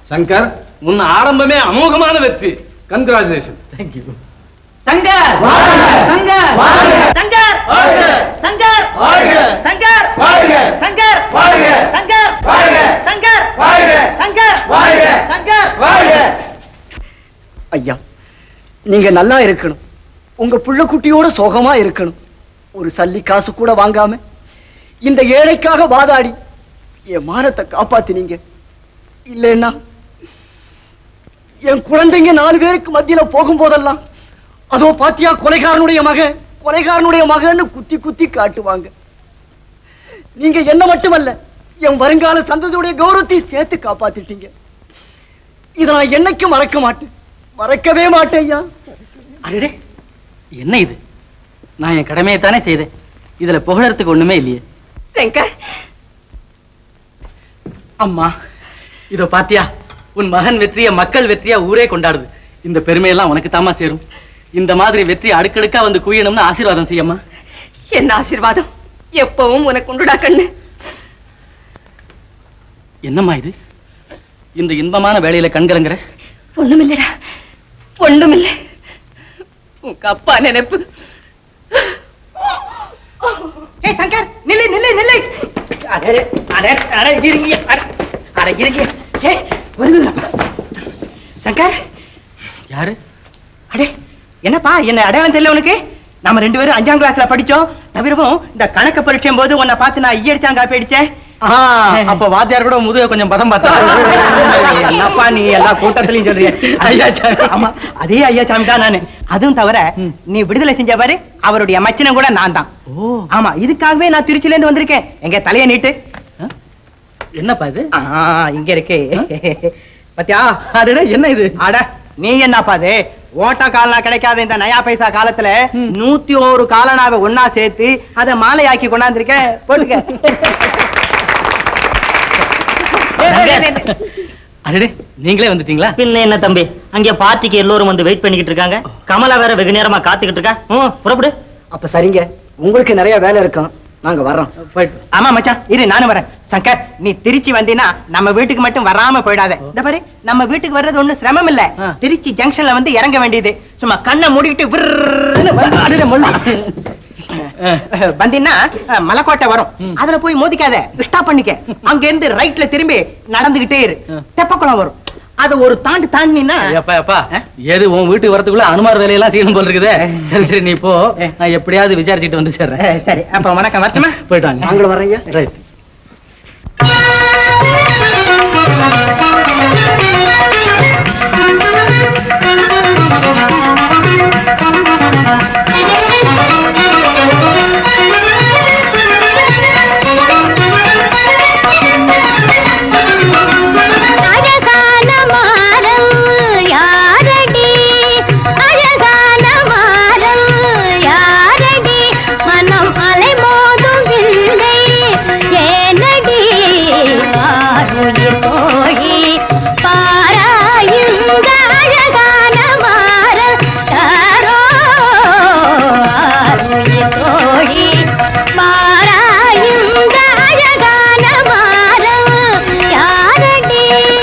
சங்கர் உன் ஆரம்பமே அமோகமான வெற்றி கங்க்ராச்சுலேஷன் தேங்க்யூ சங்கர் சங்கர் சங்கர் சங்கர் சங்கர் சங்கர் சங்கர் சங்கர் சங்கர் சங்கர் ஐயா நீங்க நல்லா இருக்கணும் உங்க புள்ள குட்டியோட சோகமா இருக்கணும் ஒரு சல்லி காசு கூட வாங்காம இந்த ஏழைக்காக வாதாடி என் மானத்தை காப்பாத்தினீங்க இல்லைன்னா என் குழந்தைங்க நாலு பேருக்கு மத்தியில போகும்போதெல்லாம் அதோ பாத்தியா கொலைகாரனுடைய மகன் கொலைகாரனுடைய மகன்னு குத்தி குத்தி காட்டுவாங்க நீங்க என்ன மட்டுமல்ல என் வருங்கால சந்ததியுடைய கௌரவத்தை சேர்த்து காப்பாத்திட்டீங்க இதை நான் என்னைக்கும் மறக்க மாட்டேன் மறக்கவே மாட்டேன் ஐயா அடடே என்ன இது நான் என் கடமையை தானே செய்தேன் இதுல புகழறதுக்கு ஒண்ணுமே இல்லையே சங்கர் அம்மா இதோ பாத்தியா உன் மகன் வெற்றிய மக்கள் வெற்றியா ஊரே கொண்டாடுது இந்த பெருமையெல்லாம் உனக்கு தாமா சேரும் இந்த மாதிரி வெற்றி அடுக்கடுக்கா வந்து குவியணும்னு ஆசீர்வாதம் செய்யம்மா என்ன ஆசீர்வாதம் எப்பவும் உனக்கு உண்டுடா கண்ணு என்னம்மா இது இந்த இன்பமான வேலையில கண்கலங்குற ஒண்ணுமில்லடா ஒண்ணுமில்லை உங்க அப்பா நினைப்பு ஏய் சங்கர் நில்லு நில்லு நில்லு அடே அடே அடே இருங்க அட அட இருங்க ஏய் வருங்க சங்கர் யாரு அடே என்னப்பா என்ன அடையாளம் தெரியல உனக்கு நாம ரெண்டு பேரும் அஞ்சாம் கிளாஸ்ல படிச்சோம் தவிரவும் இந்த கணக்கு பரீட்சையும் போது உன்னை பார்த்து நான் ஈயடிச்சாங்க காப்பி அடிச்சேன் அப்ப வாத்தியார் கூட முதுக கொஞ்சம் பதம் பார்த்தா என்னப்பா நீ எல்லா கூட்டத்திலையும் சொல்றீங்க ஐயா சாமி. ஆமா அதே ஐயா சாமி தான் நானு அதுவும் தவிர நீ விடுதலை செஞ்ச பாரு அவருடைய மச்சனம் கூட நான் தான் ஓ ஆமா இதுக்காகவே நான் திருச்சில இருந்து வந்திருக்கேன் எங்க தலைய நீட்டு என்னப்பா இது ஆ, இங்க இருக்கு பத்தியா அடடே என்ன இது அட நீ என்னப்பா அது ஓட்ட காலனா கிடைக்காத இந்த நயா பைசா காலத்துல நூத்தி ஒரு காலனாவை ஒன்னா சேர்த்து அதை மாலையாக்கி கொண்டாந்துருக்க போட்டுக்க அடடே நீங்களே வந்துட்டீங்களா பின்ன என்ன தம்பி அங்க பார்ட்டிக்கு எல்லோரும் வந்து வெயிட் பண்ணிக்கிட்டு இருக்காங்க கமலா வேற வெகு நேரமா காத்துக்கிட்டு இருக்கா ம், புறப்படு அப்ப சரிங்க உங்களுக்கு நிறைய வேலை இருக்கும் நாங்க வர்றோம் போயிட்டு ஆமா மச்சான் இரு நானும் வரேன் சங்கர் நீ திருச்சி வந்தீன்னா நம்ம வீட்டுக்கு மட்டும் வராம போயிடாத இந்த பாரு நம்ம வீட்டுக்கு வர்றது ஒண்ணும் சிரமம் இல்ல ஆ. திருச்சி ஜங்ஷன்ல வந்து இறங்க வேண்டியது சும்மா கண்ணை மூடிக்கிட்டு விர்ருன்னு வந்து- அடடே, முள்ளு. அஹ், வந்தீன்னா அஹ், மலைக்கோட்டை வரும் அதுல போய் மோதிக்காத ஸ்டாப் பண்ணிக்க அங்க இருந்து ரைட்ல திரும்பி நடந்துகிட்டே இரு தெப்பக்குளம் வரும் அது ஒரு தாண்டு தாண்டினா ஐயப்பா அப்பா எது உன் வீட்டுக்கு வரதுக்குள்ள அனுமார் வேலையெல்லாம் செய்யணும் போல இருக்குதே சரி சரி நீ போ நான் எப்படியாவது விசாரிச்சுட்டு வந்து சேர்றேன் அஹ், சரி அப்ப வணக்கம் வரட்டுமா போயிட்டு வாங்க நாங்களும் வர்றோம் ஐயா ரைட் அழகான மாறம் யாரடி அழகான மாறம் யாரடி மனம் அலை மோதும் விந்தை ஏனடி ஆருயிர் தோழி பாராயுங்க அழகான மாறம் தாரோ ஆருயிர் தோழி பாராயுங்க அழகான மாறம் யாரடி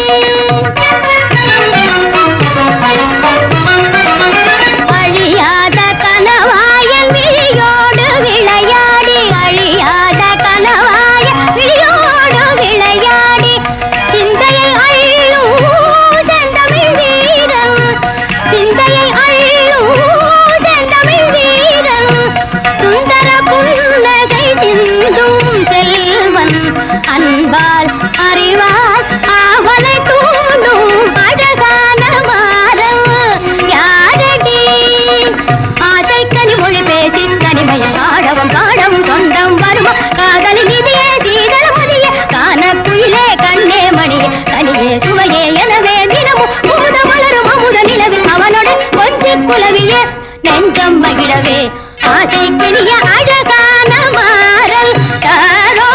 அழியாத கனவாயன் விழியோடு விளையாடி அழியாத கனவாயன் விழியோடு விளையாடி சிந்தையை அள்ளும் செந்தமிழ் வீரம் சிந்தையை அள்ளும் செந்தமிழ் வீரம் சுந்தர புன்னகை சிந்தும் செல்வன் அன்பால் அறிவால் ஆவலை தூண்டும் அழகான மாறம் யாரடி ஆசை கனி மொழி பேசி கனிமய காடவம் காடவும் சொந்தம் வருமா காதலி நிதியே சீதள மதிய கான குயிலே கண்ணே மணியே கனியே சுவையே எனவே தினமும் முத மலரும் அமுத நிலவில் அவனுடன் கொஞ்சம் குலவிய நெஞ்சம் மகிழவே ஆசை கிளிய அழகான மாறல் தாரோ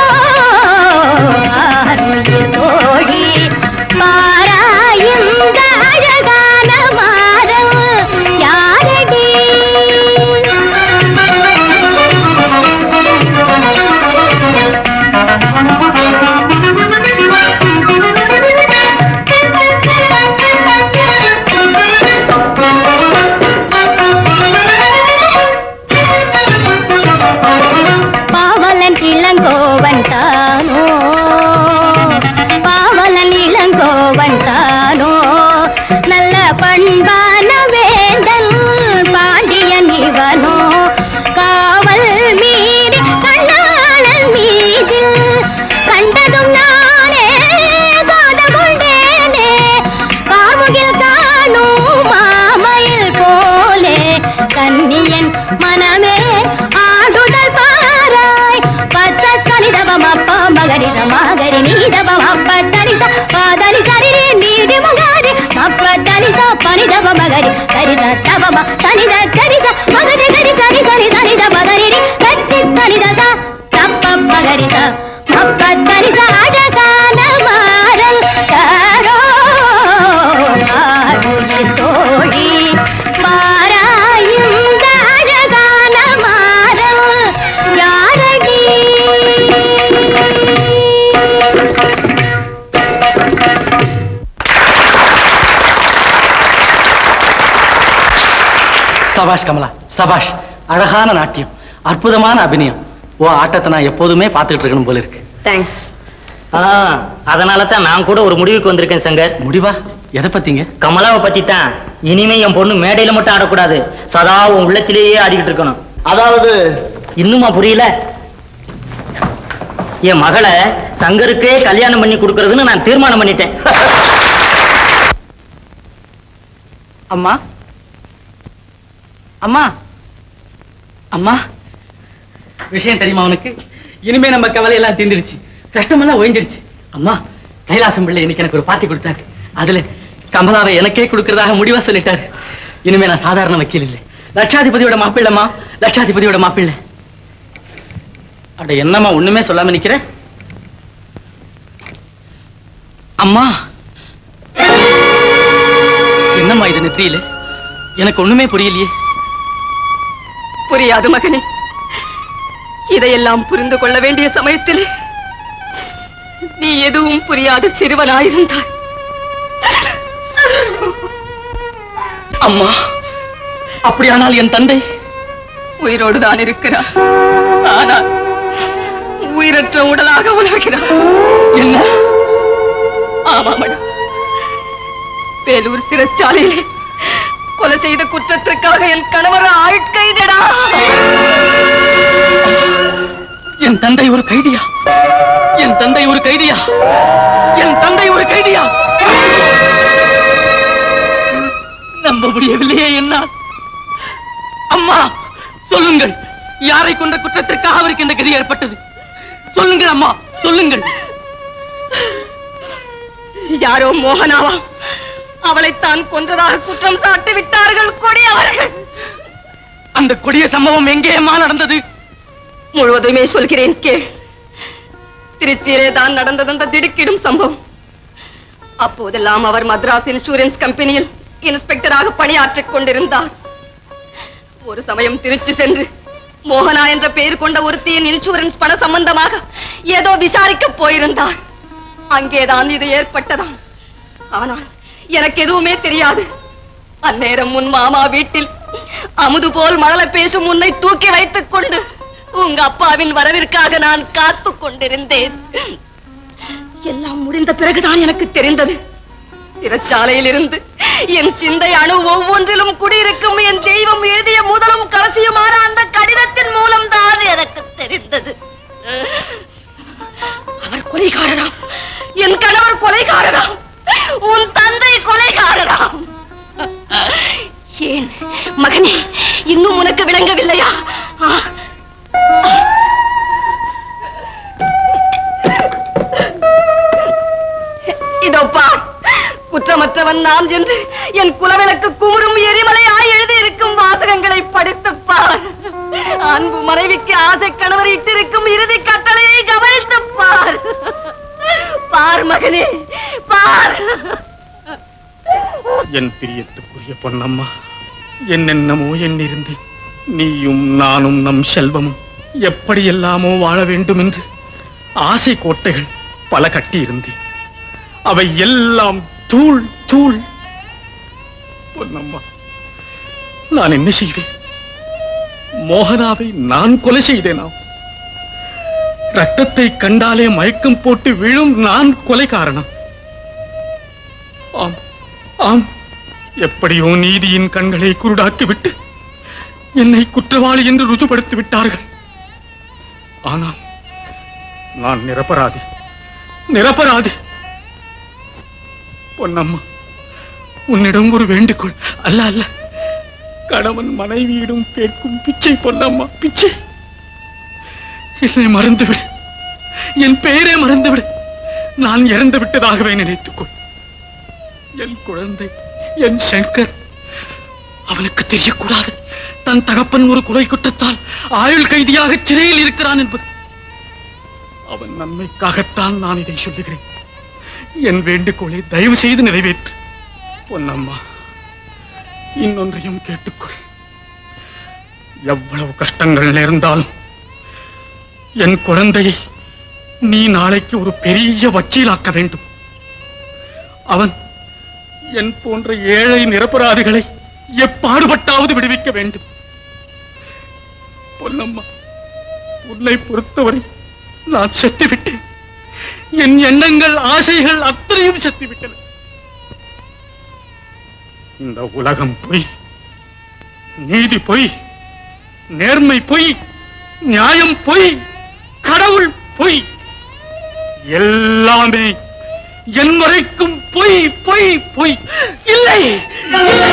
ஆருயிர் தோழி பாராயுங்க அழகான மாறம் யாரடி தானோ பாவலன் இளங்கோவன் தானோ நல்ல பண்பான வேந்தன் பாண்டியன் இவனோ காவல் மீறி கண்ணாளன் மீது கண்டதும் நானே காதல் கொண்டேனே காமுகில் காணும் மாமயில் போலே கன்னியன் மனமே ஆடுதல் பாராய் பச்ச கணிதவம் அப்பா மகரித மகரி நீதவம் அப்ப தனித பாதனி சரிரி நீடி முகாரி அப்ப தனித பனிதவ மகரி கரித தவம தனித கரித மகரி கரி தனி தனி தனித மகரி கச்சி தனித தப்ப மகரித அப்ப தனித அழகான மாறல் காரோ ஆருயிர் தோழி பாராயுந்த அழகான மாறல் யாரடி சபாஷ் கமலா சபாஷ் அழகான நாட்டியம் அற்புதமான அபிநயம் ஓ ஆட்டத்தை நான் எப்போதுமே பார்த்துட்டு இருக்கணும் போல இருக்கு தேங்க்ஸ் ஆ, அதனால தான் நான் கூட ஒரு முடிவுக்கு வந்திருக்கேன் சங்கர் முடிவா எதை பத்திங்க கமலாவை பத்தி தான் இனிமே என் பொண்ணு மேடையில மட்டும் ஆடக்கூடாது சதா உன் உள்ளத்திலேயே ஆடிக்கிட்டு இருக்கணும் அதாவது இன்னுமா புரியல என் மகளை சங்கருக்கே கல்யாணம் பண்ணி கொடுக்கறதுன்னு நான் தீர்மானம் பண்ணிட்டேன் அம்மா அம்மா அம்மா விஷயம் தெரியுமா உனக்கு இனிமே நம்ம கவலை எல்லாம் தீர்ந்துருச்சு கஷ்டமெல்லாம் ஓய்ஞ்சிருச்சு அம்மா கைலாசம் பிள்ளை இன்னைக்கு எனக்கு ஒரு பாட்டி கொடுத்தாரு அதுல கமலாவை எனக்கே கொடுக்கறதாக முடிவா சொல்லிட்டாரு இனிமே நான் சாதாரண வக்கீல் இல்லை லட்சாதிபதியோட மாப்பிள்ளம்மா லட்சாதிபதியோட மாப்பிள்ளை அட என்னம்மா ஒண்ணுமே சொல்லாம நிக்கிற அம்மா என்னம்மா இது நெற்றியில எனக்கு ஒண்ணுமே புரியலையே புரியாது மகனே இதையெல்லாம் புரிந்து கொள்ள வேண்டிய சமயத்தில் நீ எதுவும் புரியாத சிறுவனாயிருந்தாய் அம்மா அப்படியானால் என் தந்தை உயிரோடு தான் இருக்கிறார் ஆனால் உயிரற்ற உடலாக உலகிறார் என்ன ஆமாமடா வேலூர் சிறைச்சாலையிலே கொலை செய்த குற்றத்திற்காக என் கணவர் ஆட்கைதடா என் தந்தை ஒரு கைதியா என் தந்தை ஒரு கைதியா என் தந்தை ஒரு கைதியா நம்ப முடியவில்லையே என்னால் அம்மா சொல்லுங்கள் யாரை கொண்ட குற்றத்திற்காக அவருக்கு இந்த கதி ஏற்பட்டது சொல்லுங்கள் அம்மா சொல்லுங்கள் யாரோ மோகனாவா அவளைத்தான் கொன்றதாக குற்றம் சாட்டி விட்டார்கள் கொடி அவர்கள் அந்த கொடிய சம்பவம் எங்கே அம்மா நடந்தது முழுவதுமே சொல்கிறேன் கேள் திருச்சியிலே தான் நடந்தது அந்த திடுக்கிடும் சம்பவம் அப்போதெல்லாம் அவர் மദ്രാஸ் இன்சூரன்ஸ் கம்பெனியில் இன்ஸ்பெக்டராக பணியாற்றிக் கொண்டிருந்தார் ஒரு சமயம் திருச்சி சென்று மோகனா என்ற பெயர் கொண்ட ஒருத்தியின் இன்சூரன்ஸ் பண சம்பந்தமாக ஏதோ விசாரிக்க போயிருந்தார் அங்கேதான் இது ஏற்பட்டதாம் ஆனால் எனக்கு எதுவுமே தெரியாது அந்நேரம் உன் மாமா வீட்டில் அமுது போல் மழலை பேசும் உன்னை தூக்கி வைத்துக் கொண்டு உங்க அப்பாவின் வரவிற்காக நான் காத்து கொண்டிருந்தேன் எல்லாம் முடிந்த பிறகுதான் எனக்கு தெரிந்தது சிறைச்சாலையில் இருந்து என் சிந்தை அணு ஒவ்வொன்றிலும் குடியிருக்கும் என் தெய்வம் எழுதிய முதலும் கடைசியுமான அந்த கடிதத்தின் மூலம் தான் எனக்கு தெரிந்தது அவர் கொலைகாரராம் என் கணவர் கொலைகாரராம் உன் தந்தை கொலைகாரராம் ஏன் மகனே இன்னும் உனக்கு விளங்கவில்லையா ஆ, இதோப்பா குற்றமற்றவன் நான் என்று என் குலவிளக்கு குமுறும் எரிமலையாய் எழுதி இருக்கும் வாசகங்களை படித்துப் பார் அன்பு மனைவிக்கு ஆசை கணவர் இட்டிருக்கும் இறுதி கட்டளையை கவனித்துப் பார் பார் மகனே பார் என் பிரியத்துக்குரிய பொன்னம்மா என்னென்னமோ எண்ணிருந்தேன் நீயும் நானும் நம் செல்வமும் எப்படியெல்லாமோ வாழ வேண்டும் என்று ஆசை கோட்டைகள் பல கட்டியிருந்தேன் அவை எல்லாம் தூள் தூள் பொன்னம்மா நான் என்ன செய்வேன் மோகனாவை நான் கொலை செய்தேனா ரத்தத்தை கண்டாலே மயக்கம் போட்டு விழும் நான் கொலை காரணம் ஆம் ஆம் எப்படியோ நீதியின் கண்களை குருடாக்கிவிட்டு என்னை குற்றவாளி என்று ருஜுபடுத்தி விட்டார்கள் ஆனால் நான் நிரபராதி நிரபராதி பொன்னம்மா உன்னிடம் ஒரு வேண்டுகோள் அல்ல அல்ல கணவன் மனைவியிடம் கேட்கும் பிச்சை பொன்னம்மா பிச்சை என்னை மறந்துவிடு என் பெயரே மறந்துவிடு நான் இறந்து விட்டதாகவே நினைத்துக்கொள் என் குழந்தை என் சங்கர் அவனுக்கு தெரியக்கூடாது தன் தகப்பன் ஒரு கொலை குற்றத்தால் ஆயுள் கைதியாக சிறையில் இருக்கிறான் என்பது அவன் நன்மைக்காகத்தான் நான் இதை சொல்லுகிறேன் என் வேண்டுகோளை தயவு செய்து நிறைவேற்று பொன்னம்மா இன்னொன்றையும் கேட்டுக்கொள் எவ்வளவு கஷ்டங்கள் நேர்ந்தாலும் என் குழந்தையை நீ நாளைக்கு ஒரு பெரிய வக்கீலாக்க வேண்டும் அவன் என் போன்ற ஏழை நிரபராதிகளை எப்பாடுபட்டாவது விடுவிக்க வேண்டும் பொன்னம்மா உன்னை பொறுத்தவரை நான் செத்துவிட்டேன் என் எண்ணங்கள் ஆசைகள் அத்தனையும் செத்துவிட்டன இந்த உலகம் பொய் நீதி பொய் நேர்மை பொய் நியாயம் பொய் கடவுள் பொய் எல்லாமே என் வரைக்கும் பொய் பொய் பொய் இல்லை இல்லை.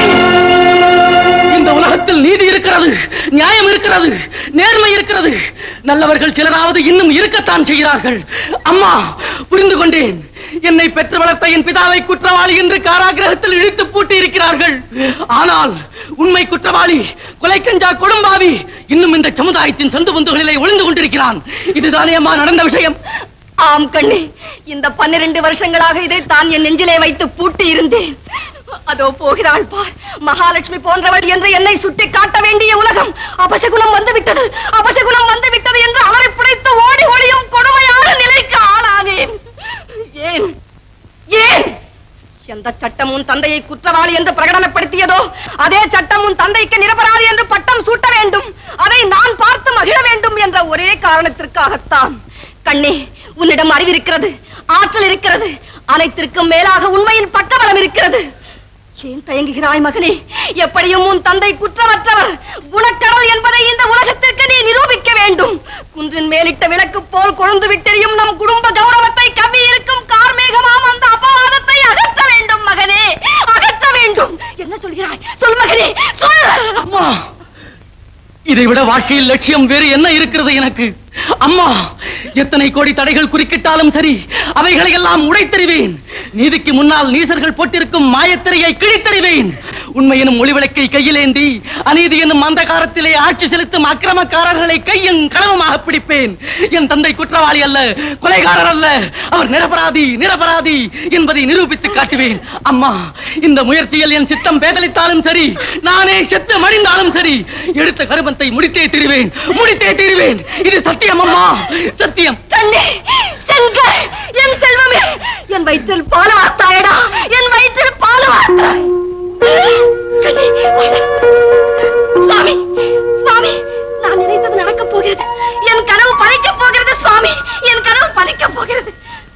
இந்த உலகத்தில் நீதி இருக்கிறது நியாயம் இருக்கிறது நேர்மை இருக்கிறது நல்லவர்கள் சிலராவது இன்னும் இருக்கத்தான் செய்கிறார்கள் அம்மா புரிந்து கொண்டேன் என்னை பெற்று வளர்த்த என் பிதாவை குற்றவாளி என்று காராகிரகத்தில் இழுத்து பூட்டி இருக்கிறார்கள் ஆனால் உண்மை குற்றவாளி கொலைக்கஞ்சா கொடும்பாவி இன்னும் இந்த சமுதாயத்தின் சொந்த பந்துகளிலே ஒளிந்து கொண்டிருக்கிறான் இதுதானே அம்மா நடந்த விஷயம் ஆம் கண்ணே இந்த பன்னிரண்டு வருஷங்களாக இதை தான் என் நெஞ்சிலே வைத்து பூட்டி இருந்தேன் அதோ போகிறாள் பார் மகாலட்சுமி போன்றவள் என்று என்னை சுட்டி காட்ட வேண்டிய உலகம் அபசகுணம் வந்து விட்டது அபசகுணம் வந்து விட்டது என்று அலறி பிடித்து ஓடி ஒளியும் கொடுமையான நிலைக்கு ஆளானேன் ஏன் ஏன் எந்த சட்டம் உன் தந்தையை குற்றவாளி என்று பிரகடனப்படுத்தியதோ அதே சட்டம் உன் தந்தைக்கு நிரபராதி என்று பட்டம் சூட்ட வேண்டும் அதை நான் பார்த்து மகிழ வேண்டும் என்ற ஒரே காரணத்திற்காகத்தான் கண்ணே உன்னிடம் அறிவிருக்கிறது ஆற்றல் இருக்கிறது அனைத்திற்கும் மேலாக உண்மையின் பக்கபலம் இருக்கிறது ஏன் தயங்குகிறாய் மகனே எப்படியும் உன் தந்தை குற்றமற்றவர் குணக்கடல் என்பதை இந்த உலகத்திற்கு நீ நிரூபிக்க வேண்டும் குன்றின் மேலிட்ட விளக்கு போல் கொழுந்து விட்டெறியும் நம் குடும்ப கௌரவத்தை கம்மி இருக்கும் கார்மேகமாம் அந்த அபவாதத்தை அகற்ற வேண்டும் மகனே அகற்ற வேண்டும் என்ன சொல்கிறாய் சொல் மகனே சொல் அம்மா இதை விட வாழ்க்கையில் லட்சியம் வேறு என்ன இருக்கிறது எனக்கு அம்மா எத்தனை கோடி தடைகள் குறுக்கிட்டாலும் சரி அவைகளை எல்லாம் உடைத்தறிவேன் நீதிக்கு முன்னால் நீசர்கள் போட்டிருக்கும் மாயத்திரையை கிழித்தறிவேன் உண்மை எனும் ஒளிவிளக்கை கையிலேந்தி அநீதி என்னும் அந்தகாரத்திலே ஆட்சி செலுத்தும் அக்கிரமக்காரர்களை கையும் களவுமாக பிடிப்பேன் என் தந்தை குற்றவாளி அல்ல கொலைகாரர் அல்ல அவர் நிரபராதி நிரபராதி என்பதை நிரூபித்து காட்டுவேன் அம்மா இந்த முயற்சியில் என் சித்தம் பேதலித்தாலும் சரி நானே செத்து மடிந்தாலும் சரி எடுத்த கருமத்தை முடித்தே தீருவேன் முடித்தே தீருவேன் இது சத்தியம் அம்மா சத்தியம் கண்ணே செங்கர் என் செல்வமே என் வயிற்றில் பால் வார்த்தாயடா என் வயிற்றில் பால் வார்த்தாய் கண்ணே, வாடா. சுவாமி சுவாமி நான் நினைத்தது நடக்கப் போகிறது என் கனவு பலிக்கப் போகிறது சுவாமி என் கனவு பலிக்கப் போகிறது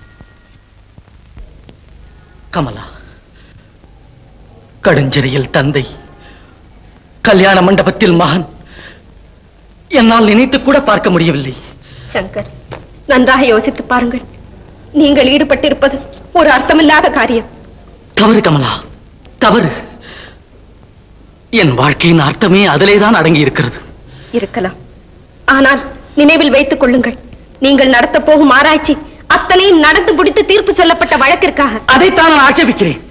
கமலா கடுஞ்சிறையில் தந்தை கல்யாண மண்டபத்தில் மகன் என்னால் நினைத்து கூட பார்க்க முடியவில்லை சங்கர் நன்றாக யோசித்து பாருங்கள் நீங்கள் ஈடுபட்டிருப்பது ஒரு அர்த்தமில்லாத காரியம் தவறு கமலா தவறு என் வாழ்க்கையின் அர்த்தமே அதிலேதான் அடங்கி இருக்கிறது இருக்கலாம் ஆனால் நினைவில் வைத்துக் கொள்ளுங்கள் நீங்கள் நடத்தப் போகும் ஆராய்ச்சி அத்தனையும் நடந்து முடித்து தீர்ப்பு சொல்லப்பட்ட வழக்கிற்காக அதைத்தான் நான் ஆட்சேபிக்கிறேன்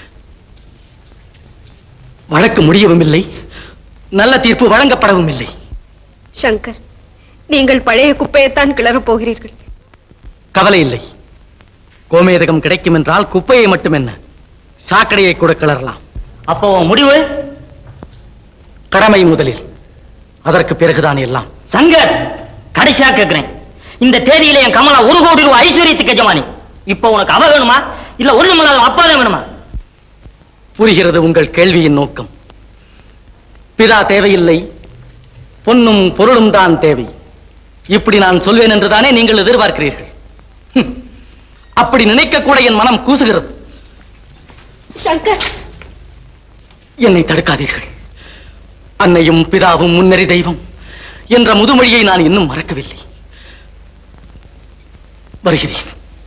வழக்கு முடியவும் இல்லை நல்ல தீர்ப்பு வழங்கப்படவும் இல்லை சங்கர் நீங்கள் பழைய குப்பையைத்தான் கிளறப் போகிறீர்கள் கவலை இல்லை கோமேதகம் கிடைக்கும் என்றால் குப்பையை மட்டும் என்ன சாக்கடையை கூட கிளறலாம் அப்போ உன் முடிவு கடமை முதலில் அதற்கு பிறகுதான் எல்லாம் சங்கர் கடைசியா கேக்குறேன் இந்த தேதியில என் கமலா ஒரு கோடி ரூபாய் ஐஸ்வர்யத்துக்கு எஜமானி இப்போ உனக்கு அவ வேணுமா இல்ல ஒண்ணுமில்லாத அப்பா தான் வேணுமா புரிகிறது உங்கள் கேள்வியின் நோக்கம் பிதா தேவையில்லை பொன்னும் பொருளும் தான் தேவை இப்படி நான் சொல்வேன் என்றுதானே நீங்கள் எதிர்பார்க்கிறீர்கள் ஹம். அப்படி நினைக்க கூட என் மனம் கூசுகிறது சங்கர் என்னை தடுக்காதீர்கள் அன்னையும் பிதாவும் முன்னறி தெய்வம் என்ற முதுமொழியை நான் இன்னும் மறக்கவில்லை வருகிறேன்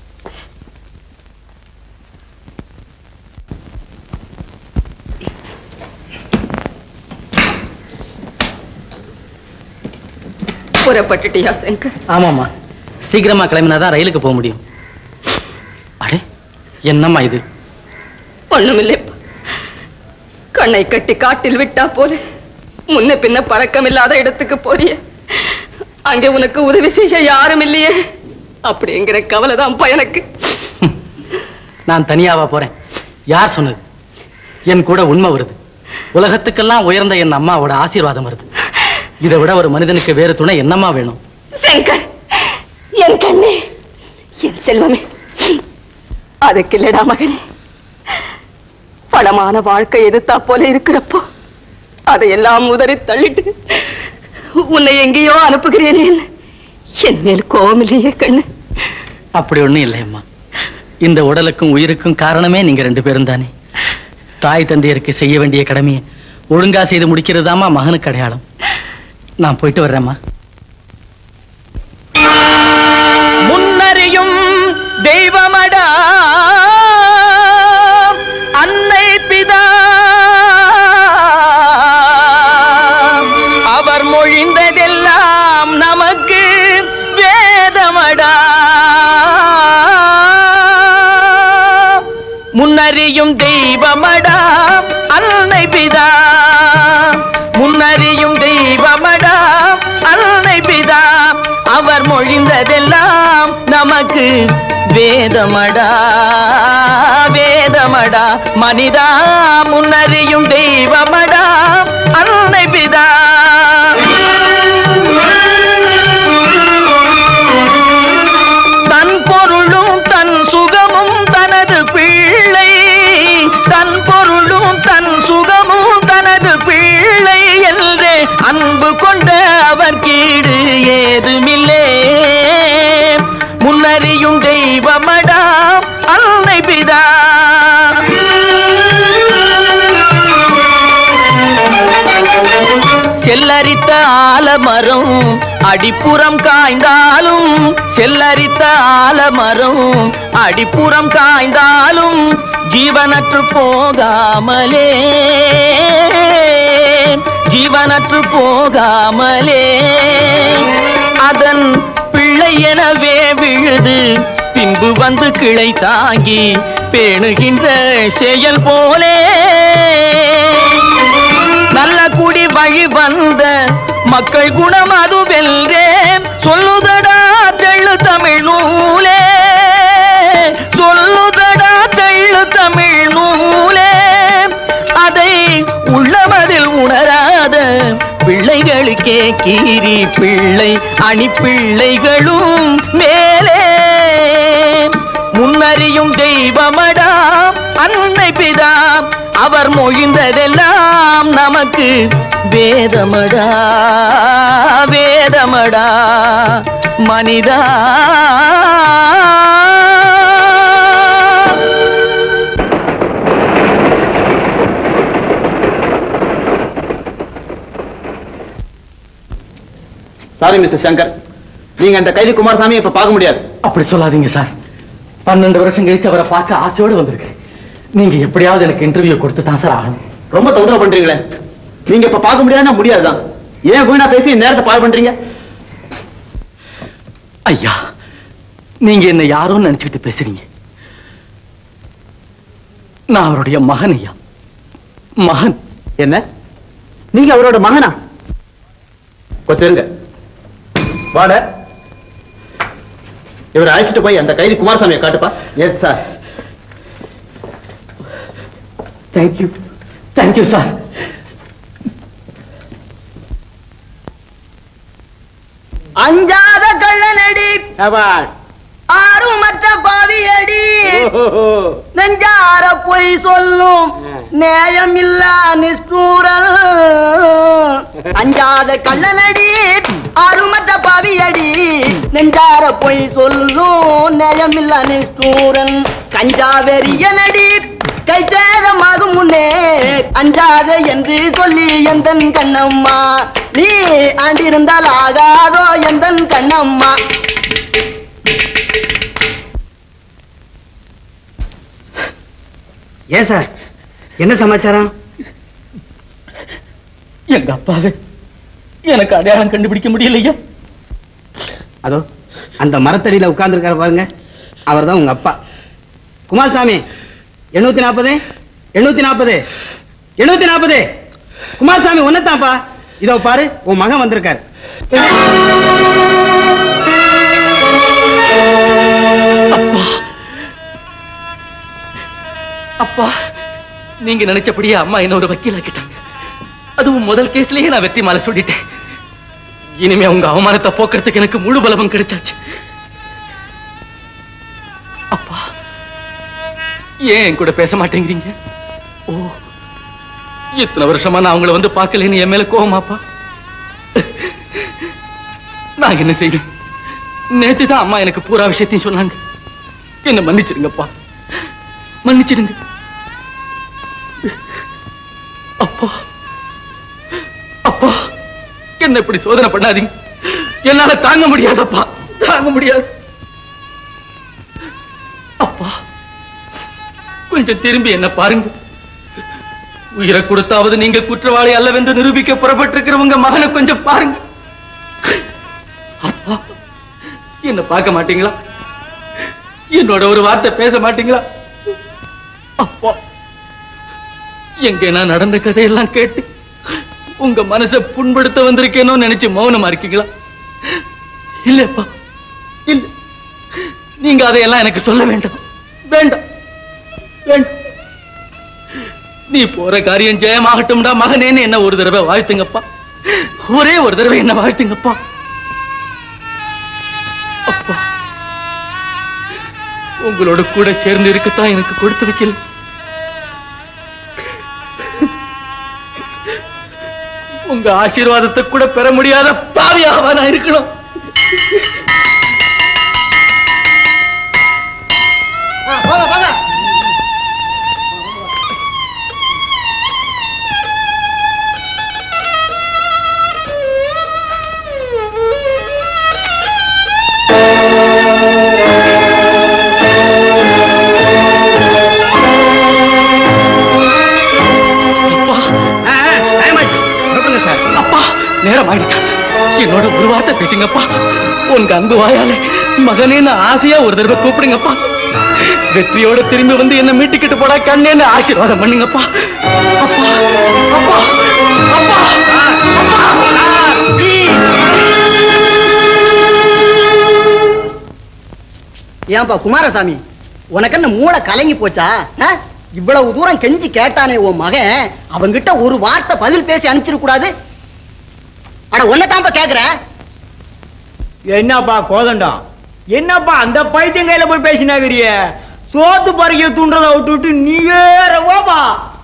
புறப்பட்டுட்டியா சங்கர் ஆமாமா சீக்கிரமா கிளம்பினாதான் ரயிலுக்கு போக முடியும் அடே என்னம்மா இது ஒண்ணுமில்லைப்பா கண்ணை கட்டி காட்டில் விட்டா போல முன்ன பின்ன பழக்கம் இல்லாத இடத்துக்கு போறிய அங்கே உனக்கு உதவி செய்ய யாரும் இல்லையே அப்படிங்கிற கவலைதான் எனக்கு நான் தனியாவா போறேன் யார் சொன்னது என் கூட உண்மை வருது உலகத்துக்கெல்லாம் உயர்ந்த என் அம்மாவோட ஆசீர்வாதம் வருது இதை விட ஒரு மனிதனுக்கு வேறு துணை என்னம்மா வேணும் சங்கர் என் கண்ணே என் செல்வமே அதுக்கு இல்லடா மகனே பணமான வாழ்க்கை எதிர்த்தா போல இருக்கிறப்போ அதையெல்லாம் உதறி தள்ளிட்டு உன்னை எங்கேயோ அனுப்புகிறேனே என் மேல் கோபம் இல்லையே கண்ணு அப்படி ஒண்ணும் இல்லை அம்மா இந்த உடலுக்கும் உயிருக்கும் காரணமே நீங்க ரெண்டு பேரும் தானே தாய் தந்தையருக்கு செய்ய வேண்டிய கடமையை ஒழுங்கா செய்து முடிக்கிறதாமா மகனுக்கு அடையாளம் நான் போயிட்டு வர்றேம்மா முன்னறியும் தெய்வமடா அன்னை பிதா அவர் மொழிந்ததெல்லாம் நமக்கு வேதமடா முன்னறியும் தெய்வமடா அன்னை பிதா முன்னறியும் தெய்வமடா அன்னை பிதா அவர் மொழிந்ததெல்லாம் நமக்கு வேதமடா வேதமடா மனிதா முன்னறியும் தெய்வமடா அன்னை பிதா தன் பொருளும் தன் சுகமும் தனது பிள்ளை தன் பொருளும் தன் சுகமும் தனது பிள்ளை என்று அன்பு கொண்ட அவர் கீடு ஏதுமில்லே முன்னறியும் தெய்வமடா அன்னை பிதா செல்லரித்த ஆலமரம் அடிப்புறம் காய்ந்தாலும் செல்லரித்த ஆலமரம் அடிப்புறம் காய்ந்தாலும் ஜீவனற்று போகாமலே ஜீவனற்று போகாமலே அதன் பிள்ளை எனவே விழுது பின்பு வந்து கிளை தாங்கி பேணுகின்ற செயல் போலே நல்ல குடி வழி வந்த மக்கள் குணம் அது வெல்றே சொல்லுதடா தெள்ளு தமிழ் நூலே சொல்லுதடா தெள்ளு தமிழ் நூலே அதை உள்ளமதில் உணராத பிள்ளைகளுக்கே கீரி பிள்ளை அணி பிள்ளைகளும் மேலே முன்னறியும் தெய்வமடா அன்னை பிதா அவர் மொழிந்ததெல்லாம் நமக்கு வேதமடா வேதமடா மனிதா சாரி மிஸ்டர் சங்கர் நீங்க அந்த கைதி குமாரசாமி இப்ப பார்க்க முடியாது அப்படி சொல்லாதீங்க சார் பன்னெண்டு வருஷம் கழிச்சு அவரை பார்க்க ஆசையோடு வந்திருக்கேன் நீங்க எப்படியாவது எனக்கு இன்டர்வியூ கொடுத்து தான் சார் ஆகணும் ரொம்ப தொந்தரவு பண்றீங்களே நீங்க இப்ப பார்க்க முடியாதுன்னா முடியாதுதான் ஏன் வீணா பேசி நேரத்தை பாழ் பண்றீங்க ஐயா நீங்க என்ன யாரோன்னு நினைச்சுக்கிட்டு பேசுறீங்க நான் அவருடைய மகன் ஐயா மகன் என்ன நீங்க அவரோட மகனா கொஞ்சம் இருங்க வாட இவரை அழைச்சிட்டு போய் அந்த கைதி குமாரசாமியை காட்டுப்பா yes sir thank you thank you sir அஞ்சாத கள்ளனடி சபாஷ் ஆறு அருமற்ற பாவியடி நெஞ்சார பொய் சொல்லும் நேயமில்லா நிஷ்டூரல் அஞ்சாத கள்ளனடி அருமற்ற பாவியடி நெஞ்சார பொய் சொல்லும் நேயமில்லா நிஷ்டூரன் கஞ்சாவெறியனடி கை சேதமாகும் முன்னே அஞ்சாத என்று சொல்லி எந்தன் கண்ணம்மா நீ ஆண்டிருந்தால் ஆகாதோ எந்தன் கண்ணம்மா ஏன் சார் என்ன சமாச்சாரம் எங்க அப்பாவை எனக்கு அடையாளம் கண்டுபிடிக்க முடியலையா அதோ அந்த மரத்தடியில உட்கார்ந்துருக்காரு பாருங்க அவர்தான் உங்க அப்பா குமாரசாமி எண்ணூத்தி நாற்பது எண்ணூத்தி நாற்பது எண்ணூத்தி நாற்பது குமாரசாமி ஒன்னதான்ப்பா இதோ பாரு உன் மகன் வந்திருக்காரு அப்பா நீங்க நினைச்சபடியே அம்மா என்ன ஒரு வக்கீலாக்கிட்டாங்க அதுவும் முதல் கேஸ்லயே நான் வெற்றி மாலை சொல்லிட்டேன் இனிமே உங்க அவமானத்தை போக்குறதுக்கு எனக்கு முழு பலமும் கிடைச்சாச்சு அப்பா ஏன் என் கூட பேச மாட்டேங்கிறீங்க ஓ இத்தனை வருஷமா நான் உங்களை வந்து பார்க்கலன்னு என் மேல கோவமாப்பா நான் என்ன செய்வேன் நேத்து தான் அம்மா எனக்கு பூரா விஷயத்தையும் சொன்னாங்க என்ன மன்னிச்சிருங்கப்பா மன்னிச்சிடுங்க அப்பா அப்பா என்ன இப்படி சோதனை பண்ணாதீங்க என்னால தாங்க முடியாதப்பா தாங்க முடியாது அப்பா கொஞ்சம் திரும்பி என்ன பாருங்க உயிரை கொடுத்தாவது நீங்க குற்றவாளி அல்லவென்று நிரூபிக்க புறப்பட்டிருக்கிற உங்க மகனை கொஞ்சம் பாருங்க அப்பா என்ன பார்க்க மாட்டீங்களா என்னோட ஒரு வார்த்தை பேச மாட்டீங்களா அப்பா எங்க நான் நடந்த கதையெல்லாம் கேட்டு உங்க மனசை புண்படுத்த வந்திருக்கேனோ நினைச்சு மௌனமா இருக்கீங்களா இல்லப்பா இல்ல நீங்க அதையெல்லாம் எனக்கு சொல்ல வேண்டாம் வேண்டாம் வேண்டாம் நீ போற காரியம் ஜெயமாகட்டும்டா மகனேன்னு என்ன ஒரு தடவை வாழ்த்துங்கப்பா ஒரே ஒரு தடவை என்ன வாழ்த்துங்கப்பா அப்பா உங்களோட கூட சேர்ந்து இருக்கத்தான் எனக்கு கொடுத்து வைக்கல உங்க ஆசீர்வாதத்தை கூட பெற முடியாத பாவியாவா நான் இருக்கணும் அப்பா நேரம் ஆயிடுச்சா என்னோட ஒரு வார்த்தை பேசுங்கப்பா உங்க அன்பு வாயால மகனேன்னு ஆசையா ஒரு தடவை கூப்பிடுங்கப்பா வெற்றியோட திரும்பி வந்து என்ன மீட்டுக்கிட்டு போடா கண்ணேன்னு ஆசீர்வாதம் பண்ணுங்கப்பா அப்பா அப்பா அப்பா ஏன்பா குமாரசாமி உனக்கு என்ன மூளை கலங்கி போச்சா ஆ? இவ்வளவு தூரம் கெஞ்சி கேட்டானே உன் மகன் அவன்கிட்ட ஒரு வார்த்தை பதில் பேசி அனுப்பிச்சிட கூடாது அட உன்னதான்ப்பா கேக்குறேன் என்னப்பா கோதண்டம் என்னப்பா அந்த பைத்தியம் கையில போய் பேசினாகிறிய சோத்து பறிக்க தூண்டுறத விட்டுட்டு நீ வேற ஓபா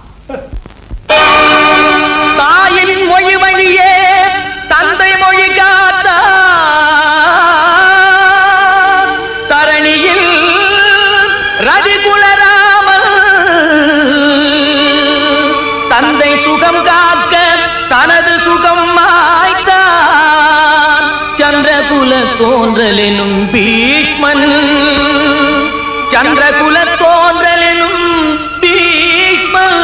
தாயின் மொழி வழியே தந்தை மொழி காத்தா தரணியில் ரவிகுலராமன் தந்தை சுகம் காக்க தனது சுகம் மாய்த்தான் சந்திரகுல தோன்றலெனும் பீஷ்மன் சந்திரகுல தோன்றலெனும் பீஷ்மன்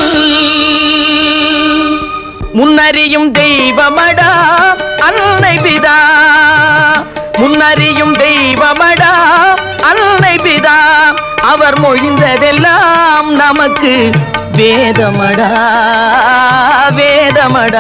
முன்னறியும் தெய்வமடா அன்னை பிதா முன்னறியும் தெய்வமடா அன்னை பிதா அவர் மொழிந்ததெல்லாம் நமக்கு வேதமடா வேதமடா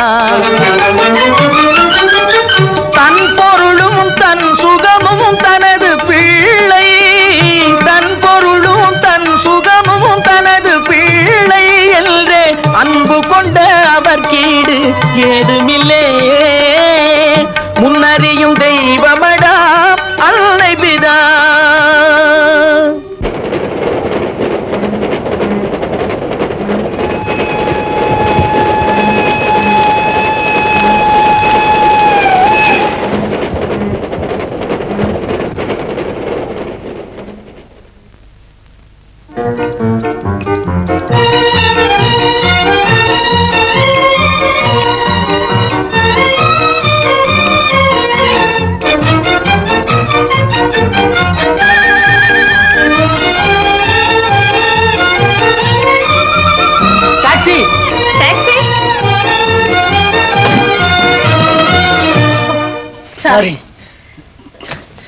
தன் பொருளும் தன் சுகமும் தனது பிள்ளை தன் பொருளும் தன் சுகமும் தனது பிள்ளை என்றே அன்பு கொண்ட அவர் கீடு ஏதுமில்லே முன்னறியும் தெய்வமடா அன்னை பிதா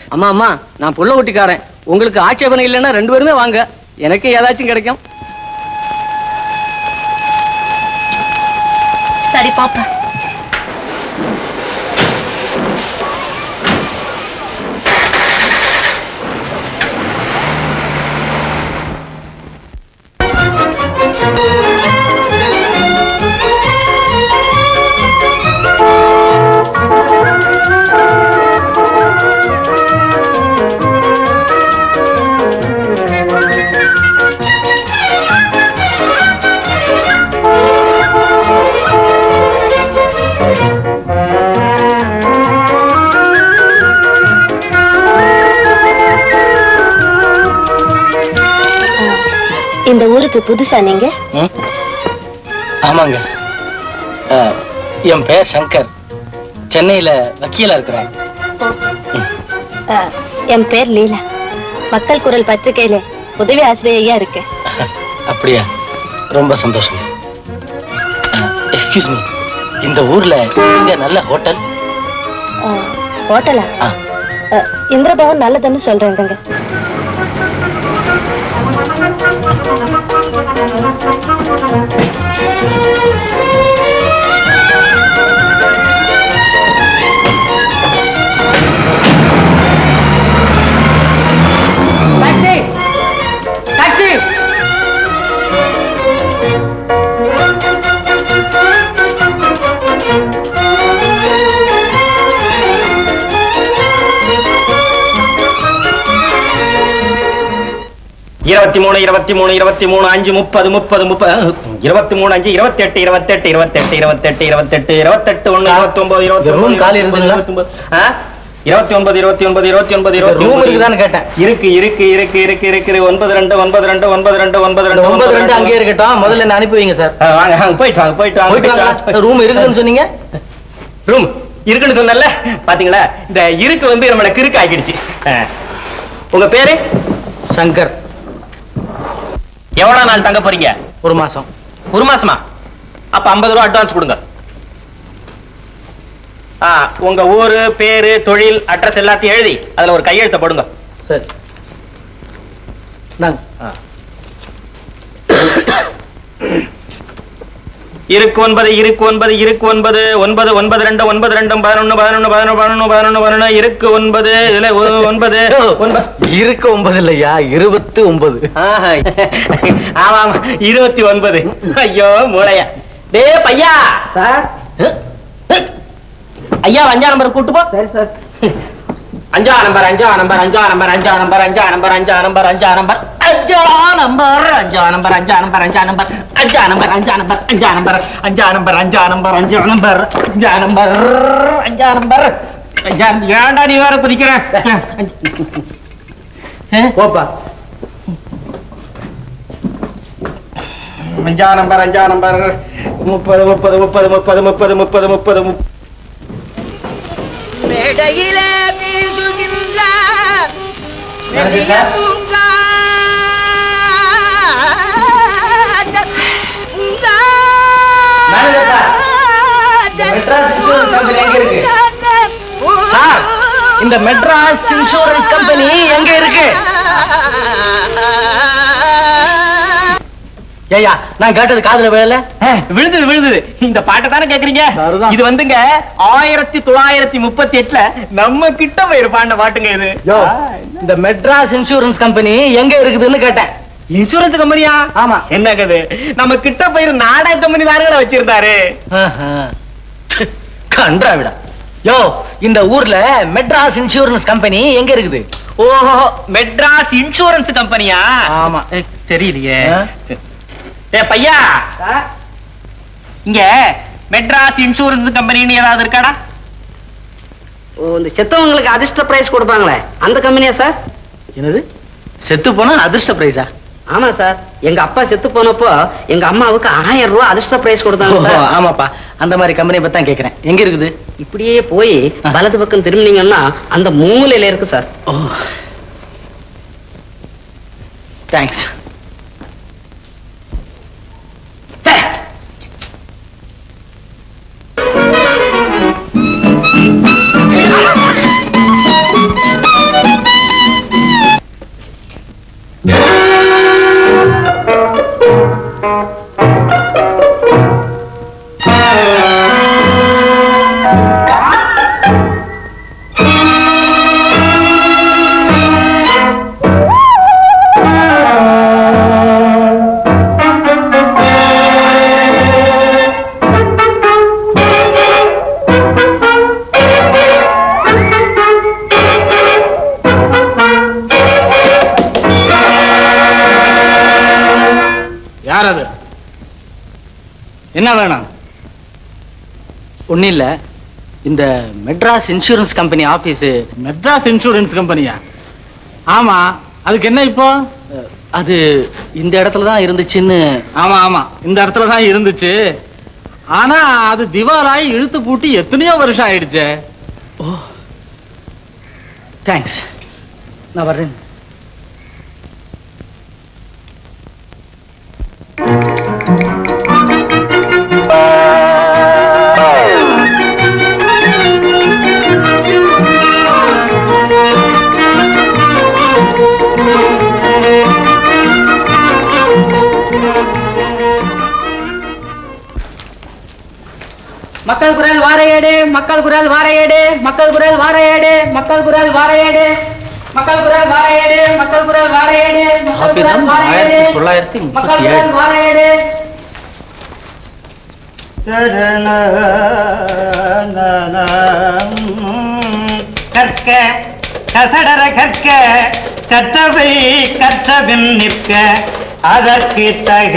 அம்மா அம்மா நான் புள்ள குட்டிக்காரன் உங்களுக்கு ஆட்சேபனை இல்லைன்னா ரெண்டு பேருமே வாங்க எனக்கு ஏதாச்சும் கிடைக்கும் சரி பாப்பா இந்த ஊருக்கு புதுசா நீங்க ம்? ஆமாங்க அஹ், என் பெயர் சங்கர் சென்னையில வக்கீலா இருக்கிறேன் ஆ, என் பேர் லீலா மக்கள் குரல் பத்திரிகையில உதவி ஆசிரியையா இருக்கேன் அப்படியா ரொம்ப சந்தோஷம் எக்ஸ்கியூஸ் மீ இந்த ஊர்ல இங்க நல்ல ஹோட்டல் ஆ, ஹோட்டலா ஆ. ஆ, இந்திரபவன் நல்லதுன்னு சொல்றேங்க டாக்ஸி டாக்ஸி இருபத்தி மூணு இருபத்தி மூணு இருபத்தி மூணு அஞ்சு முப்பது முப்பது முப்பது இருபத்தி மூணு அஞ்சு இருபத்தி எட்டு இருபத்தி எட்டு இருபத்தி எட்டு இருபத்தி எட்டு இருபத்தி எட்டு இருபத்தெட்டு ஒண்ணு இருபத்தி ஒன்பது இருபத்தி room காலி இருந்துங்களா? இருபத்தி ஒன்பது இருபத்தி ஒன்பது இருபத்தி ஒன்பது இருபத்தி room ஒன்பது இருக்குதான்னு கேட்டேன். இருக்கு இருக்கு இருக்கு இருக்கு இருக்கு ஒன்பது ரெண்டு ஒன்பது ரெண்டு ஒன்பது ரெண்டு ஒன்பது ரெண்டு ஒன்பது ரெண்டு அங்கேயே இருக்கட்டும் முதல்ல என்ன அனுப்பி வைங்க சார் ஆ, வாங்க வாங்க போயிட்டு வாங்க போயிட்டு வாங்க போயிட்டு வாங்க ரூம் இருக்குதுன்னு சொன்னீங்க ரூம் இருக்குன்னு சொன்னல பாத்தீங்களா இந்த இருக்கு வந்து நம்மள கிறுக்கு ஆக்கிடுச்சு ஆ. உங்க பேரு சங்கர் எவ்வளவு நாள் தங்க போறீங்க ஒரு மாசம் ஒரு மாசமா அப்ப 50 ரூபா அட்வான்ஸ் கொடுங்க ஆ, உங்க ஊரு பேரு தொழில் அட்ரஸ் எல்லாத்தையும் எழுதி அதுல ஒரு கையெழுத்த போடுங்க சரி நாங்க இருக்கு ஒன்பது இருக்கு ஒன்பது இருக்கு ஒன்பது ஒன்பது ஒன்பது ரெண்டு ஒன்பது ரெண்டும் பதினொன்னு பதினொன்னு பதினொன்னு பதினொன்னு பதினொன்னு பதினொன்னு இருக்கு ஒன்பது இதுல ஒ- ஒன்பது ஒன்பது இருக்கு ஒன்பது இல்லையா இருபத்தி ஒன்பது ஆஹா. ஆமா ஆமா இருபத்தி ஒன்பது ஐயோ மூளையா டே பையா சார் ஐயா அஞ்சா நம்பர் கூட்டு போ சரி சார் அஞ்சா நம்பர் அஞ்சா நம்பர் அஞ்சா நம்பர் அஞ்சா நம்பர் அஞ்சா நம்பர் அஞ்சா நம்பர் அஞ்சா நம்பர் அஞ்சா நம்பர் அஞ்சா நம்பர் அஞ்சா நம்பர் அஞ்சா நம்பர் அஞ்சா நம்பர் அஞ்சா நம்பர் அஞ்சா நம்பர் அஞ்சா நம்பர் அஞ்சா நம்பர் அஞ்சா நம்பர் அஞ்சா நம்பர் அஞ்சா நம்பர் அஞ்சா ஏன்டா நீ வேற குதிக்கிற போப்பா அஞ்சா நம்பர் அஞ்சா நம்பர் முப்பது முப்பது முப்பது முப்பது முப்பது முப்பது முப்பது முப்பது மேடையிலே வீசுகின்ற வணக்கம் சார். மேனேஜர் சார், இந்த மெட்ராஸ் இன்சூரன்ஸ் கம்பெனி எங்க இருக்கு? சார் இந்த மெட்ராஸ் இன்சூரன்ஸ் கம்பெனி எங்க இருக்கு ஏய்யா நான் கேட்டது காதுல விழல விழுந்தது விழுந்தது இந்த பாட்டை தானே கேக்குறீங்க சரிதான். இது வந்துங்க ஆயிரத்தி தொள்ளாயிரத்தி முப்பத்தி எட்டுல நம்ம கிட்ட போயிரு பாண்ட பாட்டுங்க இது யோ இந்த மெட்ராஸ் இன்சூரன்ஸ் கம்பெனி எங்க இருக்குதுன்னு கேட்டேன் இன்சூரன்ஸ் கம்பெனியா ஆமா. என்னங்க இது நம்ம கிட்ட போயிரு நாடக கம்பெனி தானே வச்சிருந்தாரு கன்றாவிடா யோ இந்த ஊர்ல மெட்ராஸ் இன்சூரன்ஸ் கம்பெனி எங்க இருக்குது ஓஹோ மெட்ராஸ் இன்சூரன்ஸ் கம்பெனியா ஆமா. ஏ, தெரியலையே ஆ? ஏ பையா இங்க மெட்ராஸ் இன்சூரன்ஸ் கம்பெனின்னு ஏதாவது இருக்காடா ஓ இந்த செத்தவங்களுக்கு அதிர்ஷ்ட பிரைஸ் கொடுப்பாங்களே அந்த கம்பெனியா சார் என்னது செத்து போனா அதிர்ஷ்ட பிரைஸா ஆமா சார் எங்க அப்பா செத்து போனப்போ எங்க அம்மாவுக்கு ஆயிரம் ரூபாய் அதிர்ஷ்ட பிரைஸ் கொடுத்தாங்க சார் ஆமாப்பா அந்த மாதிரி கம்பெனி பத்தி தான் கேக்குறேன் எங்க இருக்குது இப்படியே போய் வலது பக்கம் திரும்பினீங்கன்னா அந்த மூலையில இருக்கு சார் ஓ தேங்க்ஸ் யார் அது என்ன வேணும் ஒன்றும் இல்லை இந்த Madras insurance company office Madras insurance கம்பெனியா ஆமா அதுக்கு என்ன இப்போ அது இந்த இடத்துல தான் இருந்துச்சுன்னு ஆமா ஆமா இந்த இடத்துல தான் இருந்துச்சு ஆனா அது திவாலாகி இழுத்து பூட்டி எத்தனையோ வருஷம் ஆயிடுச்சு ஓ தேங்க்ஸ் நான் வர்றேன் மக்கள் குரல் வாரையேடு மக்கள் குரல் வாரையேடு மக்கள் குரல் வாரையேடு மக்கள் குரல் வாரையேடு மக்கள் குரல் வாரையேடு மக்கள் குரல் வாரையேடு மக்கள் குரல் வாரையேடு ஆயிரத்தி தொள்ளாயிரத்தி மக்கள் முப்பத்தி ஏழு குரல் வாரையேடு கற்க கசடர கற்க கற்றவை கற்றபின் நிற்க அதற்கு தக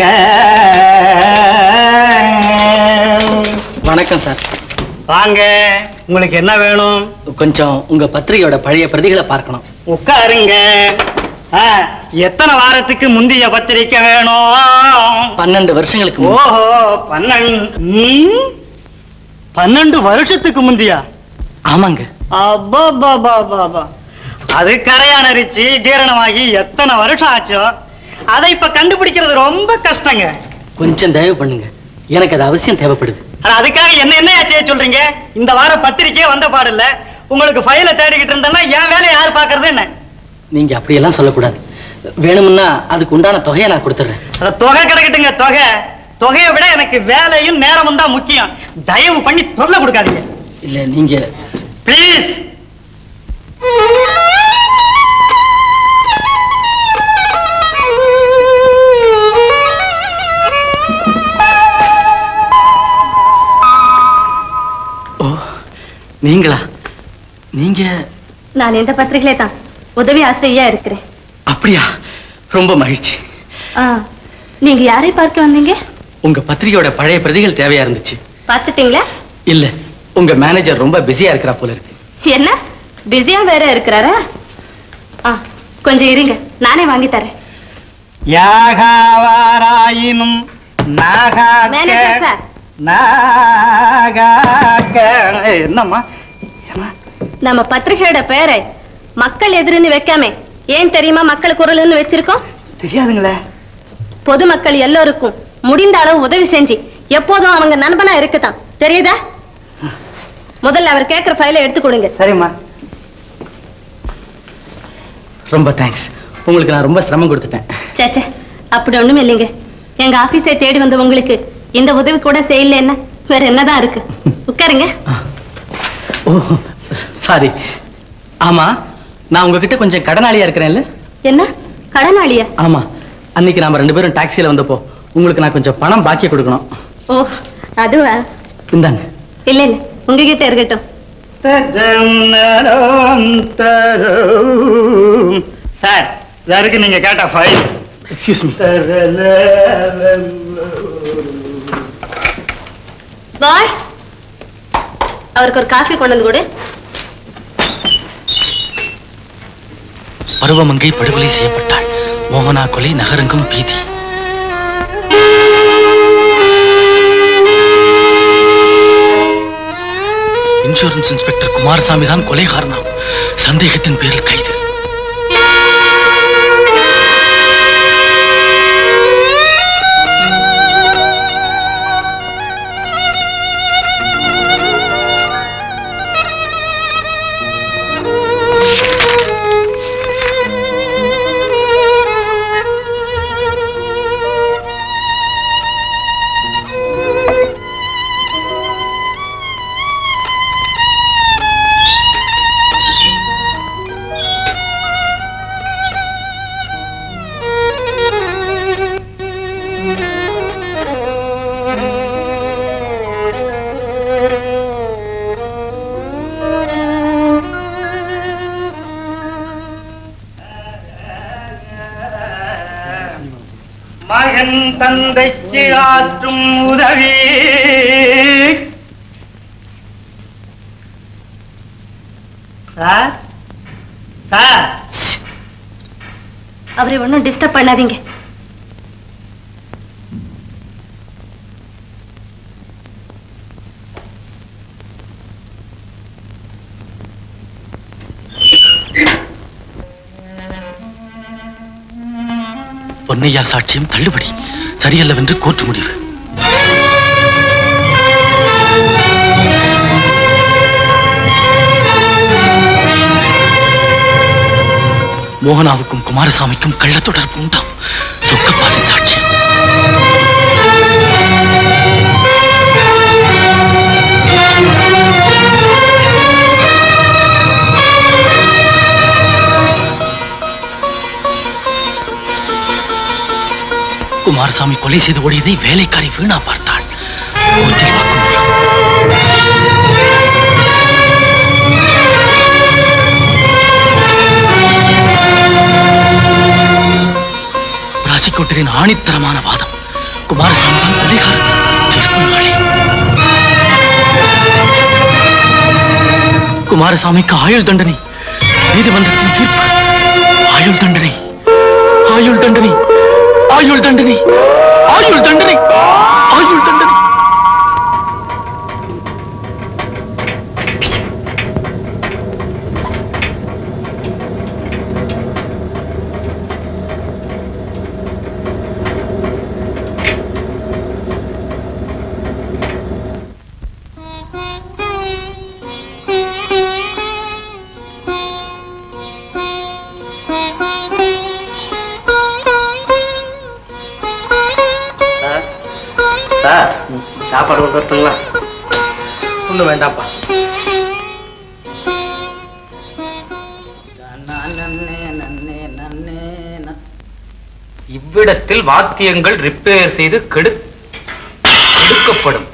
வணக்கம் சார் வாங்க உங்களுக்கு என்ன வேணும் கொஞ்சம் உங்க பத்திரிகையோட பழைய பிரதிகளை பார்க்கணும் உட்காருங்க ஆ, எத்தனை வாரத்துக்கு முந்தைய பத்திரிக்கை வேணும் பன்னெண்டு வருஷங்களுக்கு முன். ஓஹோ பன்னெண்டு ம்? பன்னெண்டு வருஷத்துக்கு முந்தியா ஆமாங்க அப்பா அது கரையான் அரிச்சு ஜீரணமாகி எத்தனை வருஷம் ஆச்சோ அதை இப்ப கண்டுபிடிக்கிறது ரொம்ப கஷ்டங்க கொஞ்சம் தயவு பண்ணுங்க எனக்கு அது அவசியம் தேவைப்படுது ஆனா அதுக்காக என்ன என்ன செய்ய சொல்றீங்க இந்த வாரம் பத்திரிக்கையே வந்த பாடில்ல உங்களுக்கு ஃபைல தேடிக்கிட்டு இருந்தேன்னா என் வேலையை யார் பாக்குறது என்ன நீங்க அப்படியெல்லாம் சொல்லக்கூடாது வேணும்னா அதுக்கு உண்டான தொகையை நான் கொடுத்துட்றேன் அந்த தொகை கிடைக்கட்டுங்க தொகை தொகையை விட எனக்கு வேலையும் நேரமும் தான் முக்கியம் தயவு பண்ணி தொல்லை கொடுக்காதீங்க இல்ல நீங்க ப்ளீஸ் நீங்களா நீங்க நான் இந்த பத்திரிகையிலே தான் உதவி ஆசிரியா இருக்கிறேன் அப்படியா ரொம்ப மகிழ்ச்சி ஆ, நீங்க யாரை பார்க்க வந்தீங்க உங்க பத்திரிகையோட பழைய பிரதிகள் தேவையா இருந்துச்சு பார்த்துட்டீங்களா இல்ல உங்க மேனேஜர் ரொம்ப பிஸியா இருக்கிறா போல இருக்கு என்ன பிஸியா வேற இருக்கிறாரா ஆ கொஞ்சம் இருங்க நானே வாங்கி தரேன் யாகாவாராயினும் மேனேஜர் நாகாக்க சார் நாகாக்க என்னம்மா நம்ம பத்திரிகையோட பேரை மக்கள் எதிர்ன்னு வைக்காம ஏன் தெரியுமா மக்கள் குரல்னு வச்சிருக்கோம் தெரியாதுங்களே பொதுமக்கள் எல்லோருக்கும் முடிந்த அளவு உதவி செஞ்சு எப்போதும் அவங்க நண்பனா இருக்குதான் தெரியுதா முதல்ல அவர் கேட்கிற ஃபைலை எடுத்து கொடுங்க சரிம்மா ரொம்ப தேங்க்ஸ் உங்களுக்கு நான் ரொம்ப சிரமம் கொடுத்துட்டேன் சேச்சே அப்படி ஒண்ணும் இல்லைங்க எங்க ஆபீஸை தேடி வந்த உங்களுக்கு இந்த உதவி கூட செய்யலன்னா வேற என்னதான் இருக்கு உட்காருங்க ஓ சாரி ஆமா நான் உங்ககிட்ட கொஞ்சம் கடனாளியா இருக்கிறேன்ல என்ன கடனாளியா ஆமா அன்னைக்கு நாம ரெண்டு பேரும் டாக்ஸில வந்தப்போ உங்களுக்கு நான் கொஞ்சம் பணம் பாக்கி கொடுக்கணும் ஓ அதுவா இந்தாங்க இல்ல இல்ல உங்ககிட்ட இருக்கட்டும் சார் இதற்கு நீங்க கேட்ட ஃபைல் எக்ஸ்கியூஸ் மீ பாய் அவருக்கு ஒரு காஃபி கொண்டு வந்து கொடு பருவமங்கை படுகொலை செய்யப்பட்டாள் மோகனா கொலை நகரெங்கும் பீதி இன்சூரன்ஸ் இன்ஸ்பெக்டர் குமாரசாமி தான் கொலைகாரனாம் சந்தேகத்தின் பேரில் கைது மகன் தந்தைக்கு ஆற்றும் உதவி சார் சார் அவரை ஒன்றும் டிஸ்டர்ப் பண்ணாதீங்க பொன்னையா சாட்சியம் தள்ளுபடி சரியல்லவென்று கோர்ட்டு முடிவு மோகனாவுக்கும் குமாரசாமிக்கும் கள்ள தொடர்பு உண்டாம் சொக்கப்பாவின் சாட்சியம் குமாரசாமி கொலை செய்து ஓடியதை வேலைக்காரி வீணா பார்த்தாள் கோர்ட்டில் வாக்குமூலம் ராசிக்கோட்டரின் ஆணித்தரமான வாதம் குமாரசாமி தான் கொலைகாரன் தீர்ப்பு நாளை குமாரசாமிக்கு ஆயுள் தண்டனை நீதிமன்றத்தின் தீர்ப்பு ஆயுள் தண்டனை ஆயுள் தண்டனை ஆயுள் தண்டனை ஆயுள் தண்டனை ஆயுள் தண்டனை சார் சாப்பாடு கொண்டு வரட்டுங்களா ஒன்றும் வேண்டாம்ப்பா இவ்விடத்தில் வாத்தியங்கள் ரிப்பேர் செய்து கெடு கெடுக்கப்படும்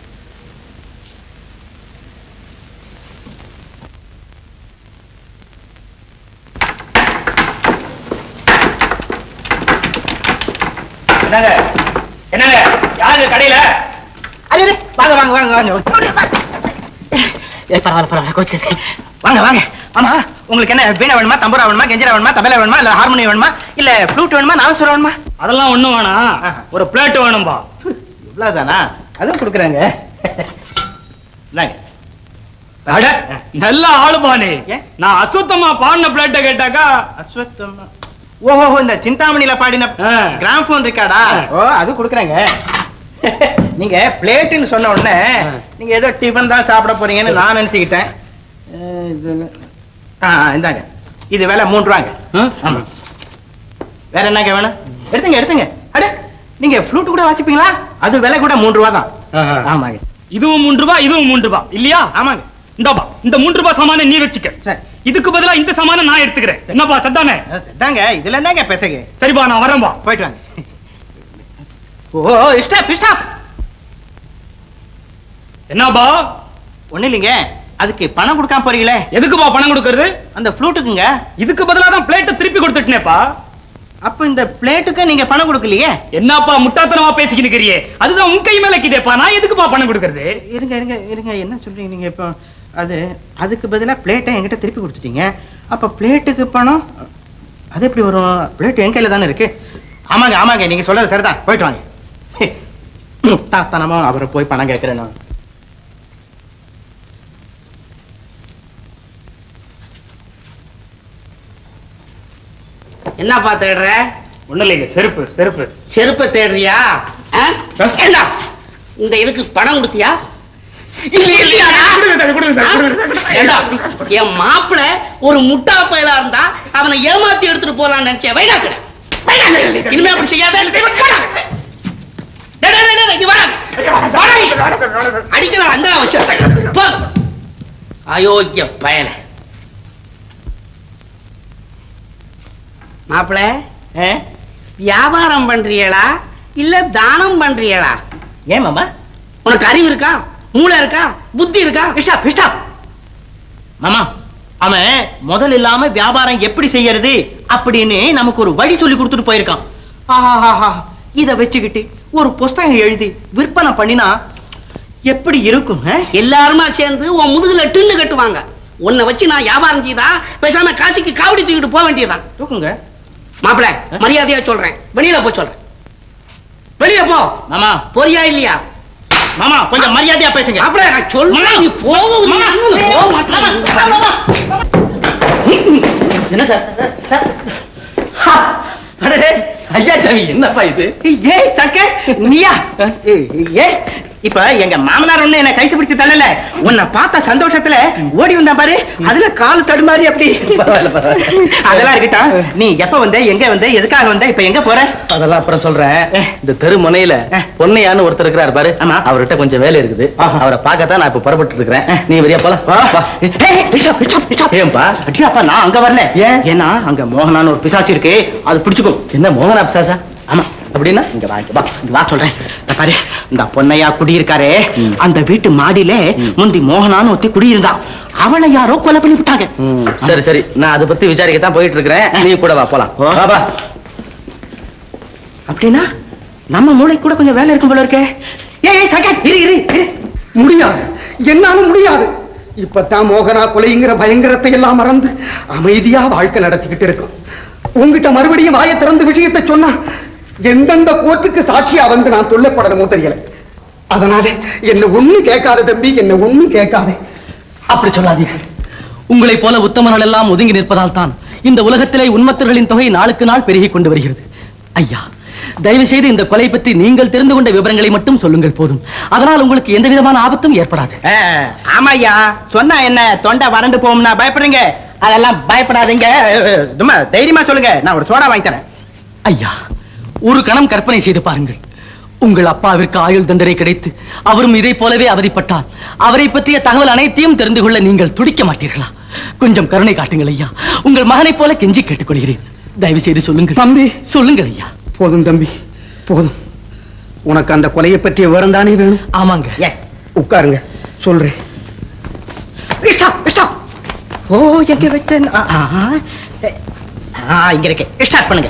என்னங்க என்னங்க யாருங்க கடையில அடே, வாங்க வாங்க வாங்க வாங்க ஏய், பரவாயில்ல பரவாயில்ல கோச்சு வாங்க வாங்க ஆமா உங்களுக்கு என்ன வீணை வேணுமா தம்பூரா வேணுமா கெஞ்சரா வேணுமா தபலா வேணுமா இல்ல ஹார்மோனியம் வேணுமா இல்ல ஃப்ளூட் வேணுமா நாதஸ்வரம் வேணுமா அதெல்லாம் ஒண்ணும் வேணாம் ஒரு பிளேட் வேணும்பா இவ்வளவுதானா அதுவும் கொடுக்குறாங்க இந்தாங்க. அட நல்ல ஆளுபானே நான் அசுத்தமா பாடின பிளேட்ட கேட்டாக்கா அஸ்வத்தமா ஓஹோ இந்த சிந்தாமணியில பாடின கிராம்போன் இருக்காடா ஓ அது கொடுக்குறாங்க நீங்க பிளேட்டுன்னு சொன்ன உடனே நீங்க ஏதோ டிஃபன் தான் சாப்பிட போறீங்கன்னு நான் நினைச்சுக்கிட்டேன் அஹ், இது ஆ ஆ, இந்தாங்க இது விலை மூன்று ரூபாங்க ஆமா வேற என்னங்க வேணும் எடுத்துங்க எடுத்துங்க அட நீங்க ஃப்ளூட் கூட வாசிப்பீங்களா அது விலை கூட மூன்று ரூபா தான் ஆமாங்க இதுவும் மூன்று ரூபாய் இதுவும் மூன்று ரூபாய் இல்லையா ஆமாங்க இந்தாப்பா இந்த மூன்று ரூபாய் சாமான நீ வச்சுக்க இதுக்கு பதிலா இந்த சாமான நான் எடுத்துக்கிறேன் என்னப்பா சத்தானே தாங்க இதுல என்னங்க பேசுங்க சரிப்பா நான் வரேன்பா போயிட்டு வாங்க ஓ ஸ்டாப் ஸ்டாப் என்னப்பா ஒண்ணு இல்லைங்க அதுக்கு பணம் கொடுக்காம போறீங்களே எதுக்குப்பா பணம் கொடுக்கறது அந்த ஃப்ளூட்டுக்குங்க இதுக்கு பதிலா தான் பிளேட்டை திருப்பி கொடுத்துட்டேனேப்பா அப்ப இந்த பிளேட்டுக்கு நீங்க பணம் கொடுக்கலையே என்னப்பா முட்டாத்தனமா பேசிக்கிட்டு இருக்கிறியே அதுதான் உன் கை மேல கிட்டேப்பா நான் எதுக்குப்பா பணம் கொடுக்கறது இருங்க இருங்க இருங்க என்ன சொல்றீங்க நீங்க இப்போ அது அதுக்கு பதிலா பிளேட்டை என்கிட்ட திருப்பி கொடுத்துட்டீங்க அப்ப பிளேட்டுக்கு பணம் அது எப்படி வரும் பிளேட் என் கையில தானே இருக்கு ஆமாங்க ஆமாங்க நீங்க சொல்றது சரிதான் போயிட்டு வாங்க முட்டாத்தனமா அவரை போய் பணம் கேட்கிறேன் நான் என்னப்பா தேடுற ஒண்ணு இல்லைங்க செருப்பு செருப்பு செருப்பை தேடுறியா ஆ? ஏண்டா இந்த இதுக்கு பணம் கொடுத்தியா இல்லையாடா? ஏண்டா, என் மாப்பிள ஒரு முட்டா பயலா இருந்தா அவனை ஏமாத்தி எடுத்துட்டு போலாம்னு நினைச்சேன் வைடா கடை இனிமே அப்படி செய்யாத வாடா. டேய், டேய், டேய், டேய், இங்க வாடா. வாடா இங்க. அடிக்கலாம் அந்த அவசியம் போ. அயோக்கிய பயல மாப்பிள வியாபாரம் பண்றீங்களா இல்ல தானம் பண்றீங்களா ஏன் மாமா உனக்கு அறிவு இருக்கா மூளை இருக்கா புத்தி இருக்கா ஸ்டாப் ஸ்டாப் மாமா அவன் முதல் இல்லாம வியாபாரம் எப்படி செய்யறது அப்படின்னு நமக்கு ஒரு வழி சொல்லி கொடுத்துட்டு போயிருக்கான் ஆஹாஹாஹா. இத வச்சுக்கிட்டு ஒரு புஸ்தகம் எழுதி விற்பனை பண்ணினா எப்படி இருக்கும் ஆ? எல்லாருமா சேர்ந்து உன் முதுகுல டின்னு கட்டுவாங்க உன்னை வச்சு நான் வியாபாரம் செய்தா பேசாம காசிக்கு காவடி தூக்கிட்டு போக வேண்டியதுதான் தூக்குங்க மாப்பிள மரியாதையா சொல்றேன் வெளியில போ சொல்றேன் வெளிய போ மாமா போறியா இல்லையா மாமா கொஞ்சம் மரியாதையா பேசுங்க மாப்பிள நான் சொல்றேன் நீ போக போக மாட்டேன் என்ன சார் அடே ஐயா சாமி என்னப்பா இது ஏய் சக்க நீயா ஏய், ஏய் இப்ப எங்க மாமனார் ஒண்ணு என்ன கைத்து பிடிச்சு தள்ளல உன்னை பார்த்த சந்தோஷத்துல ஓடி வந்தா பாரு அதுல கால் தடுமாறி அப்படி பரவாயில்ல, பரவாயில்ல. அதெல்லாம் இருக்கட்டும் நீ எப்ப வந்த எங்க வந்த எதுக்காக வந்த இப்ப எங்க போற அதெல்லாம் அப்புறம் சொல்றேன் இந்த தெரு முனையில பொன்னையான்னு ஒருத்தர் இருக்கிறாரு பாரு ஆமா. அவர்கிட்ட கொஞ்சம் வேலை இருக்குது ஆஹா. அவரை பார்க்கத்தான் நான் இப்ப புறப்பட்டு இருக்கிறேன் நீ வரியா போலாம் வா, வா. ஏன்பா அடியாப்பா நான் அங்க வரல ஏன்? ஏன்னா அங்க மோகனான்னு ஒரு பிசாசு இருக்கு அது பிடிச்சுக்கும் என்ன மோகனா பிசாசா ஆமா அப்படின்னா இங்க வா இங்க வா இங்க வா சொல்றேன் இந்த பாரு இந்த பொன்னையா குடியிருக்காரே அந்த வீட்டு மாடியில முந்தி மோகனான்னு ஒருத்தி குடியிருந்தா அவளை யாரோ கொலை பண்ணி விட்டாங்க ம், சரி சரி நான் அதை பத்தி விசாரிக்கத்தான் போயிட்டு இருக்கிறேன் நீ கூட வா போலாம் ஓ. வா, வா அப்படின்னா நம்ம மூளை கூட கொஞ்சம் வேலை இருக்கும் போல இருக்கே ஏய் ஏய் சக்கா இரு இரு இரு முடியாது என்னால முடியாது இப்பதான் மோகனா கொலைங்கிற பயங்கரத்தை எல்லாம் மறந்து அமைதியா வாழ்க்கை நடத்திக்கிட்டு இருக்கோம் உங்ககிட்ட மறுபடியும் வாயை திறந்து விஷயத்தை சொன்னா எந்தெந்த கோர்ட்டுக்கு சாட்சியா வந்து நான் சொல்லப்படணுமோ தெரியல அதனால என்ன ஒண்ணு கேட்காத தம்பி என்ன ஒண்ணும் கேட்காத அப்படி சொல்லாதீர்கள் உங்களைப் போல உத்தமர்கள் எல்லாம் ஒதுங்கி நிற்பதால் தான் இந்த உலகத்திலே உண்மத்தர்களின் தொகை நாளுக்கு நாள் பெருகிக் கொண்டு வருகிறது ஐயா தயவு செய்து இந்த கொலை பற்றி நீங்கள் தெரிந்து கொண்ட விவரங்களை மட்டும் சொல்லுங்கள் போதும் அதனால் உங்களுக்கு எந்த விதமான ஆபத்தும் ஏற்படாது ஆ, ஆமாய்யா சொன்னா என்ன தொண்டை வறண்டு போகும்னா பயப்படுறீங்க அதெல்லாம் பயப்படாதீங்க சும்மா தைரியமா சொல்லுங்க நான் ஒரு சோடா வாங்கி தரேன் ஐயா ஒரு கணம் கற்பனை செய்து பாருங்கள் உங்கள் அப்பாவிற்கு ஆயுள் தண்டனை கிடைத்து அவரும் இதை போலவே அவதிப்பட்டால் அவரை பற்றிய தகவல் அனைத்தையும் தெரிந்து கொள்ள நீங்கள் துடிக்க மாட்டீர்களா கொஞ்சம் கருணை காட்டுங்கள் ஐயா உங்கள் மகனைப் போல கெஞ்சி கேட்டுக்கொள்கிறேன் தயவு செய்து சொல்லுங்கள் தம்பி சொல்லுங்கள் ஐயா போதும் தம்பி போதும் உனக்கு அந்த கொலையை பற்றிய விவரம் தானே வேணும் ஆமாங்க எஸ் உட்காருங்க சொல்றேன் ஸ்டாப் ஸ்டாப் ஓ எங்க வச்சேன் ஆ, ஆ, ஆ. ஆ இங்க இருக்கு ஸ்டார்ட் பண்ணுங்க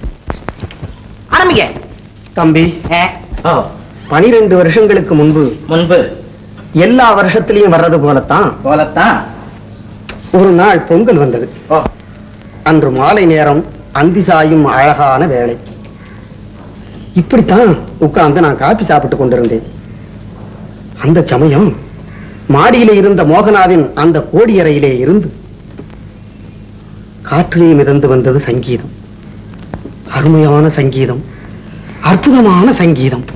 ஆரம்பிங்க தம்பி ஆ, ஓ பனிரெண்டு வருஷங்களுக்கு முன்பு முன்பு எல்லா வருஷத்திலையும் வர்றது போலத்தான் போலத்தான் ஒரு நாள் பொங்கல் வந்தது ஓ அன்று மாலை நேரம் அந்தி சாயும் அழகான வேளை இப்படித்தான் உட்கார்ந்து நான் காபி சாப்பிட்டு கொண்டிருந்தேன் அந்த சமயம் மாடியிலே இருந்த மோகனாவின் அந்த கோடியறையிலே இருந்து காற்றிலே மிதந்து வந்தது சங்கீதம் அருமையான சங்கீதம் அற்புதமான சங்கீதம்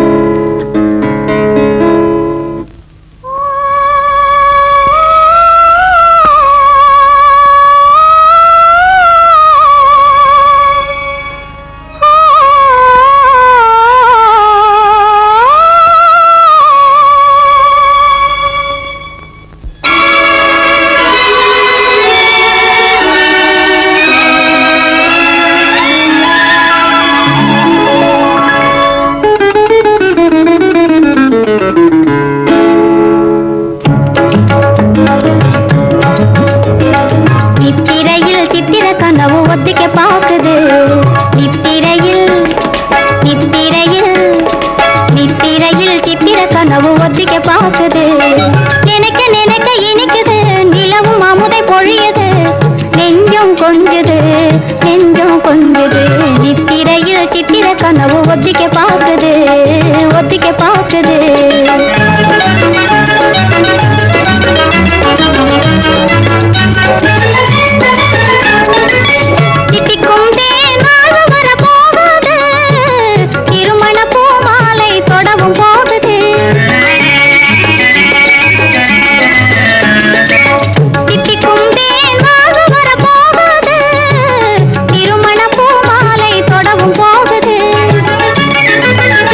நித்திரையில் சித்திர கனவு ஒத்திக்க பார்க்குது நித்திரையில் நித்திரையில் நித்திரையில் சித்திர கனவு ஒத்திக்க பார்க்குது நினைக்க நினைக்க இனிக்குது நிலவும் அமுதை பொழியுது நெஞ்சம் கொஞ்சுது நெஞ்சம் கொஞ்சுது நித்திரையில் சித்திர கனவு ஒத்திக்க பார்க்குது ஒத்திக்க பார்க்குது தித்திக்கும் தேன் வாழ்வு வர போகுது திருமண பூமாலை தொடவும் போகுது தித்திக்கும் தேன் வாழ்வு வர போகுது திருமண பூமாலை தொடவும் போகுது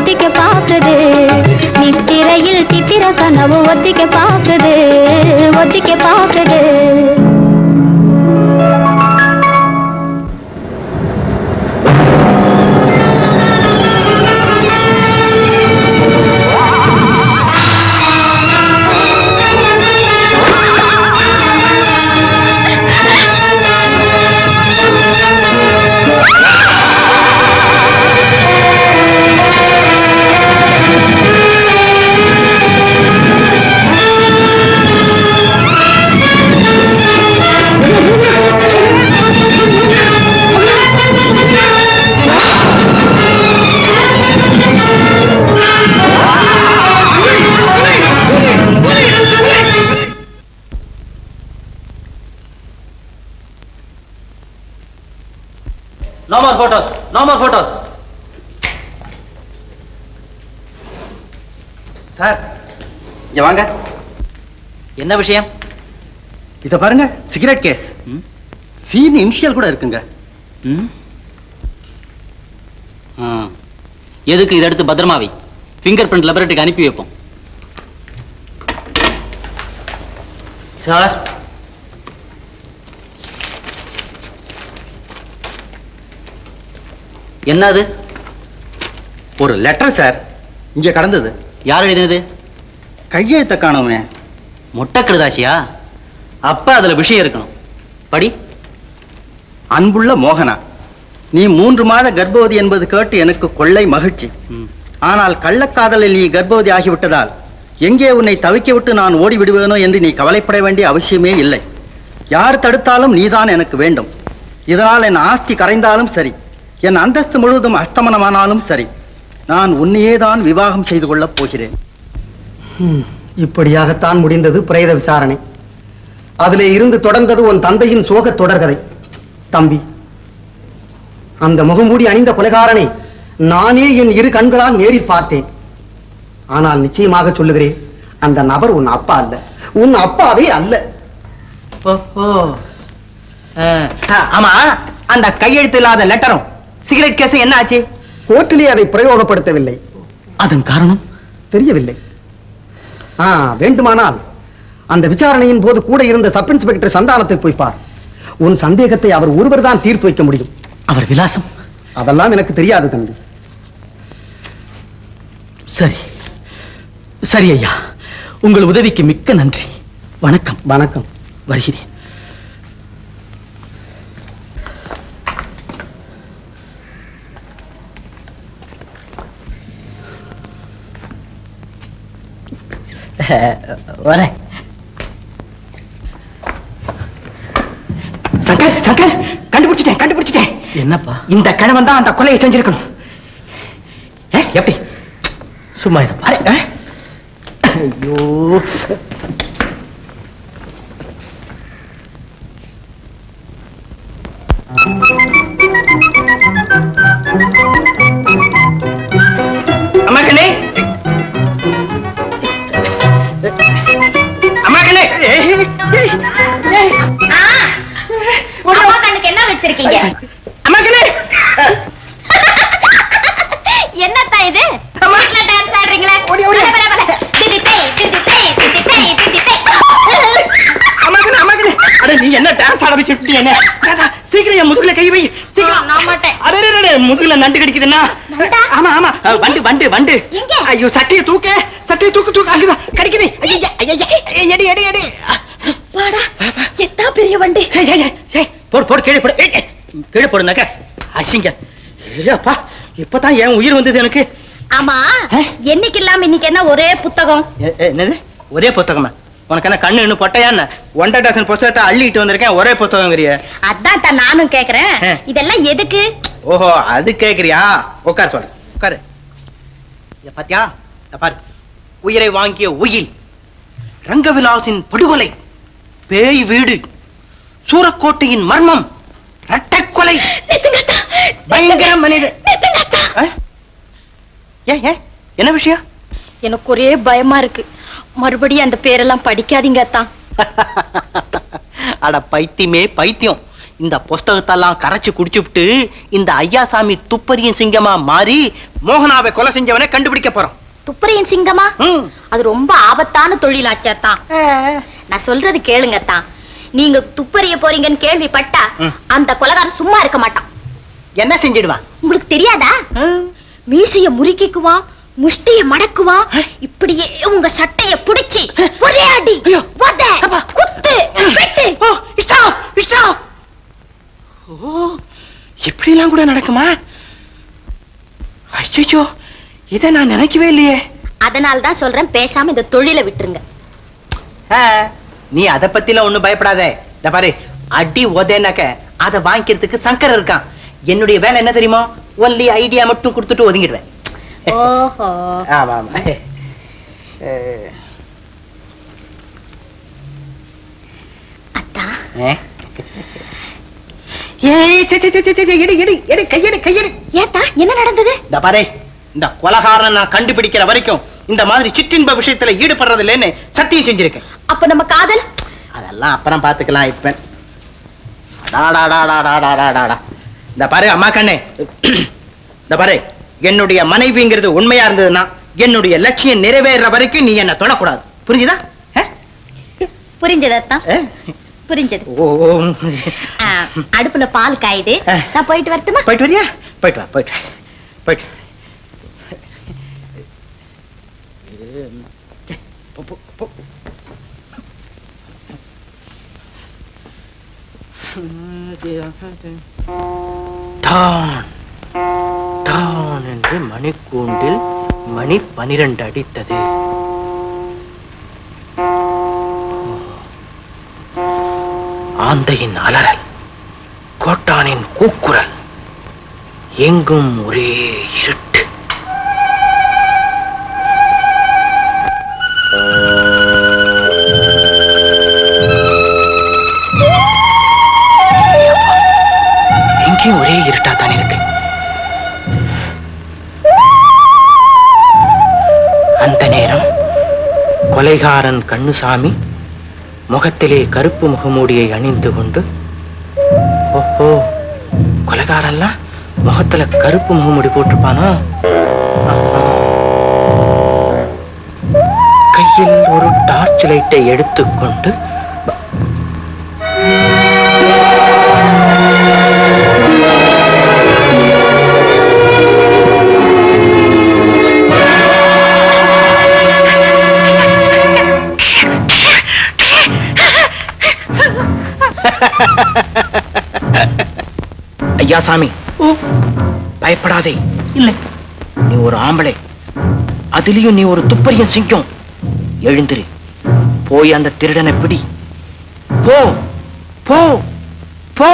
ஒத்திக்க பாக்குது நித்திரையில் சித்திர கனவு ஒத்திக்க பாக்குது ஒத்திக்க பாக்குது No more photos. No more photos. Sir இங்க வாங்க என்ன விஷயம் இத பாருங்க சிகரெட் கேஸ் சீன் இனிஷியல் கூட இருக்குங்க ம்? ஆ. எதுக்கு இதை எடுத்து பத்திரமாவி ஃபிங்கர் பிரிண்ட் லெபரட்டரிக்கு அனுப்பி வைப்போம் சார் என்னது ஒரு லெட்டர் சார் இங்க கடந்தது யார் எழுதினது கையெழுத்த காணோமே முட்டை கடுதாசியா அப்ப அதுல விஷயம் இருக்கணும் படி அன்புள்ள மோகனா நீ மூன்று மாத கர்ப்பவதி என்பது கேட்டு எனக்கு கொள்ளை மகிழ்ச்சி ஆனால் கள்ளக்காதலில் நீ கர்ப்பவதி ஆகிவிட்டதால் எங்கே உன்னை தவிக்க விட்டு நான் ஓடி விடுவேனோ என்று நீ கவலைப்பட வேண்டிய அவசியமே இல்லை யார் தடுத்தாலும் நீதான் எனக்கு வேண்டும் இதனால் என் ஆஸ்தி கரைந்தாலும் சரி என் அந்தஸ்து முழுவதும் அஸ்தமனமானாலும் சரி நான் உன்னையே தான் விவாகம் செய்து கொள்ளப் போகிறேன் ஹம், இப்படியாகத்தான் முடிந்தது பிரேத விசாரணை அதிலே இருந்து தொடர்ந்தது உன் தந்தையின் சோக தொடர்கதை தம்பி அந்த முகமூடி அணிந்த கொலைகாரனை நானே என் இரு கண்களால் நேரில் பார்த்தேன் ஆனால் நிச்சயமாக சொல்லுகிறேன் அந்த நபர் உன் அப்பா அல்ல உன் அப்பாவே அல்ல ஓஹோ ஆமா அந்த கையெழுத்து இல்லாத லெட்டரும் சிகரெட் கேஸும் என்ன ஆச்சு கோர்ட்டிலே அதை பிரயோகப்படுத்தவில்லை அதன் காரணம் தெரியவில்லை ஆ வேண்டுமானால் அந்த விசாரணையின் போது கூட இருந்த சப் இன்ஸ்பெக்டர் சந்தானத்தை போய் பார் உன் சந்தேகத்தை அவர் ஒருவர் தான் தீர்த்து வைக்க முடியும் அவர் விலாசம் அதெல்லாம் எனக்கு தெரியாது தம்பி சரி சரி ஐயா உங்கள் உதவிக்கு மிக்க நன்றி வணக்கம் வணக்கம் வருகிறேன் வரேன் சங்கர் சங்கர் கண்டுபிடிச்சிட்டேன் கண்டுபிடிச்சிட்டேன் என்னப்பா இந்த கிழவன் தான் அந்த கொலையை செஞ்சிருக்கணும் ஏ, எப்படி சும்மா இருப்பா அரே, ஆ? ஐயோ அம்மா கண்ணே அம்மா கண்ணே அம்மா கண்ணுக்கு என்ன வச்சிருக்கீங்க அம்மா கண்ணே என்னத்தான் இது வீட்ல டான்ஸ் ஆடுறீங்களே பல, பல, பல. திதித்தை, திதித்தை, திதித்தை, திதித்தை. அம்மா கண்ணே அம்மா கண்ணே அட நீ என்ன டான்ஸ் ஆட வச்சுட்டு என்ன தாத்தா, சீக்கிரம் என் முதுகுல கை வை சீக்கிரம் நான் மாட்டேன். அடே அடே, அடே முதுகுல நண்டு கடிக்குதுன்னா ஆமா ஆமா அஹ், வண்டு வண்டு வண்டு எங்க? ஐயோ சட்டையை தூக்கு சட்டையை தூக்கு தூக்கு அங்கதான் கடிக்குது ஐயா, ஐயா, ஐயா, எடி எடி எடி வாடா எத்தா பெரிய வண்டி ஏய், ஏய், ஏய், ஏய், போடு போடு கீழே போடு ஏய், ஏய், கீழே போடுனாக்க அசிங்க ஏப்பா இப்பதான் என் உயிர் வந்தது எனக்கு ஆமா என்னைக்கு இல்லாம இன்னைக்கு என்ன ஒரே புத்தகம் ஏ, ஏ, என்னது ஒரே புத்தகமா உனக்கு என்ன கண்ணு இன்னும் பொட்டையா என்ன ஒன்றரை டசன் புத்தகத்தை அள்ளிட்டு வந்திருக்கேன் ஒரே புத்தகங்கிறிய அதான் தான் நானும் கேக்குறேன் ஆ. இதெல்லாம் எதுக்கு ஓஹோ அது கேக்குறியா உட்கார் சொல்லு உட்காரு இத பாத்தியா இத பாரு உயிரை வாங்கிய உயில் ரங்கவிலாசின் படுகொலை பேய் வீடு சூரக்கோட்டையின் மர்மம் ரட்டக்கொலை பயங்கர மனித ஆ? ஏன் ஏன் என்ன விஷயம் எனக்கு ஒரே பயமா இருக்கு மறுபடியும் அந்த பேரெல்லாம் படிக்காதீங்க அத்தான் அட பைத்தியமே பைத்தியம் இந்த புஸ்தகத்தெல்லாம் கரைச்சு குடிச்சுவிட்டு இந்த ஐயாசாமி துப்பறியும் சிங்கமா மாறி மோகனாவை கொலை செஞ்சவனை கண்டுபிடிக்க போறோம் துப்பறியன் சிங்கமா அது ரொம்ப ஆபத்தான தொழிலாச்சாத்தான் நான் சொல்றது கேளுங்கத்தான் நீங்க துப்பறிய போறீங்கன்னு கேள்விப்பட்டா ம். அந்த கொலகாரன் சும்மா இருக்க மாட்டான் என்ன செஞ்சிடுவான் உங்களுக்கு தெரியாதா மீசைய முறுக்கிக்குவான் முஷ்டிய மடக்குவான் இப்படியே உங்க சட்டைய புடிச்சு ஒரே அடி உத, குத்து வெட்டு ஓ இப்படிலாம் கூட நடக்குமா ஐயோ இதை நான் நினைக்கவே இல்லையே அதனால தான் சொல்றேன் பேசாம இந்த தொழிலை விட்டுருங்க ஆ, நீ அத பத்திலாம் ஒண்ணும் பயப்படாத இந்த பாரு அடி உதேனாக்க அதை வாங்கிக்கிறதுக்கு சங்கர் இருக்கான் என்னுடைய வேலை என்ன தெரியுமா ஒன்லி ஐடியா மட்டும் கொடுத்துட்டு ஒதுங்கிடுவேன் ஓஹோ ஆமா ஆமா அஹ், ஏ? ஏய், சே, சே, சே, சே, சே, எடு, எடு, எடு, கையெடு, கையெடு. ஏத்தா என்ன நடந்தது இந்த பாரு இந்த கொலகாரன் நான் கண்டுபிடிக்கிற வரைக்கும் இந்த மாதிரி சிற்றின்ப விஷயத்துல ஈடுபடுறது இல்லைன்னு சத்தியம் செஞ்சிருக்கேன் அப்ப நம்ம காதல் அதெல்லாம் அப்புறம் பாத்துக்கலாம் இப்ப அடாடாடாடாடாடாடாடா. இந்த பாரு அம்மா கண்ணே இந்த பாரு என்னுடைய மனைவிங்கிறது உண்மையா இருந்ததுன்னா என்னுடைய லட்சியம் நிறைவேற வரைக்கும் நீ என்ன தொடக்கூடாது புரிஞ்சுதா புரிஞ்சதான் புரிஞ்சது ஓ ஓ. ஆ, அடுப்புல பால் காயுது நான் போயிட்டு வரட்டுமா போயிட்டு வரியா போயிட்டு வா போயிட்டு வா. போயிட்டு வா. போ, போ, போ. டான் டான் என்று மணிக்கூண்டில் மணி பனிரெண்டு அடித்தது ஆந்தையின் அலறல் கோட்டானின் கூக்குரல் எங்கும் ஒரே இருட்டு எங்கேயும் ஒரே இருட்டா தான் இருக்கு அந்த நேரம் கொலைகாரன் கண்ணுசாமி முகத்திலே கருப்பு முகமூடியை அணிந்து கொண்டு ஓஹோ கொலைகாரன்லாம் முகத்துல கருப்பு முகமூடி போட்டிருப்பானோ ஆஹா. கையில் ஒரு டார்ச் லைட்டை எடுத்துக்கொண்டு ஐயா சாமி பயப்படாதே இல்லை நீ ஒரு ஆம்பளை அதுலயும் நீ ஒரு துப்பறியும் சிங்கம் எழுந்திரு போய் அந்த திருடனை பிடி போ போ போ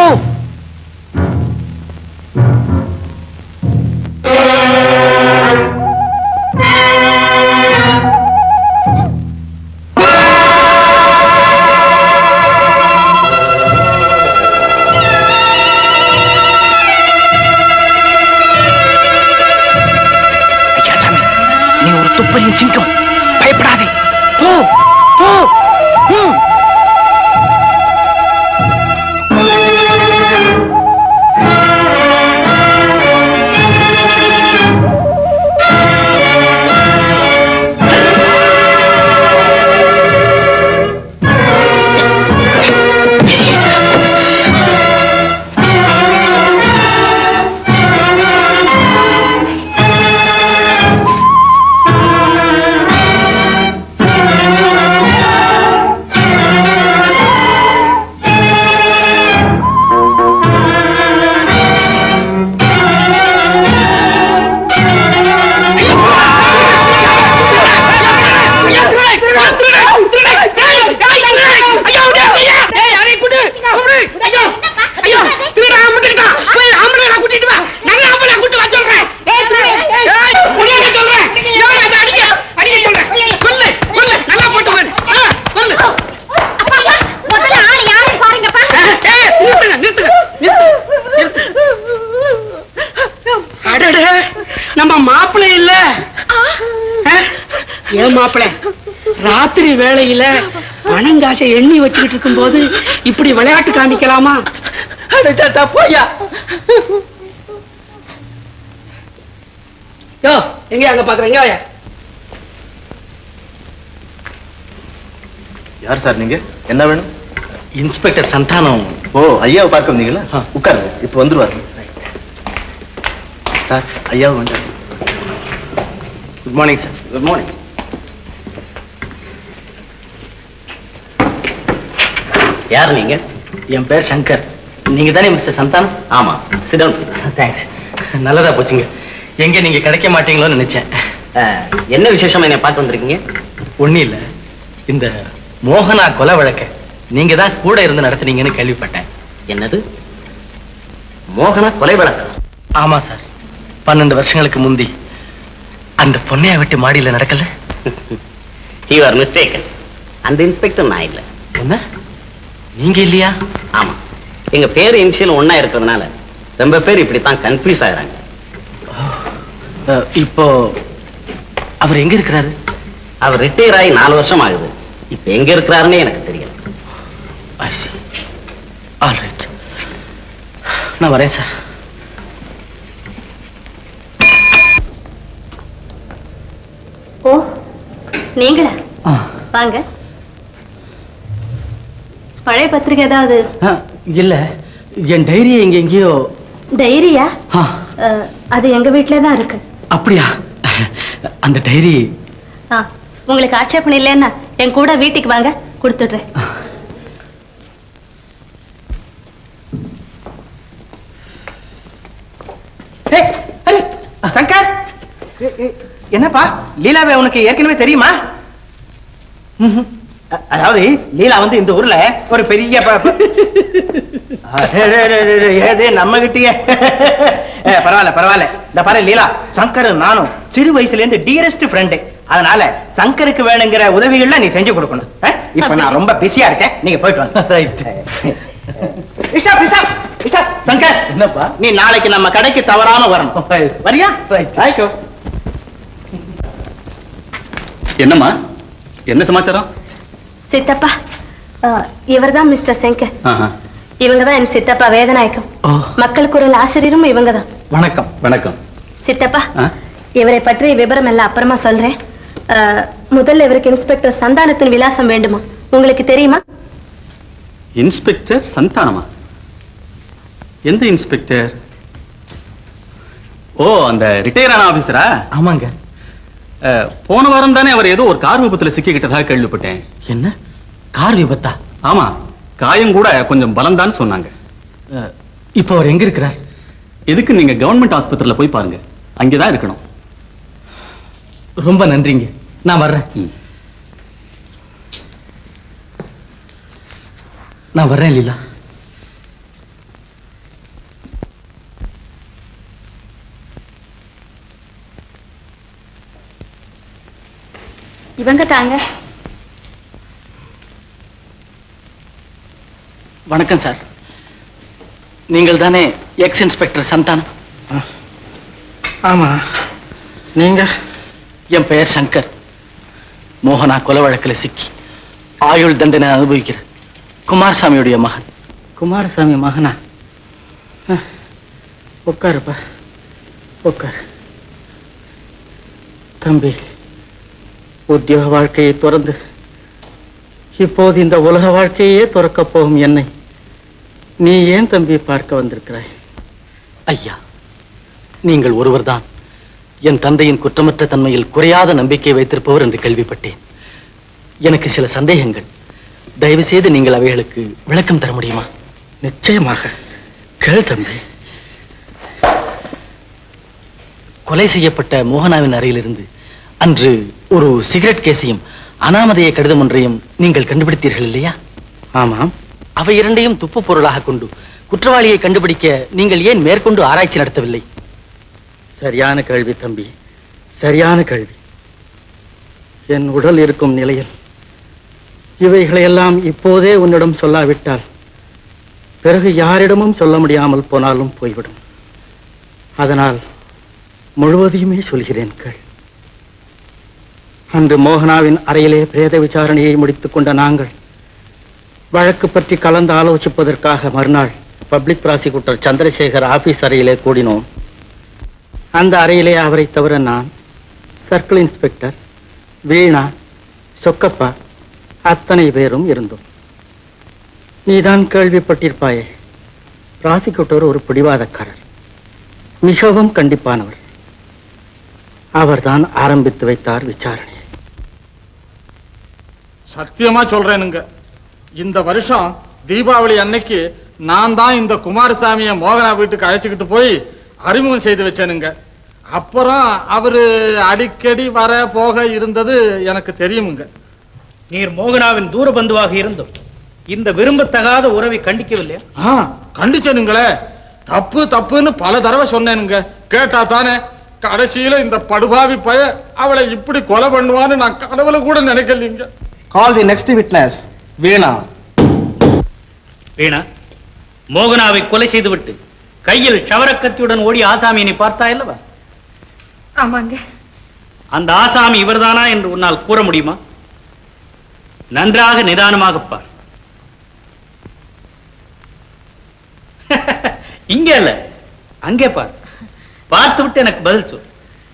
ஐயா சாமி நீ ஒரு துப்பறியும் சிங்கம் பயப்படாதே போ போ ம். முதல்ல ஆள் யாருன்னு பாருங்கப்பா அடடே நம்ம மாப்பிள்ளை இல்ல அஹ், ஏன் மாப்பிள்ளை ராத்திரி வேளையில பணங்காசை எண்ணி வச்சுக்கிட்டு இருக்கும்போது இப்படி விளையாட்டு காமிக்கலாமா அடிச்சாட்டா போயா யோ எங்க அங்க பாக்குறேன் எங்க வாயா யார் சார் நீங்க என்ன வேணும் இன்ஸ்பெக்டர் சந்தானம் ஓ ஐயாவை பார்க்க வந்தீங்களா உட்காருங்க இப்போ வந்துருவாரு சார் ஐயாவை வந்து good morning sir good morning யார் நீங்க என் பேர் சங்கர் நீங்க தானே மிஸ்டர் சந்தானம் ஆமா சிடம் தேங்க்ஸ் நல்லதா போச்சுங்க எங்க நீங்க கிடைக்க மாட்டீங்களோன்னு நினைச்சேன் என்ன விசேஷமா என்னை பார்த்து வந்திருக்கீங்க ஒண்ணு இல்ல இந்த மோகனா கொலை வழக்க நீங்க தான் கூட இருந்து நடத்துனீங்கன்னு கேள்விப்பட்டேன் என்னது மோகனா கொலை வழக்கு ஆமா சார் பன்னெண்டு வருஷங்களுக்கு முந்தி அந்த பொண்ணைய விட்டு மாடியில நடக்கல யூ ஆர் மிஸ்டேக்கன் அந்த இன்ஸ்பெக்டர் நான் இல்ல என்ன நீங்க இல்லையா ஆமா எங்க பேர் இனிஷியல் ஒண்ணா இருக்கிறதுனால ரொம்ப பேர் இப்படித்தான் கன்ஃபியூஸ் ஆகுறாங்க அஹ், இப்போ அவர் எங்க இருக்கிறாரு அவர் ரிட்டையர் ஆகி நாலு வருஷம் ஆகுது இப்ப எங்க இருக்கிறாருன்னே எனக்கு தெரியல I see. All right. நான் வரேன் சார் ஓ நீங்களா வாங்க பழைய பத்திரிக்கை ஏதாவது இல்ல என் டைரியை எங்க எங்கேயோ டைரியா ஆ, அஹ், அது எங்க வீட்ல தான் இருக்கு அப்படியா அந்த டைரி ஆ உங்களுக்கு ஆட்சேபணம் இல்லைன்னா என் கூட வீட்டுக்கு வாங்க கொடுத்துடுறேன் ஏய், அரே, சங்கர் ஏ, ஏ, என்னப்பா லீலாவை உனக்கு ஏற்கனவே தெரியுமா ம்ஹும். அ- அதாவது லீலா வந்து இந்த ஊர்ல ஒரு பெரிய ப- ப- அடே, டே, டே, டே, டே, ஏது நம்ம கிட்டயே ஏ, பரவாயில்ல பரவாயில்ல இந்த பாரு லீலா சங்கர் நானும் சிறு வயசுல இருந்து டியரஸ்ட் ஃப்ரெண்டு அதனால சங்கருக்கு வேணுங்கிற உதவிகள்லாம் நீ செஞ்சு கொடுக்கணும் ஆ? இப்ப நான் ரொம்ப பிஸியா இருக்கேன் நீங்க போயிட்டு வாங்க இஷ்டா இஷ்டா இஷ்டா சங்கர் என்னப்பா நீ நாளைக்கு நம்ம கடைக்கு தவறாம வரணும் வரியா ரைட் என்னம்மா என்ன சமாச்சாரம் சித்தப்பா இவர்தான் மிஸ்டர் சங்கர் ஆஹா. இவங்க தான் என் சித்தப்பா வேதநாயக்கம் மக்கள் குரல் ஆசிரியரும் இவங்க தான் வணக்கம் வணக்கம் சித்தப்பா ஆ? இவரை பற்றிய விவரம் எல்லாம் அப்புறமா சொல்றேன் அஹ், முதல்ல இவருக்கு இன்ஸ்பெக்டர் சந்தானத்தின் விலாசம் வேண்டுமா உங்களுக்கு தெரியுமா இன்ஸ்பெக்டர் சந்தானமா எந்த இன்ஸ்பெக்டர் ஓ அந்த ரிட்டையர் ஆன ஆபீசரா ஆமாங்க போன வாரம் தானே அவர் ஏதோ ஒரு கார் விபத்துல சிக்கிக்கிட்டதாக கேள்விப்பட்டேன் என்ன கார் விபத்தா ஆமா காயம் கூட கொஞ்சம் பலம்தான் சொன்னாங்க இப்போ அவர் எங்க இருக்கிறார் எதுக்கு நீங்க கவர்மெண்ட் ஆஸ்பத்திரியில போய் பாருங்க அங்கேதான் இருக்கணும் ரொம்ப நன்றிங்க நான் வர்றேன் நான் வர்றேன் லீலா இவங்க தாங்க வணக்கம் சார் நீங்கள் தானே எக்ஸ் இன்ஸ்பெக்டர் சந்தானம் ஆமா நீங்க என் பெயர் சங்கர் மோகனா கொலை வழக்கில் சிக்கி ஆயுள் தண்டனை அனுபவிக்கிற குமாரசாமியுடைய மகன் குமாரசாமி மகனா அஹ், உட்காருப்பா உட்காரு தம்பி உத்தியோக வாழ்க்கையை துறந்து இப்போது இந்த உலக வாழ்க்கையே துறக்கப் போகும் என்னை நீ ஏன் தம்பி பார்க்க வந்திருக்கிறாய் ஐயா நீங்கள் ஒருவர்தான் என் தந்தையின் குற்றமற்ற தன்மையில் குறையாத நம்பிக்கை வைத்திருப்பவர் என்று கேள்விப்பட்டேன் எனக்கு சில சந்தேகங்கள் தயவு செய்து நீங்கள் அவைகளுக்கு விளக்கம் தர முடியுமா நிச்சயமாக கேள் தம்பி கொலை செய்யப்பட்ட மோகனாவின் அறையிலிருந்து அன்று ஒரு சிகரெட் கேஸையும் அனாமதேய கடிதம் ஒன்றையும் நீங்கள் கண்டுபிடித்தீர்கள் இல்லையா ஆமாம் அவை இரண்டையும் துப்பு பொருளாக கொண்டு குற்றவாளியை கண்டுபிடிக்க நீங்கள் ஏன் மேற்கொண்டு ஆராய்ச்சி நடத்தவில்லை சரியான கேள்வி தம்பி சரியான கேள்வி என் உடல் இருக்கும் நிலையில் இவைகளையெல்லாம் இப்போதே உன்னிடம் சொல்லாவிட்டால் பிறகு யாரிடமும் சொல்ல முடியாமல் போனாலும் போய்விடும் அதனால் முழுவதையுமே சொல்கிறேன் கேள் அன்று மோகனாவின் அறையிலே பிரேத விசாரணையை முடித்துக் கொண்ட நாங்கள் வழக்கு பற்றி கலந்து ஆலோசிப்பதற்காக மறுநாள் பப்ளிக் ப்ராசிக்யூட்டர் சந்திரசேகர் ஆபீஸ் அறையிலே கூடினோம் அந்த அறையிலே அவரை தவிர நான் சர்க்கிள் இன்ஸ்பெக்டர் வீணா சொக்கப்பா அத்தனை பேரும் இருந்தோம் நீதான் கேள்விப்பட்டிருப்பாயே ப்ராசிக்யூட்டர் ஒரு பிடிவாதக்காரர் மிகவும் கண்டிப்பானவர் அவர்தான் ஆரம்பித்து வைத்தார் விசாரணை சத்தியமா சொல்றேனுங்க இந்த வருஷம் தீபாவளி அன்னைக்கு நான் தான் இந்த குமாரசாமியை மோகனா வீட்டுக்கு அழைச்சுக்கிட்டு போய் அறிமுகம் செய்து வச்சேனுங்க அப்புறம் அவரு அடிக்கடி வர போக இருந்தது எனக்கு தெரியுமுங்க நீர் மோகனாவின் தூர பந்துவாக இருந்தும் இந்த விரும்பத்தகாத உறவை கண்டிக்கவில்லையா ஆ கண்டிச்சனுங்களே தப்பு தப்புன்னு பல தடவை சொன்னேனுங்க கேட்டா தானே கடைசியில இந்த படுபாவி பய அவளை இப்படி கொலை பண்ணுவான்னு நான் கனவுல கூட நினைக்கலீங்க கால் தி நெக்ஸ்ட் விட்னஸ் வீணா வீணா மோகனாவை கொலை செய்துவிட்டு கையில் சவரக்கத்தியுடன் ஓடி ஆசாமியை நீ பார்த்தாய் அல்லவா ஆமாங்க அந்த ஆசாமி இவர்தானா என்று உன்னால் கூற முடியுமா நன்றாக நிதானமாக பார் இங்கே அல்ல அங்கே பார் பார்த்து விட்டு எனக்கு பதில் சொல்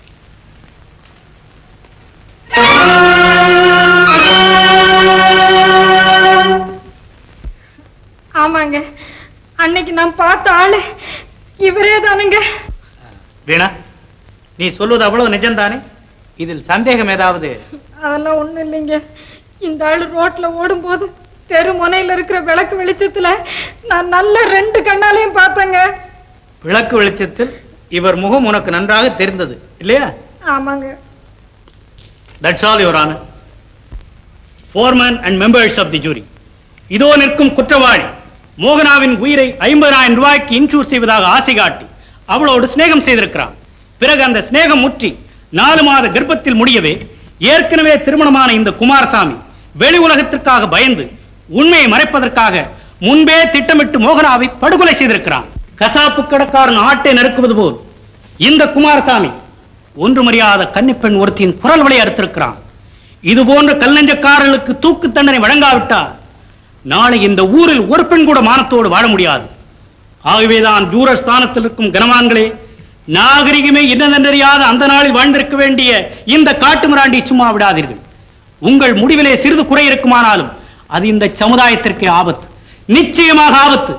ஆமாங்க அன்னைக்கு நான் பார்த்த ஆளு இவரே தானுங்க வீணா நீ சொல்வது அவ்வளவு நிஜம்தானே இதில் சந்தேகம் ஏதாவது அதெல்லாம் ஒண்ணும் இல்லைங்க இந்த ஆளு ரோட்ல ஓடும்போது தெரு முனையில இருக்கிற விளக்கு வெளிச்சத்துல நான் நல்ல ரெண்டு கண்ணாலையும் பார்த்தேங்க விளக்கு வெளிச்சத்தில் இவர் முகம் உனக்கு நன்றாக தெரிந்தது இல்லையா ஆமாங்க that's all your honour foreman and members of the jury இதோ நிற்கும் குற்றவாளி மோகனாவின் உயிரை ஐம்பதாயிரம் ரூபாய்க்கு இன்சூர் செய்வதாக ஆசை காட்டி அவளோடு சிநேகம் செய்திருக்கிறான் பிறகு அந்த சிநேகம் முற்றி நாலு மாத கர்ப்பத்தில் முடியவே ஏற்கனவே திருமணமான இந்த குமாரசாமி வெளி உலகத்திற்காக பயந்து உண்மையை மறைப்பதற்காக முன்பே திட்டமிட்டு மோகனாவை படுகொலை செய்திருக்கிறான் கசாப்பு கடைக்காரன் ஆட்டை நெருக்குவது போல் இந்த குமாரசாமி ஒன்றுமறியாத கன்னிப்பெண் ஒருத்தியின் குரல் வழி அறுத்திருக்கிறான் இது போன்ற கல்லஞ்சக்காரர்களுக்கு தூக்கு தண்டனை வழங்காவிட்டால் நாளை இந்த ஊரில் ஒரு பெண் கூட மானத்தோடு வாழ முடியாது ஆகவேதான் தூர ஸ்தானத்தில் இருக்கும் கனவான்களே நாகரிகமே என்னதென்றறியாத அந்த நாளில் வாழ்ந்திருக்க வேண்டிய இந்த காட்டு மிராண்டி சும்மா விடாதீர்கள் உங்கள் முடிவிலே சிறிது குறை இருக்குமானாலும் அது இந்த சமுதாயத்திற்கே ஆபத்து நிச்சயமாக ஆபத்து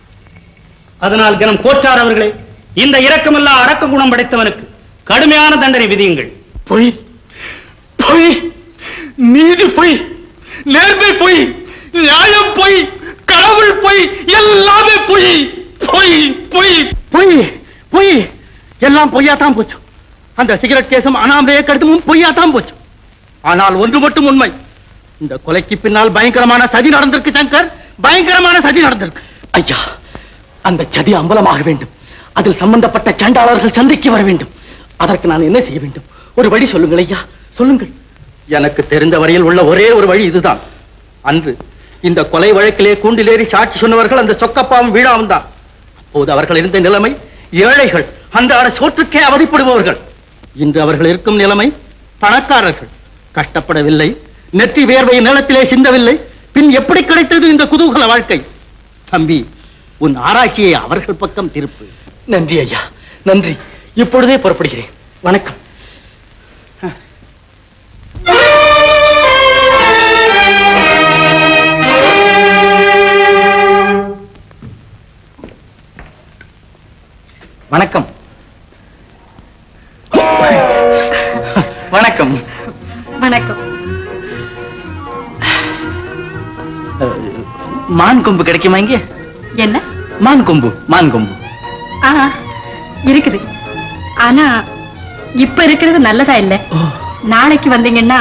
அதனால் கனம் கோச்சார் அவர்களே இந்த இரக்கமில்லா அரக்க குணம் படைத்தவனுக்கு கடுமையான தண்டனை விதியுங்கள் பொய் பொய் நீதி பொய் நேர்மை பொய் நியாயம் பொய் கடவுள் பொய் எல்லாமே பொய் பொய் பொய் பொய் பொய் எல்லாம் பொய்யாத்தான் போச்சு அந்த சிகரெட் கேசும் அனாமதைய கருத்துமும் பொய்யாத்தான் போச்சு ஆனால் ஒன்று மட்டும் உண்மை இந்த கொலைக்கு பின்னால் பயங்கரமான சதி நடந்திருக்கு சங்கர் பயங்கரமான சதி நடந்திருக்கு ஐயா அந்த சதி அம்பலமாக வேண்டும் அதில் சம்பந்தப்பட்ட சண்டாளர்கள் சந்தைக்கு வர வேண்டும் அதற்கு நான் என்ன செய்ய வேண்டும் ஒரு வழி சொல்லுங்கள் ஐயா சொல்லுங்கள் எனக்கு தெரிந்த வரையில் உள்ள ஒரே ஒரு வழி இதுதான் அன்று இந்த கொலை வழக்கிலே கூண்டிலேறி சாட்சி சொன்னவர்கள் அந்த சொக்கப்பாவும் வீழாவும் தான் அப்போது அவர்கள் இருந்த நிலைமை ஏழைகள் அன்றாட சோற்றுக்கே அவதிப்படுபவர்கள் இன்று அவர்கள் இருக்கும் நிலைமை பணக்காரர்கள் கஷ்டப்படவில்லை நெற்றி வேர்வை நிலத்திலே சிந்தவில்லை பின் எப்படி கிடைத்தது இந்த குதூகல வாழ்க்கை தம்பி உன் ஆராய்ச்சியை அவர்கள் பக்கம் திருப்பு நன்றி ஐயா நன்றி இப்பொழுதே புறப்படுகிறேன் வணக்கம் வணக்கம் வணக்கம் வணக்கம் அஹ், மான் கொம்பு கிடைக்குமா இங்கே என்ன மான் கொம்பு மான் கொம்பு ஆ இருக்குது ஆனா இப்ப இருக்கிறது நல்லதா இல்ல நாளைக்கு வந்தீங்கன்னா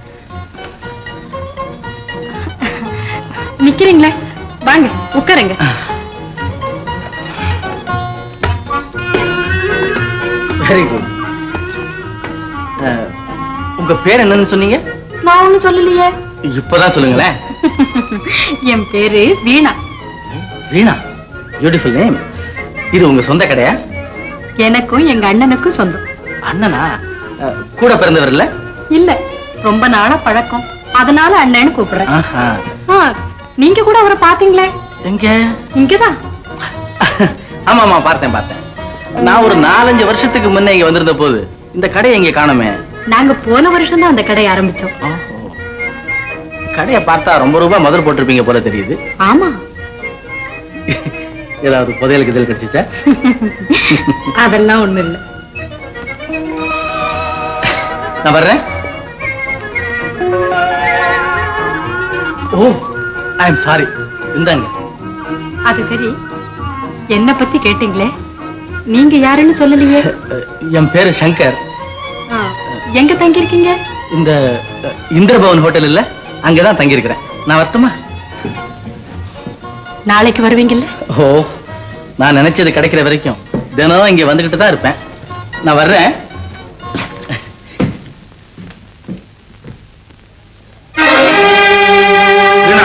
நிக்கிறீங்களே வாங்க உட்காருங்க வெரி குட் உங்க பேர் என்னன்னு சொன்னீங்க நான் ஒண்ணும் சொல்லலையே இப்பதான் சொல்லுங்களேன் என் பேரு வீணா வீணா பியூட்டிஃபுல் நேம் இது உங்க சொந்த கடையா எனக்கும் எங்க அண்ணனுக்கும் சொந்தம் அண்ணனா அஹ், கூட பிறந்தவர் இல்ல இல்ல ரொம்ப நாளா பழக்கம் அதனால அண்ணன்னு கூப்பிடுறேன் ஆஹா. ஆ, நீங்க கூட அவரை பாத்தீங்களே எங்க இங்கதான் ஆமா ஆமா பார்த்தேன் பார்த்தேன் நான் ஒரு நாலஞ்சு வருஷத்துக்கு முன்ன இங்க வந்திருந்த போது இந்த கடையை இங்க காணுமே நாங்க போன வருஷம் தான் அந்த கடையை ஆரம்பிச்சோம் கடையை பார்த்தா ரொம்ப ரூபாய் முதல் போட்டிருப்பீங்க போல தெரியுது ஆமா ஏதாவது புதையலுக்கு இதில் கிடைச்சிச்சா அதெல்லாம் ஒண்ணு இல்ல நான் வர்றேன் ஓ ஐ எம் சாரி இந்தாங்க அது சரி என்ன பத்தி கேட்டீங்களே நீங்க யாருன்னு சொல்லலையே என் பேரு சங்கர் ஆ, எங்க தங்கி இருக்கீங்க இந்த அஹ், இந்திரபவன் ஹோட்டல் இல்ல அங்கதான் தங்கி இருக்கிறேன் நான் வரட்டுமா நாளைக்கு வருவீங்கல்ல ஓ நான் நினைச்சது கிடைக்கிற வரைக்கும் தினம் இங்க வந்துகிட்டு தான் இருப்பேன் நான் வர்றேன் வீணா,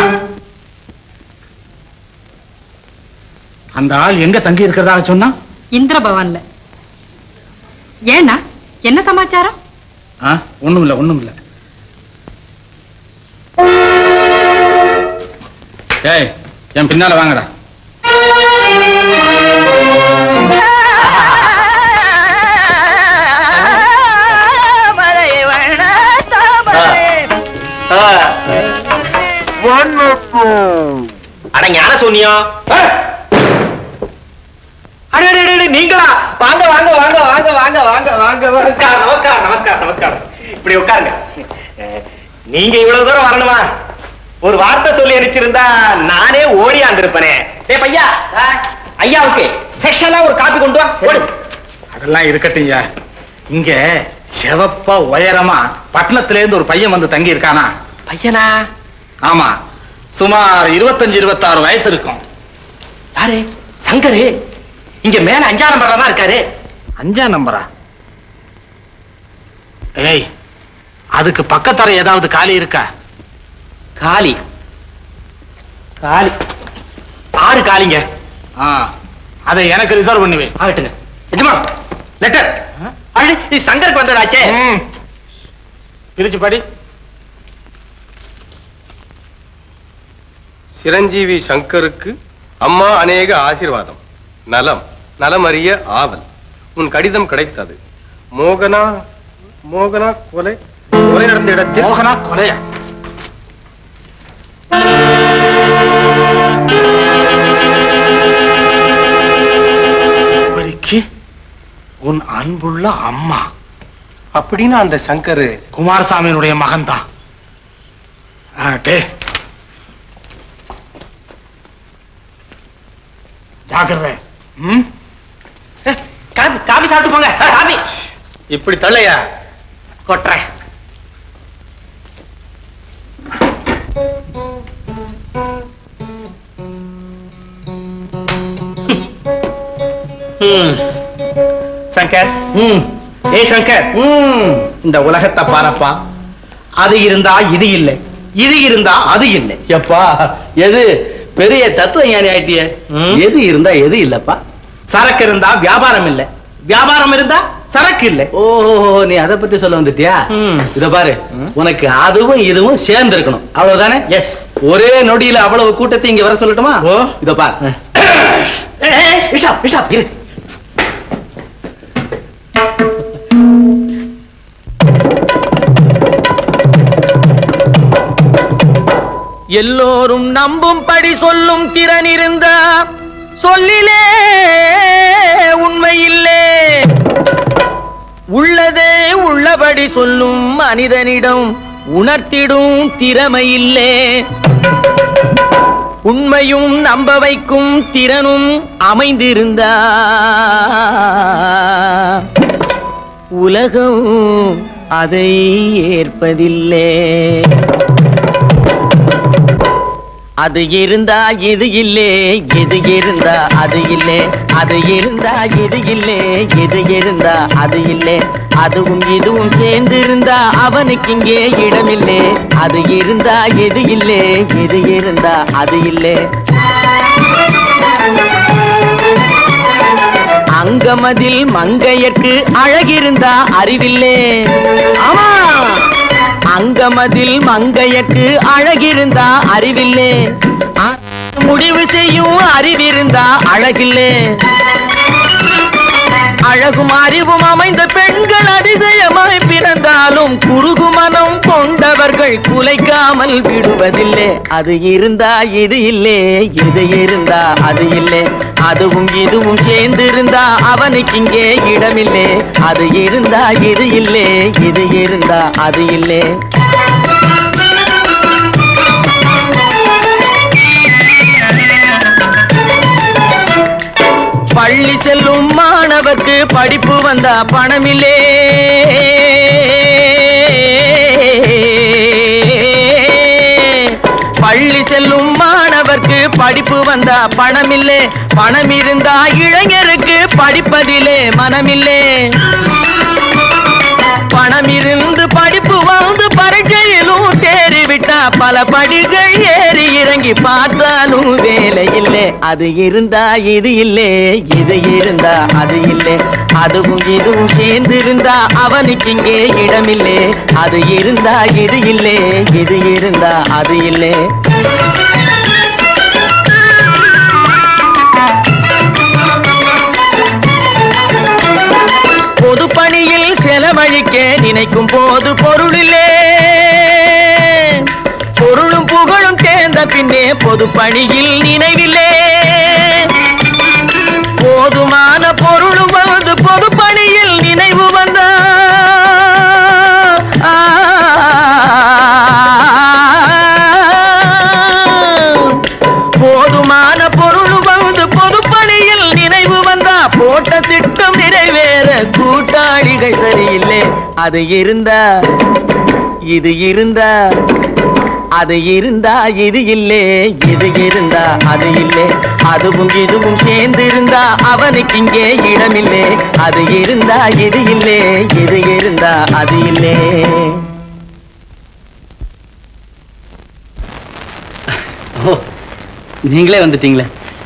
அந்த ஆள் எங்க தங்கி இருக்கிறதாக சொன்னா இந்திர பவன்ல ஏன்னா என்ன சமாச்சாரம் ஆ, ஒண்ணும் இல்ல ஒண்ணும் இல்ல ஏய் என் பின்னால வாங்கடா அட ஞான சூன்யம் நீங்களா வாங்க வாங்க வாங்க வாங்க வாங்க வாங்க வாங்க நமஸ்காரம் நமஸ்காரம் நமஸ்காரம் நமஸ்காரம் இப்படி உட்காருங்க அஹ், நீங்க இவ்வளவு தூரம் வரணுமா ஒரு வார்த்தை சொல்லி அனுப்பிச்சிருந்தா நானே ஓடியாந்திருப்பனே டேய் பையா ஐயாவுக்கு ஸ்பெஷலா ஒரு காப்பி கொண்டு வா ஓடு அதெல்லாம் இருக்கட்டும்யா இங்க செவப்பா உயரமா பட்டணத்துல இருந்து ஒரு பையன் வந்து தங்கி இருக்கானா பையனா ஆமா சுமார் இருபத்தஞ்சு இருபத்தாறு வயசு இருக்கும் யாரு சங்கரு இங்க மேல அஞ்சாம் நம்பர்ல தான் இருக்காரு அஞ்சா நம்பரா ஏய் அதுக்கு பக்கத்தர ஏதாவது காலி இருக்கா காலி காலி ஆறு காலிங்க ஆ அதை எனக்கு ரிசர்வ் பண்ணி வை ஆகட்டுங்க எஜமா லெட்டர் அழி இது சங்கருக்கு வந்ததாச்சே பிரிச்சு படி சிரஞ்சீவி சங்கருக்கு அம்மா அநேக ஆசீர்வாதம் நலம் நலமறிய ஆவல் உன் கடிதம் கிடைத்தது மோகனா மோகனா கொலை கொலை நடந்த இடத்தில் மோகனா கொலையா இப்படிக்கு உன் அன்புள்ள அம்மா அப்படின்னு அந்த சங்கரு குமாரசாமியினுடைய மகன் தான் ஜாக்கிரதை ம் காபி காபி சாப்பிட்டு போங்க காபி இப்படி தள்ளையா கொட்டுறேன் ம். சங்கர் ம். ஏய் சங்கர் ம். இந்த உலகத்தை பாரப்பா அது இருந்தா இது இல்லை இது இருந்தா அது இல்லை எப்பா எது பெரிய தத்துவ ஞானி ஆயிட்டிய எது இருந்தா எது இல்லப்பா சரக்கு இருந்தா வியாபாரம் இல்ல வியாபாரம் இருந்தா சரக்கு இல்ல ஓ நீ அதை பத்தி சொல்ல வந்துட்டியா இத பாரு உனக்கு அதுவும் இதுவும் சேர்ந்து இருக்கணும் அவ்வளவுதானே எஸ் ஒரே நொடியில அவ்வளவு கூட்டத்தை இங்க வர சொல்லட்டுமா ஓ இத பாரு விஷா விஷா இரு எல்லோரும் நம்பும்படி சொல்லும் திறன் இருந்த சொல்லிலே உண்மையில்லே உள்ளதே உள்ளபடி சொல்லும் மனிதனிடம் உணர்த்திடும் திறமையில்லே உண்மையும் நம்ப வைக்கும் திறனும் அமைந்திருந்தா உலகம் அதை ஏற்பதில்லை அது இருந்தா இது இல்லே இது இருந்தா அது இல்லே அது இருந்தா இது இல்லே இது இருந்தா அது இல்லே அதுவும் இதுவும் சேர்ந்து இருந்தா அவனுக்கு இங்கே இடமில்லே அது இருந்தா எது இல்லே இது இருந்தா அது இல்லே அங்கமதில் மங்கையர்க்கு அழகிருந்தா அறிவில்லே ஆமா அங்கமதில் மங்கையர்க்கு அழகிருந்தா அறிவில்லே ஆ, முடிவு செய்யும் அறிவிருந்தா அழகில்லே அழகும் அறிவும் அமைந்த பெண்கள் அதிசயமாய் பிறந்தாலும் குறுகு மனம் கொண்டவர்கள் குலைக்காமல் விடுவதில்லை அது இருந்தா இது இல்லே இது இருந்தா அது இல்லை அதுவும் இதுவும் சேர்ந்திருந்தா அவனுக்கு இங்கே இடமில்லை அது இருந்தா இது இல்லே இது இருந்தா அது இல்லை பள்ளி செல்லும் மாணவர்க்கு படிப்பு வந்தா பணமில்லே பள்ளி செல்லும் மாணவர்க்கு படிப்பு வந்தா பணமில்லே பணம் இருந்தா இளைஞருக்கு படிப்பதிலே மனமில்லே பணம் இருந்து படிப்பு வந்து பரீட்சையிலும் தேறி விட்டா பல படிகள் ஏறி இறங்கி பார்த்தாலும் வேலை இல்லை அது இருந்தா இது இல்லை இது இருந்தா அது இல்லை அதுவும் இதுவும் சேர்ந்து இருந்தா அவனுக்கு இங்கே இடமில்லை அது இருந்தா இது இல்லை இது இருந்தா அது இல்லை பொது பணியில் செலவழிக்க நினைக்கும் போது பொருளிலே பொருளும் புகழும் தேர்ந்த பின்னே பொது பணியில் நினைவில்லே போதுமான பொருளும் வந்து பொது பணியில் நினைவு வந்தா போதுமான பொருள் வந்து பொது பணியில் நினைவு வந்தா போட்ட திட்டம் நிறைவேற கூட்டாளிகள் சரியில்லை அது இருந்தா இது இருந்தா அது இருந்தா இது இல்லே இது இருந்தா அது இல்லை அதுவும் இதுவும் சேர்ந்து இருந்தா அவனுக்கு இங்கே இடமில்லை அது இருந்தா இது இல்லே இது இருந்தா அது இல்லை ஓ நீங்களே வந்துட்டீங்களே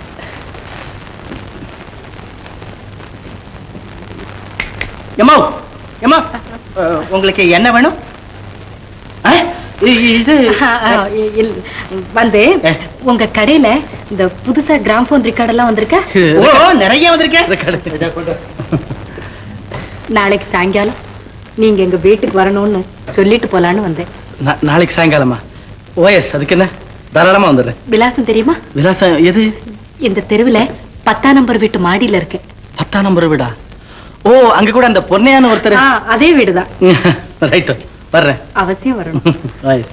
எம்மா எம்மா அஹ், உங்களுக்கு என்ன வேணும் அஹ், இ- இது வந்து உங்க கடையில இந்த புதுசா கிராம்போன் ரெக்கார்ட் எல்லாம் வந்திருக்க ஓ நிறைய வந்திருக்கேன் நாளைக்கு சாயங்காலம் நீங்க எங்க வீட்டுக்கு வரணும்னு சொல்லிட்டு போலான்னு வந்தேன் நா- நாளைக்கு சாயங்காலமா ஓஎஸ் அதுக்கு என்ன தாராளமா வந்துடுறேன் விலாசம் தெரியுமா விலாசம் எது இந்த தெருவுல பத்தாம் நம்பர் வீட்டு மாடியில இருக்கேன் பத்தாம் நம்பர் வீடா ஓ அங்க கூட அந்த பொன்னையான ஒருத்தர் ஆ, அதே வீடுதான் ரைட் வர்றேன் அவசியம் வரணும் ஓஎஸ்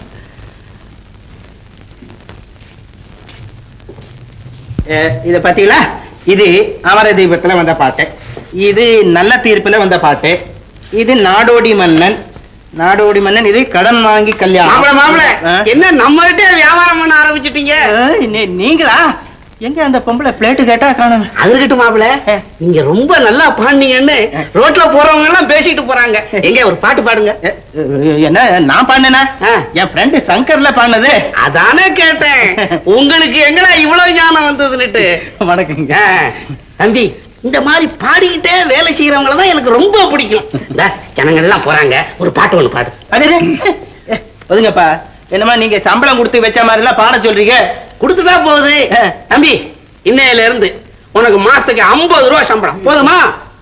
அஹ், இத பாத்தீங்களா இது அமர தீபத்துல வந்த பாட்டு இது நல்ல தீர்ப்புல வந்த பாட்டு இது நாடோடி மன்னன் நாடோடி மன்னன் இது கடன் வாங்கி கல்யாணம் மாப்பிள மாப்பிள அஹ், என்ன நம்மகிட்ட வியாபாரம் பண்ண ஆரம்பிச்சிட்டீங்க அஹ், நீ- நீங்களா எங்க அந்த பொம்பளை பிளேட்டு கேட்டா காணும் அது இருக்கட்டும் மாப்பிள நீங்க ரொம்ப நல்லா பாடுனீங்கன்னு ரோட்ல போறவங்க எல்லாம் பேசிட்டு போறாங்க எங்க ஒரு பாட்டு பாடுங்க என்ன நான் பாடினேனா என் ஃப்ரெண்டு சங்கர்ல பாடினது அதானே கேட்டேன் உங்களுக்கு எங்கடா இவ்வளவு ஞானம் வந்ததுன்னுட்டு வணக்கங்க தம்பி இந்த மாதிரி பாடிக்கிட்டே வேலை செய்யறவங்கள தான் எனக்கு ரொம்ப பிடிக்கும் இந்த ஜனங்கள் எல்லாம் போறாங்க ஒரு பாட்டு ஒண்ணு பாடு அடே ஒதுங்கப்பா என்னமா நீங்க சம்பளம் கொடுத்து வச்ச மாதிரி எல்லாம் பாட சொல்றீங்க கொடுத்துட்டா போகுது தம்பி இன்னையில இருந்து உனக்கு மாசத்துக்கு ஐம்பது ரூபா சம்பளம் போதுமா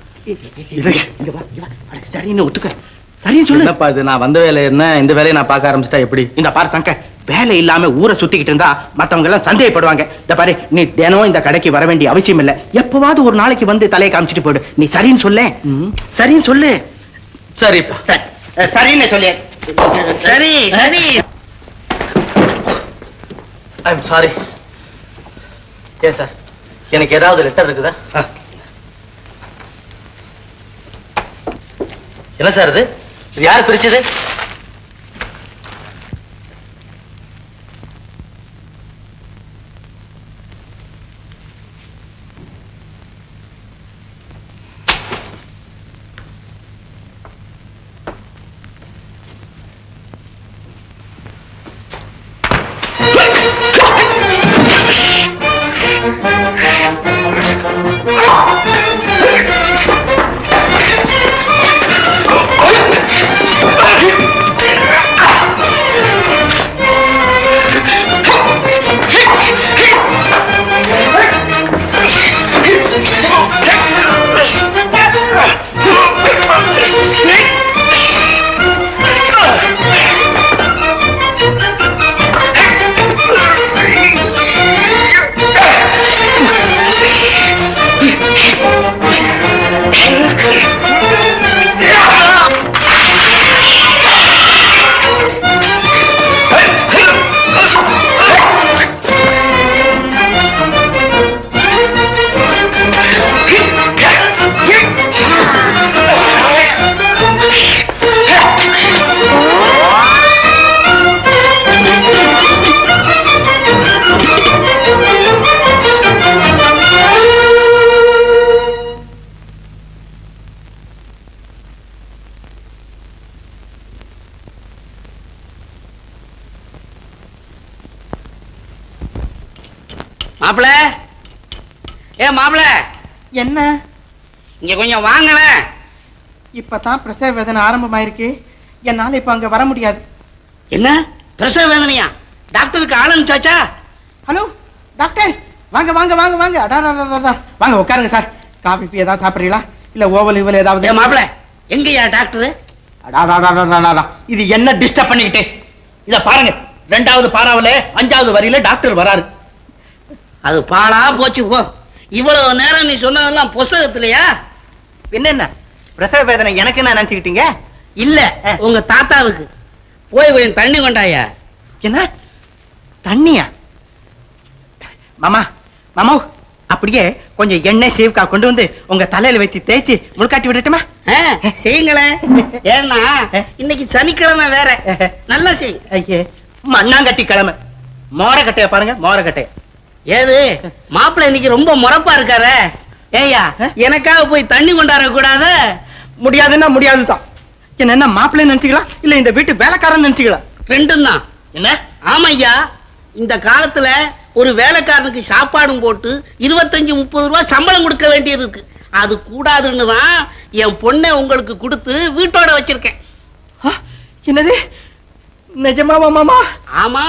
சரின்னு ஒத்துக்க சரின்னு சொல்லு என்னப்பா இது நான் வந்த வேலை என்ன இந்த வேலையை நான் பார்க்க ஆரம்பிச்சிட்டா எப்படி இந்த பாரு சங்கர் வேலை இல்லாம ஊரை சுத்திக்கிட்டு இருந்தா மத்தவங்க எல்லாம் சந்தேகப்படுவாங்க இந்த பாரு நீ தினம் இந்த கடைக்கு வர வேண்டிய அவசியம் இல்ல எப்பவாவது ஒரு நாளைக்கு வந்து தலையை காமிச்சிட்டு போயிடு நீ சரின்னு சொல்லு சரின்னு சொல்லு சரிப்பா சரி அஹ், சரின்னு சொல்லு சரி சரி ஐ எம் சாரி ஏன் சார் எனக்கு ஏதாவது லெட்டர் இருக்குதா என்ன சார் இது இது யார் பிரிச்சது Ah! மாப்பிள ஏ மாப்பிள என்ன இங்க கொஞ்சம் வாங்கல இப்பதான் பிரசவ வேதனை ஆரம்பமாயிருக்கு என்னால இப்ப அங்க வர முடியாது என்ன பிரசவ வேதனையா டாக்டருக்கு ஆள் அனுப்பிச்சாச்சா ஹலோ டாக்டர் வாங்க வாங்க வாங்க வாங்க அடா, அடா, அடா, அடா. வாங்க உட்காருங்க சார் காபி பீ ஏதாவது சாப்பிடுறீங்களா இல்ல ஓவல் இவல் ஏதாவது ஏ மாப்பிள எங்கயா டாக்டர் அடா, அடா, அடா, அடா, அடா, அடா. இது என்ன டிஸ்டர்ப் பண்ணிக்கிட்டு இத பாருங்க ரெண்டாவது பாராவுல அஞ்சாவது வரியில டாக்டர் வராரு அது பாலா போச்சு போ இவ்வளவு நேரம் நீ சொன்னதெல்லாம் புஸ்தகத்திலயா என்னென்ன பிரசவ வேதனை எனக்கு என்ன நினைச்சுக்கிட்டீங்க இல்ல உங்க தாத்தாவுக்கு போய் கொஞ்சம் தண்ணி கொண்டாயா என்ன தண்ணியா மாமா மாமா அப்படியே கொஞ்சம் எண்ணெய் சீவுக்கா கொண்டு வந்து உங்க தலையில வச்சு தேய்ச்சி முழுக்காட்டி விடட்டுமா செய்யுங்களேன் ஏன்னா இன்னைக்கு சனிக்கிழமை வேற நல்லா செய் ஐயே மண்ணாங்கட்டி கிழமை மோரக்கட்டைய பாருங்க மோரக்கட்டைய ஏது மாப்பிள்ளை இன்னைக்கு ரொம்ப முறப்பா இருக்காரே ஏய்யா எனக்காக போய் தண்ணி கொண்டாட கூடாது முடியாதுன்னா முடியாதுதான் என்ன என்ன மாப்பிள்ளை நினைச்சுக்கலாம் இல்ல இந்த வீட்டு வேலைக்காரன் நினைச்சுக்கலாம் ரெண்டும் தான் என்ன ஆமையா இந்த காலத்துல ஒரு வேலைக்காரனுக்கு சாப்பாடும் போட்டு இருபத்தஞ்சு முப்பது ரூபாய் சம்பளம் கொடுக்க வேண்டியது இருக்கு அது கூடாதுன்னு தான் என் பொண்ணை உங்களுக்கு கொடுத்து வீட்டோட வச்சிருக்கேன் என்னது நிஜமாவா மாமா ஆமா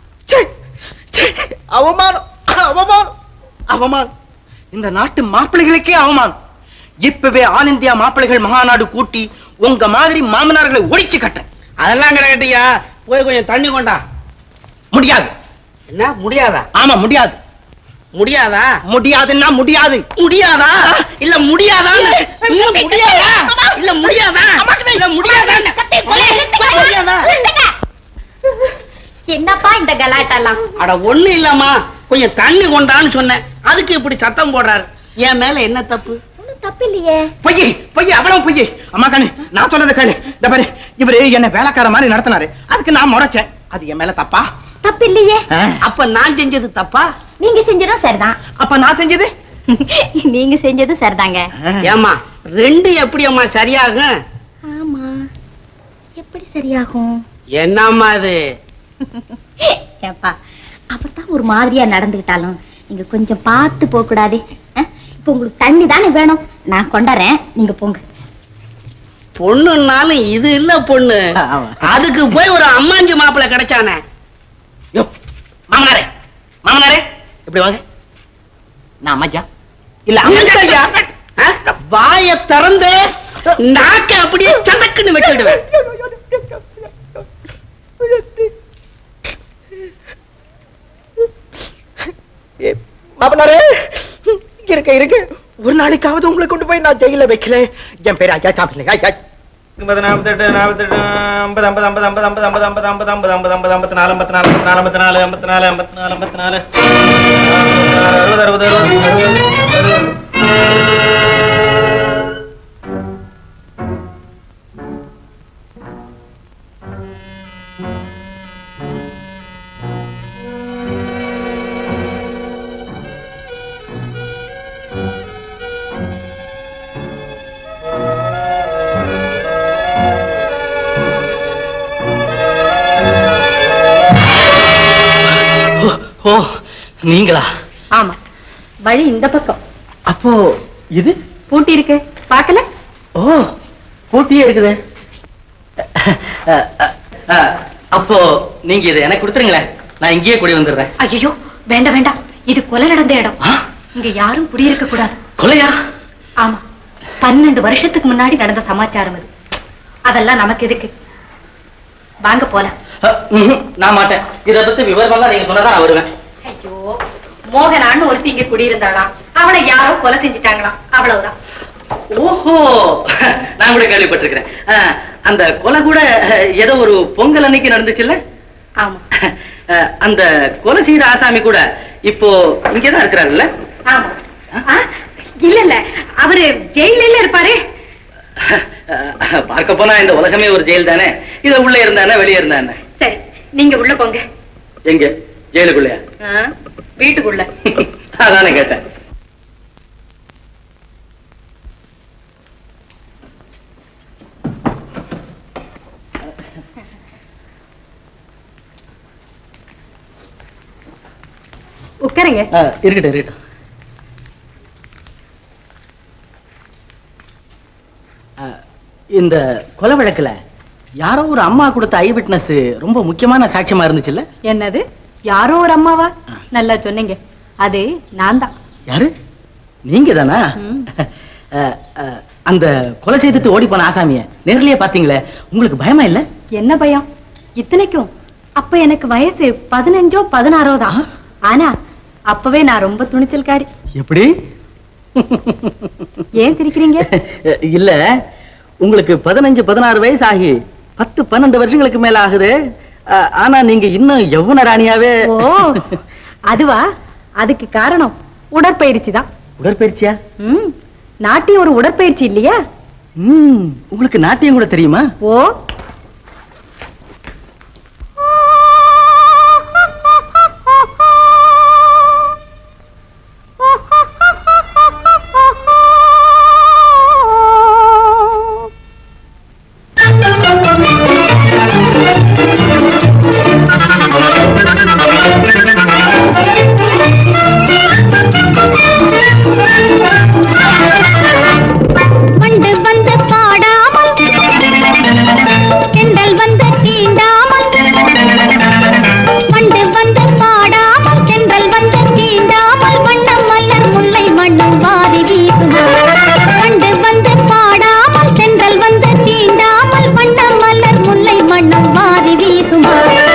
அவமானம் அவமானம் அவமானம் இந்த நாட்டு மாப்பிள்ளைகளுக்கே அவமானம் இப்பவே ஆல் இந்தியா மாப்பிள்ளைகள் மகாநாடு கூட்டி உங்க மாதிரி மாமனார்களை ஒழிச்சு கட்டேன் அதெல்லாம் கிடையாதுயா போய் கொஞ்சம் தண்ணி கொண்டா முடியாது என்ன முடியாதா ஆமா முடியாது முடியாதா முடியாதுன்னா முடியாது முடியாதா இல்ல முடியாதா முடியாதா இல்ல முடியாதா இல்ல முடியாதா முடியாதா என்னப்பா இந்த கலாட்டெல்லாம் அட ஒண்ணு இல்லம்மா கொஞ்சம் தண்ணி கொண்டான்னு சொன்னேன் அதுக்கு இப்படி சத்தம் போடுறாரு என் மேல என்ன தப்பு ஒண்ணும் தப்பு இல்லையே பொய் பொய் அவ்வளவு பொய் அம்மா கண்ணு நான் சொன்னது கேளு இந்த பாரு இவரு என்ன வேலைக்கார மாதிரி நடத்தினாரு அதுக்கு நான் முறைச்சேன் அது என் மேல தப்பா தப்பு இல்லையே அப்ப நான் செஞ்சது தப்பா நீங்க செஞ்சதும் சரிதான் அப்ப நான் செஞ்சது நீங்க செஞ்சது சரிதாங்க ஏமா ரெண்டு எப்படி அம்மா சரியாகும் ஆமா எப்படி சரியாகும் என்னம்மா இது ஏப்பா அப்பதான் ஒரு மாதிரியா நடந்துகிட்டாலும் நீங்க கொஞ்சம் பார்த்து போக கூடாது இப்ப உங்களுக்கு தண்ணி தானே வேணும் நான் கொண்டாறேன் நீங்க போங்க பொண்ணுன்னாலும் இது இல்ல பொண்ணு அதுக்கு போய் ஒரு அம்மாஞ்சி மாப்பிள்ளை கிடைச்சானே மாமனாரே மாமனாரே இப்படி வாங்க நான் அம்மாஜா இல்ல அம்மாஞ்சியா வாய திறந்து நாக்க அப்படியே சதக்குன்னு வெட்டிடுவேன் மாமனாரே இருக்க இருக்க ஒரு நாளைக்காவது உங்களை கொண்டு போய் நான் ஜெயில வைக்கல என் பேர் ஐயா சாப்பிடல ஐயா ஐம்பது நாற்பத்தெட்டு நாற்பத்தெட்டு ஐம்பது ஐம்பது ஐம்பது ஐம்பது ஐம்பது ஐம்பது ஐம்பது ஐம்பது ஐம்பது ஐம்பது ஐம்பது ஐம்பத்தி நாலு ஐம்பத்தி நாலு ஐம்பத்தி நாலு ஐம்பத்தி நாலு ஐம்பத்தி நாலு ஐம்பத்தி நாலு ஐம்பத்தி நாலு அறுபது அறுபது அறுபது ஓ நீங்களா ஆமா வழி இந்த பக்கம் அப்போ இது பூட்டி இருக்கு பாக்கல ஓ பூட்டியே இருக்குதே அஹ், அஹ், அஹ், அப்போ நீங்க இதை எனக்கு கொடுத்துருங்களேன் நான் இங்கேயே குடி வந்துடுறேன் ஐயோ வேண்டாம் வேண்டாம் இது கொலை நடந்த இடம் இங்க யாரும் குடியிருக்க கூடாது கொலையா ஆமா பன்னெண்டு வருஷத்துக்கு முன்னாடி நடந்த சமாச்சாரம் இது அதெல்லாம் நமக்கு எதுக்கு வாங்க போலாம் அஹ், ம்ஹும், நான் மாட்டேன் இதை பத்தி விவரமெல்லாம் நீங்க சொன்னதான் நான் வருவேன் ஐயோ மோகனான்னு ஒருத்தி இங்க குடியிருந்தாளாம் அவளை யாரோ கொலை செஞ்சுட்டாங்களாம் அவ்வளவுதான் ஓஹோ நான் கூட கேள்விப்பட்டிருக்கிறேன் அஹ், அந்த கொலை கூட அஹ், ஏதோ ஒரு பொங்கல் அன்னைக்கு நடந்துச்சுல்ல ஆமா அஹ், அந்த கொலை செய்த ஆசாமி கூட இப்போ இங்கதான் இருக்கிறாருல்ல ஆமா ஆ, இல்ல இல்ல அவரு ஜெயில இருப்பாரு அஹ், பார்க்க போனா இந்த உலகமே ஒரு ஜெயில் தானே இத உள்ள இருந்தானே வெளியே இருந்தானே சரி நீங்க உள்ள போங்க எங்க ஜெயிலுக்குள்ளயா ஆ, வீட்டுக்குள்ள அதானே கேட்டேன் உட்காருங்க ஆ, இருக்கட்டும் இருக்கட்டும் ஆ, இந்த கொலை வழக்குல யாரோ ஒரு அம்மா கொடுத்த ஐ விட்னஸ் ரொம்ப முக்கியமான சாட்சியமா இருந்துச்சுல்ல என்னது யாரோ ஒரு அம்மாவா நல்லா சொன்னீங்க அது நான் தான் யாரு நீங்க தானா அந்த கொலை செய்துட்டு ஓடி போன ஆசாமிய நேர்லயே பாத்தீங்களே உங்களுக்கு பயமா இல்ல என்ன பயம் இத்தனைக்கும் அப்ப எனக்கு வயசு பதினஞ்சோ பதினாறோ தான் ஆனா அப்பவே நான் ரொம்ப துணிச்சல்காரி எப்படி ஏன் சிரிக்கிறீங்க இல்ல உங்களுக்கு பதினஞ்சு பதினாறு வயசு ஆகி பத்து பன்னெண்டு வருஷங்களுக்கு மேல ஆகுது ஆ, ஆனா நீங்க இன்னும் எவ்வளவு ராணியாவே ஓ அதுவா அதுக்கு காரணம் உடற்பயிற்சி தான் உடற்பயிற்சியா ம் நாட்டியம் ஒரு உடற்பயிற்சி இல்லையா ம் உங்களுக்கு நாட்டியம் கூட தெரியுமா ஓ வண்டு வந்து பாடாமல் தென்றல் வந்து தீண்டாமல் வண்டு வந்து பாடாமல் தென்றல் வந்து தீண்டாமல் வண்ணம் மலர் முல்லை மண்ணும் வாரி வீசுமா வண்டு வந்து பாடாமல் தென்றல் வந்து தீண்டாமல் வண்ணம் மலர் முல்லை மண்ணும் வாரி வீசுமா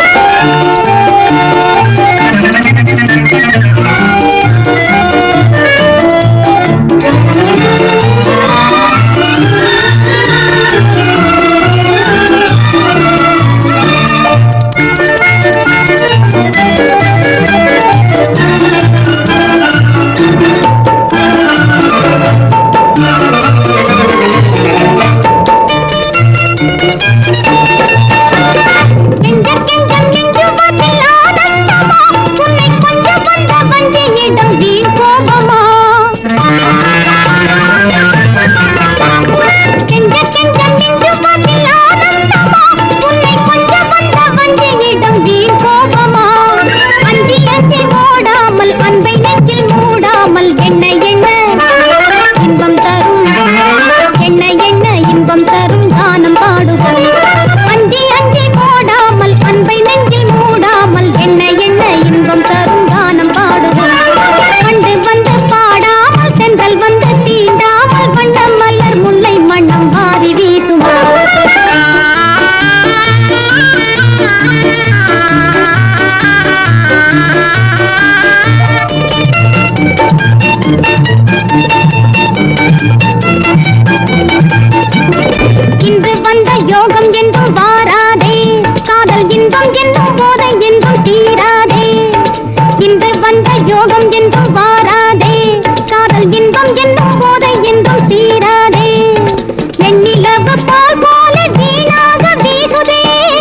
கெஞ்சம் கெஞ்சம் கெஞ்சுவதில் ஆனந்தமா உன்னை கொஞ்சம் வந்த வஞ்சியிடம் வீண் கோபமா கெஞ்சம் கெஞ்சம் கெஞ்சுவதில் ஆனந்தமா உன்னை கொஞ்சம் வந்த வஞ்சியிடம் வீண் கோபமா அஞ்சி அஞ்சி ஓடாமல் அன்பை நெஞ்சில் மூடாமல் எண்ண எண்ண இன்பம் தரும் எண்ண எண்ண இன்பம் தரும் கானம் பாடுவோம் அஞ்சி அஞ்சி ஓடாமல் அன்பை நெஞ்சில் மூடாமல் எண்ண எண்ண இன்பம் தரும் கானம் பாடுவோம் கண்டு வந்து பாடாமல் சென்றல் வந்து தீண்டாமல் வண்ணம் மலர் முல்லை மண்ணம் வாரி வீசுமா இன்று வந்த யோகம் என்றும் வாராதே காதல் இன்பம் என்றும் போதை என்றும் தீராதே இன்று வந்த யோகம் என்றும் வாராதே காதல் இன்பம் என்றும் போதை என்றும் தீராதே வெண்ணிலவு பால் போல வீணாக வீசுதே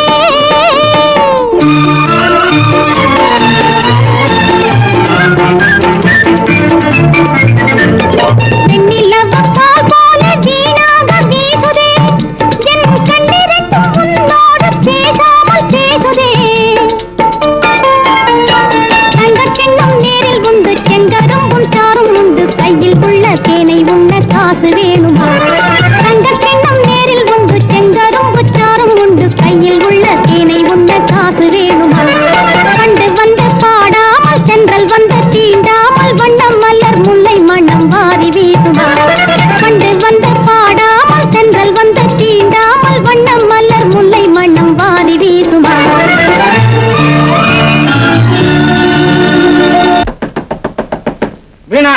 வெண்ணிலவு பால் போல வீணாக வீசுதே என் கண்ணிரண்டும் உன்னோடு பேசாமல் பேசுதே தங்கக்கெண்ணம் நேரில் உண்டு செங்கரும்பும் சாரும் உண்டு கையில் உள்ள தேனை உண்ண காசு வேணுமா தங்கக்கெண்ணம் நேரில் உண்டு செங்கரும்பு சாரும் உண்டு கையில் உள்ள தேனை உண்ண காசு வேணுமா கண்டு வந்து பாடாமல் சென்றல் வந்து தீண்டாமல் வண்ணம் மலர் முல்லை மண்ணம் வாரி வீசுமா கண்டு வந்து பாடாமல் சென்றல் வந்து தீண்டாமல் வண்ணம் மலர் முல்லை மண்ணம் வாரி வீசுமா வீணா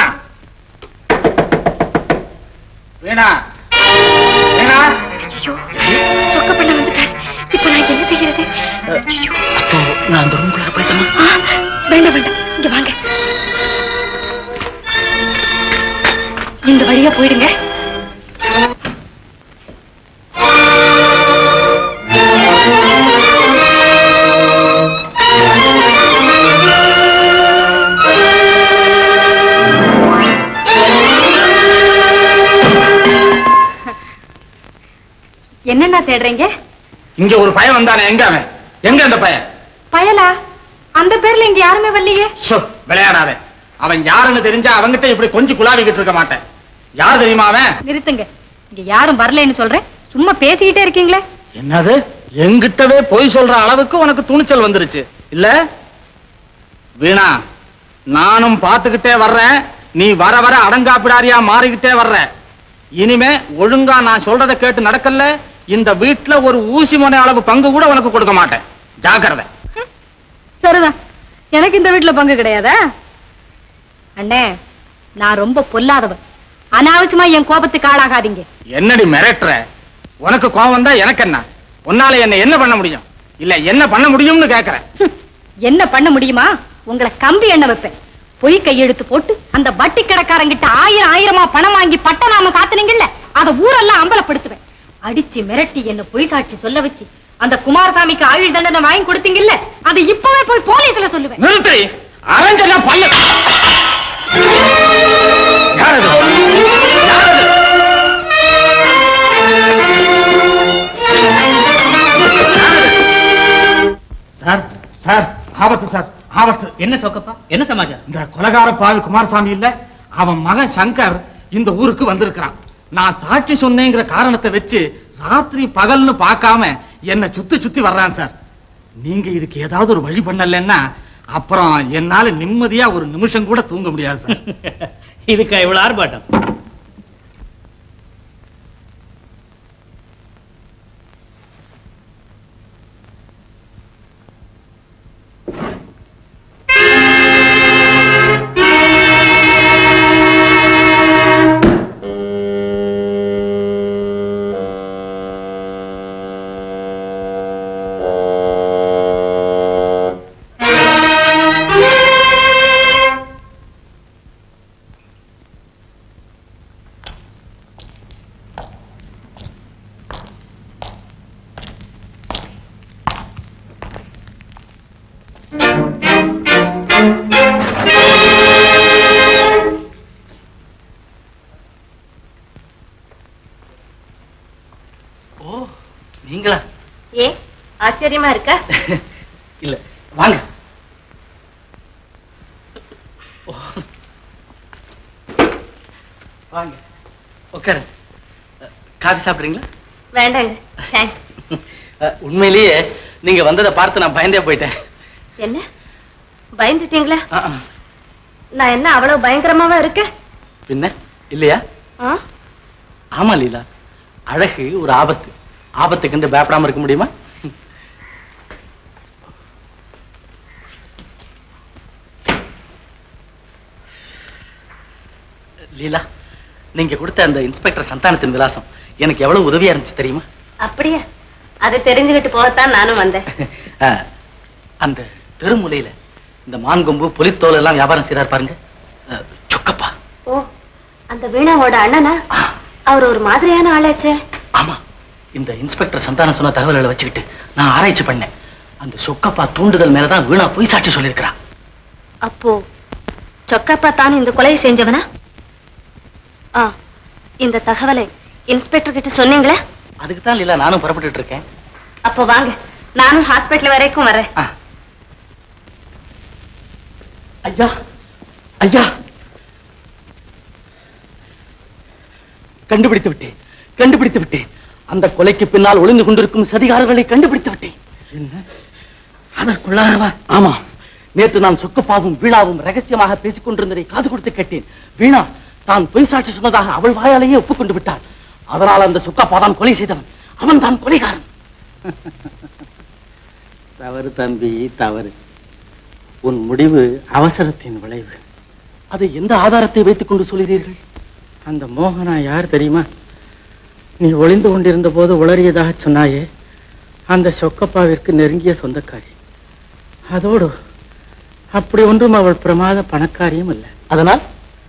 வீணா வீணா சொக்க பண்ண வந்துட்டார் இப்ப நான் என்ன செய்யறது அப்போ நான் அந்த ரூம்குள்ள போயிட்டேமா ஆ, வேண்டாம் வேண்டாம் இங்க வாங்க இந்த வழியா போயிடுங்க என்னண்ணா தேடுறீங்க இங்க ஒரு பையன் வந்தானே எங்க அவன் எங்க அந்த பையன் பயலா அந்த பேர்ல இங்க யாருமே வரலையே ஷோ, விளையாடாத அவன் யாருன்னு தெரிஞ்சா அவங்கிட்ட இப்படி கொஞ்சம் குலாவிக்கிட்டு இருக்க மாட்டேன் யார் தெரியுமா அவன் நிறுத்துங்க இங்க யாரும் வரலைன்னு சொல்றேன் சும்மா பேசிக்கிட்டே இருக்கீங்களே என்னது எங்கிட்டவே பொய் சொல்ற அளவுக்கு உனக்கு துணிச்சல் வந்துருச்சு இல்ல வீணா நானும் பார்த்துக்கிட்டே வர்றேன் நீ வர வர அடங்காப்பிடாரியா மாறிக்கிட்டே வர்ற இனிமே ஒழுங்கா நான் சொல்றதை கேட்டு நடக்கல இந்த வீட்டுல ஒரு ஊசி முனை அளவு பங்கு கூட உனக்கு கொடுக்க மாட்டேன் ஜாக்கிரதை சரிதான் எனக்கு இந்த வீட்டுல பங்கு கிடையாதா அண்ணே நான் ரொம்ப பொல்லாதவன் அனாவசியமா என் கோபத்துக்கு ஆளாகாதீங்க என்னடி மிரட்டுற உனக்கு கோவம் தான் எனக்கு என்ன உன்னால என்ன என்ன பண்ண முடியும் இல்ல என்ன பண்ண முடியும்னு கேக்குறேன் என்ன பண்ண முடியுமா உங்களை கம்பி எண்ண வைப்பேன் பொய் கையெழுத்து போட்டு அந்த வட்டி கடைக்காரங்கிட்ட ஆயிரம் ஆயிரமா பணம் வாங்கி பட்ட நாம காத்துனீங்கல்ல அத ஊரெல்லாம் அம்பலப்படுத்துவேன் அடிச்சு மிரட்டி என்ன பொய் சாட்சி சொல்ல வச்சு அந்த குமாரசாமிக்கு ஆயுள் தண்டனை வாங்கி கொடுத்தீங்கல்ல அதை இப்பவே போய் போலீஸ்ல சொல்லுவேன் நிறுத்தி அரைஞ்செல்லாம் பல்ல யாரது யாரது சார் சார் ஆபத்து சார் ஆபத்து என்ன சொக்கப்பா என்ன சமாச்சாரம் இந்த கொலகார பாவி குமாரசாமி இல்ல அவன் மகன் சங்கர் இந்த ஊருக்கு வந்திருக்கிறான் நான் சாட்சி சொன்னேங்கிற காரணத்தை வச்சு ராத்திரி பகல்னு பார்க்காம என்ன சுத்தி சுத்தி வர்றான் சார் நீங்க இதுக்கு ஏதாவது ஒரு வழி பண்ணலன்னா அப்புறம் என்னால நிம்மதியா ஒரு நிமிஷம் கூட தூங்க முடியாது சார் இதுக்கா இவ்வளவு ஆர்ப்பாட்டம் ஓ நீங்களா ஏ ஆச்சரியமா இருக்கா இல்ல வாங்க ஓ. வாங்க உட்காரு காஃபி சாப்பிடுறீங்களா வேண்டாங்க தேங்க்ஸ் அஹ், உண்மையிலேயே நீங்க வந்ததை பார்த்து நான் பயந்தே போயிட்டேன் என்ன பயந்துட்டீங்களா அஹ், அஹ். நான் என்ன அவ்வளவு பயங்கரமாவா இருக்கேன் பின்ன இல்லையா ஆ? ஆமா லீலா அழகு ஒரு ஆபத்து ஆபத்துக்கு பயப்படாம இருக்க முடியுமா லீலா நீங்க கொடுத்த அந்த இன்ஸ்பெக்டர் சந்தானத்தின் விலாசம் எனக்கு எவ்வளவு உதவியா இருந்துச்சு தெரியுமா அப்படியா அதை தெரிஞ்சுக்கிட்டு போகத்தான் நானும் வந்தேன் அஹ், அந்த தெருமுலையில இந்த மான்கொம்பு புலித்தோல் எல்லாம் வியாபாரம் செய்றார் பாருங்க அஹ், சொக்கப்பா ஓ அந்த வீணாவோட அண்ணனா அவர் ஒரு மாதிரியான ஆளாச்சே ஆமா இந்த இன்ஸ்பெக்டர் சந்தானம் சொன்ன தகவல்களை வச்சுக்கிட்டு நான் ஆராய்ச்சி பண்ணேன் அந்த சொக்கப்பா தூண்டுதல் மேலதான் வீணா பொய் சாட்சி சொல்லியிருக்கிறா அப்போ சொக்கப்பா தான் இந்த கொலையை செஞ்சவனா ஆ இந்த தகவலை இன்ஸ்பெக்டர் கிட்ட சொன்னீங்களே அதுக்கு தான் லீலா நானும் புறப்பட்டுட்டு இருக்கேன் அப்போ வாங்க நானும் ஹாஸ்பிட்டல் வரைக்கும் வரேன் ஐயா ஐயா கண்டுபிடித்து விட்டேன் கண்டுபிடித்து விட்டேன் அந்த கொலைக்கு பின்னால் ஒளிந்து கொண்டிருக்கும் சதிகாரர்களை கண்டுபிடித்து விட்டேன் என்ன அதற்குள்ளாரவா ஆமா நேற்று நான் சொக்கப்பாவும் வீணாவும் ரகசியமாக பேசிக் கொண்டிருந்ததை காது கொடுத்து கேட்டேன் வீணா தான் பொய் சாட்சி சொன்னதாக அவள் வாயாலேயே ஒப்புக்கொண்டு விட்டாள் அதனால் அந்த சொக்கப்பா தான் கொலை செய்தவன் அவன் தான் கொலைகாரன் தவறு தம்பி தவறு உன் முடிவு அவசரத்தின் விளைவு அதை எந்த ஆதாரத்தை வைத்துக் கொண்டு சொல்கிறீர்கள் அந்த மோகனா யார் தெரியுமா நீ ஒளிந்து கொண்டிருந்த போது உளறியதாக சொன்னாயே அந்த சொக்கப்பாவிற்கு நெருங்கிய சொந்தக்காரி அதோடு அப்படி ஒன்றும் அவள் பிரமாத பணக்காரியும் இல்லை அதனால்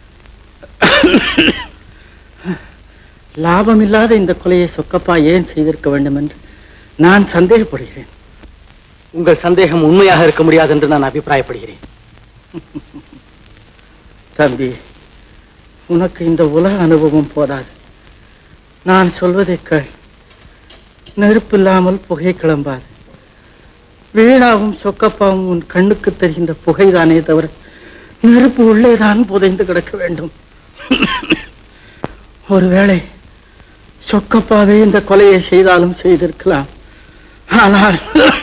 லாபமில்லாத இந்த கொலையை சொக்கப்பா ஏன் செய்திருக்க வேண்டும் என்று நான் சந்தேகப்படுகிறேன் உங்கள் சந்தேகம் உண்மையாக இருக்க முடியாது என்று நான் அபிப்பிராயப்படுகிறேன் தம்பி உனக்கு இந்த உலக அனுபவம் போதாது நான் சொல்வதை கேள் நெருப்பில்லாமல் புகை கிளம்பாது வீணாவும் சொக்கப்பாவும் உன் கண்ணுக்கு தெரிகின்ற புகைதானே தவிர நெருப்பு உள்ளேதான் புதைந்து கிடக்க வேண்டும் ஒருவேளை சொக்கப்பாவே இந்த கொலையை செய்தாலும் செய்திருக்கலாம் ஆனால்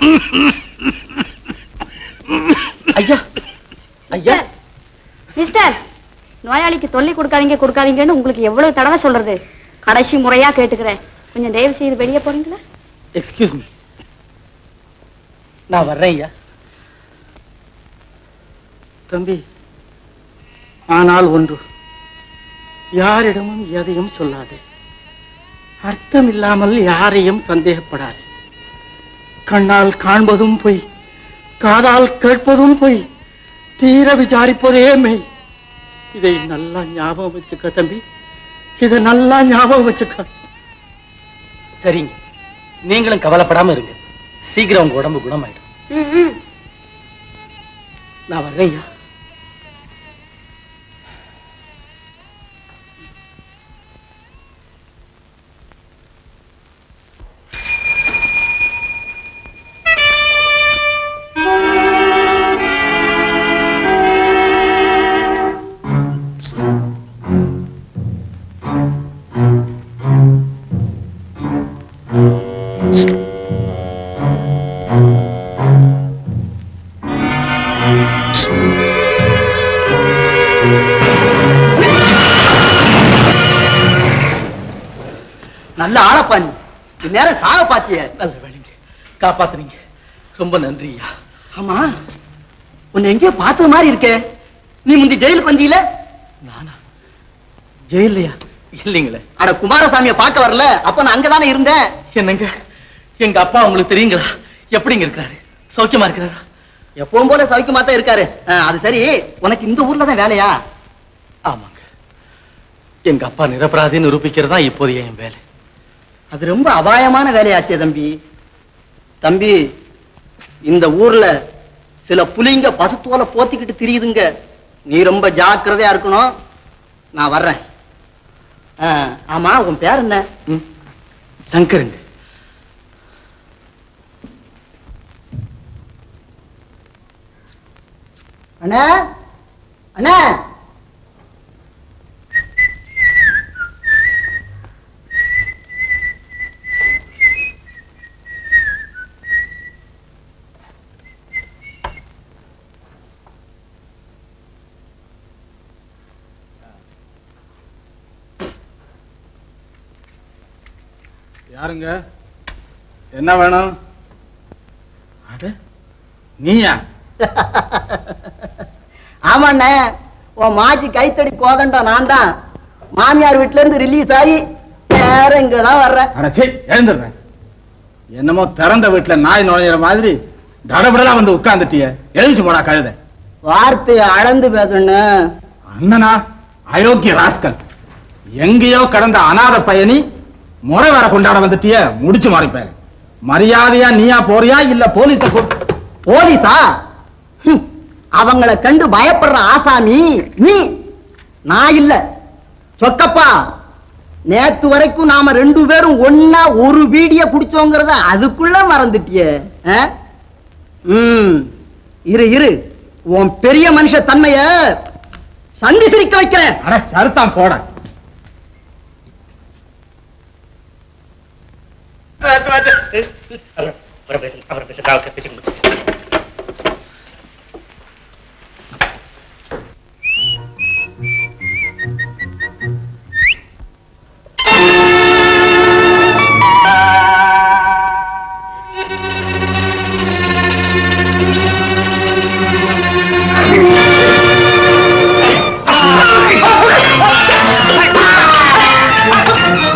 ஐயா ஐயா மிஸ்டர் நோயாளிக்கு தொல்லை கொடுக்காதீங்க கொடுக்காதீங்கன்னு உங்களுக்கு எவ்வளவு தடவை சொல்றது கடைசி முறையா கேட்டுக்கிறேன் கொஞ்சம் தயவு செய்து வெளியே போறீங்களா எக்ஸ்கியூஸ் மீ நான் வர்றேன் ஐயா தம்பி ஆனால் ஒன்று யாரிடமும் எதையும் சொல்லாதே அர்த்தம் இல்லாமல் யாரையும் சந்தேகப்படாதே கண்ணால் காண்பதும் பொய் காதால் கேட்பதும் பொய் தீர விசாரிப்பதே மெய் இதை நல்லா ஞாபகம் வச்சுக்க தம்பி இதை நல்லா ஞாபகம் வச்சுக்க சரிங்க நீங்களும் கவலைப்படாம இருங்க சீக்கிரம் உங்க உடம்பு குணமாயிடும் நான் வர்றேன் ஐயா நல்ல ஆளப்பா நீ இந்நேரம் சாக பாத்திய நல்ல வேலைங்க காப்பாத்துனீங்க ரொம்ப நன்றி ஐயா ஆமா உன்னை எங்கேயோ பார்த்த மாதிரி இருக்கே நீ முந்தி ஜெயிலுக்கு வந்தீல ஜெயிலையா இல்லைங்களே அட குமாரசாமியை பார்க்க வரல அப்ப நான் அங்கதானே இருந்தேன் என்னங்க எங்க அப்பா உங்களுக்கு தெரியுங்களா எப்படிங்க இருக்கிறாரு சௌக்கியமா இருக்கிறாரா எப்பவும் போல சௌக்கியமா தான் இருக்காரு ஆ, அது சரி உனக்கு இந்த ஊர்ல தான் வேலையா ஆமாங்க எங்க அப்பா நிரபராதி நிரூபிக்கிறதா இப்போதைய என் வேலை அது ரொம்ப அபாயமான வேலையாச்சே தம்பி தம்பி இந்த ஊர்ல சில புலிங்க பசுத்தோலை போத்திக்கிட்டு திரியுதுங்க நீ ரொம்ப ஜாக்கிரதையா இருக்கணும் நான் வர்றேன் ஆ, ஆமா உன் பேர் என்ன சங்கருங்க அண்ணா அண்ணா யாருங்க என்ன வேணும் அட நீயா ஆமாண்ணே உன் மாச்சி கைத்தடி கோதண்டா நான் தான் மாமியார் வீட்டுல இருந்து ரிலீஸ் ஆகி நேரம் இங்கதான் வர்றேன் அடச்சி எழுந்துடுறேன் என்னமோ திறந்த வீட்டுல நாய் நுழையிற மாதிரி தடபடலா வந்து உட்கார்ந்துட்டிய எழுந்து போடா கழுத வார்த்தையை அளந்து பேசணும் அண்ணனா அயோக்கிய ராஸ்கல் எங்கேயோ கடந்த அனாதை பயணி முறை வர கொண்டாட வந்துட்டிய முடிச்சு மாறிப்பேன் மரியாதையா நீயா போறியா இல்ல போலீஸ போலீஸா ஹம், அவங்கள கண்டு பயப்படுற ஆசாமி நீ நான் இல்ல சொக்கப்பா நேத்து வரைக்கும் நாம ரெண்டு பேரும் ஒன்னா ஒரு வீடிய குடிச்சோங்கிறத அதுக்குள்ள மறந்துட்டியே ஆ? ம் இரு இரு உன் பெரிய மனுஷ தன்மைய சந்தி சிரிக்க வைக்கிறேன் அட சருத்தான் போட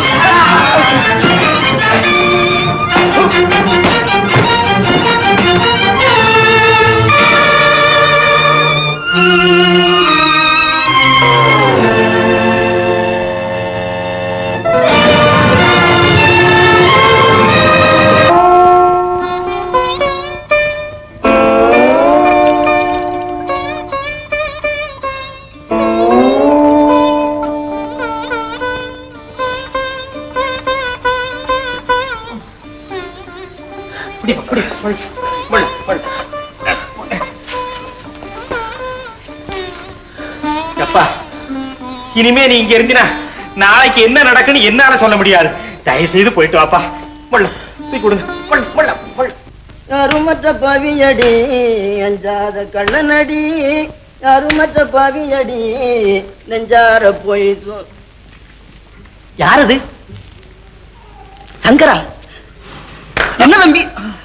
Ah! இனிமே நீ இங்க இருந்தினா நாளைக்கு என்ன நடக்குன்னு என்னால சொல்ல முடியாது தயவு செய்து போயிட்டு வாப்பா முள்ள தூக்கி கொடுங்க முள்ள முள்ள முள்ள யாருமற்ற பாவியடி அஞ்சாத கள்ளனடி யாருமற்ற பாவியடி நெஞ்சார போய் யாரது சங்கரா என்ன தம்பி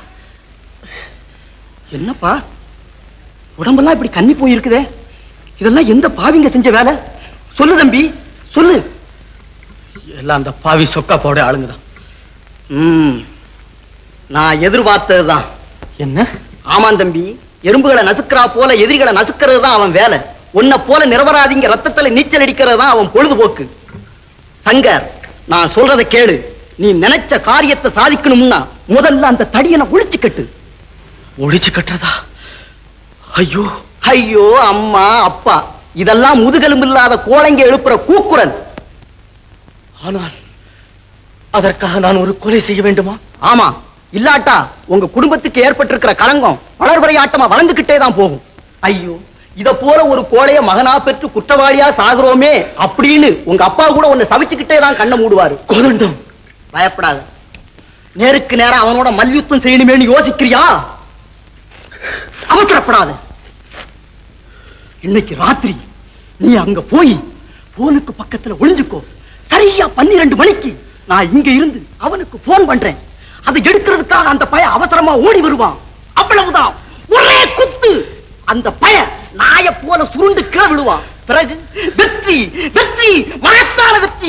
என்னப்பா உடம்பெல்லாம் இப்படி கண்ணி போயிருக்குதே இதெல்லாம் எந்த பாவிங்க செஞ்ச வேலை சொல்லு தம்பி சொல்லு எல்லாம் அந்த பாவி சொக்கா போட ஆளுங்கதான் ம் நான் எதிர்பார்த்ததுதான் என்ன ஆமாம் தம்பி எறும்புகளை நசுக்கிறா போல எதிரிகளை நசுக்கிறது தான் அவன் வேலை உன்னை போல நிரபராதிங்க ரத்தத்துல நீச்சல் அடிக்கிறது தான் அவன் பொழுதுபோக்கு சங்கர் நான் சொல்றதை கேளு நீ நினைச்ச காரியத்தை சாதிக்கணும்னா முதல்ல அந்த தடியனை ஒழிச்சு கட்டு ஒழிச்சு கட்டுறதா ஐயோ ஐயோ அம்மா அப்பா இதெல்லாம் முதுகெலும்பு இல்லாத கோழைங்க எழுப்புற கூக்குரல் ஆனால் அதற்காக நான் ஒரு கொலை செய்ய வேண்டுமா ஆமா இல்லாட்டா உங்க குடும்பத்துக்கு ஏற்பட்டிருக்கிற களங்கம் வளர்வரை ஆட்டமா வளர்ந்துகிட்டே தான் போகும் ஐயோ இத போல ஒரு கோழைய மகனா பெற்று குற்றவாளியா சாகுறோமே அப்படின்னு உங்க அப்பா கூட உன்னை சவிச்சுக்கிட்டே தான் கண்ணை மூடுவாரு கோதண்டம் பயப்படாத நேருக்கு நேரம் அவனோட மல்யுத்தம் செய்யணுமேன்னு யோசிக்கிறியா அவசரப்படாத இன்னைக்கு ராத்திரி நீ அங்க போய் போனுக்கு பக்கத்துல ஒளிஞ்சுக்கோ சரியா பன்னிரண்டு மணிக்கு நான் இங்க இருந்து அவனுக்கு போன் பண்றேன் அதை எடுக்கிறதுக்காக அந்த பய அவசரமா ஓடி வருவான் அவ்வளவுதான் ஒரே குத்து அந்த பய நாய போல சுருண்டு கீழ விழுவான் பிறகு வெற்றி வெற்றி மகத்தான வெற்றி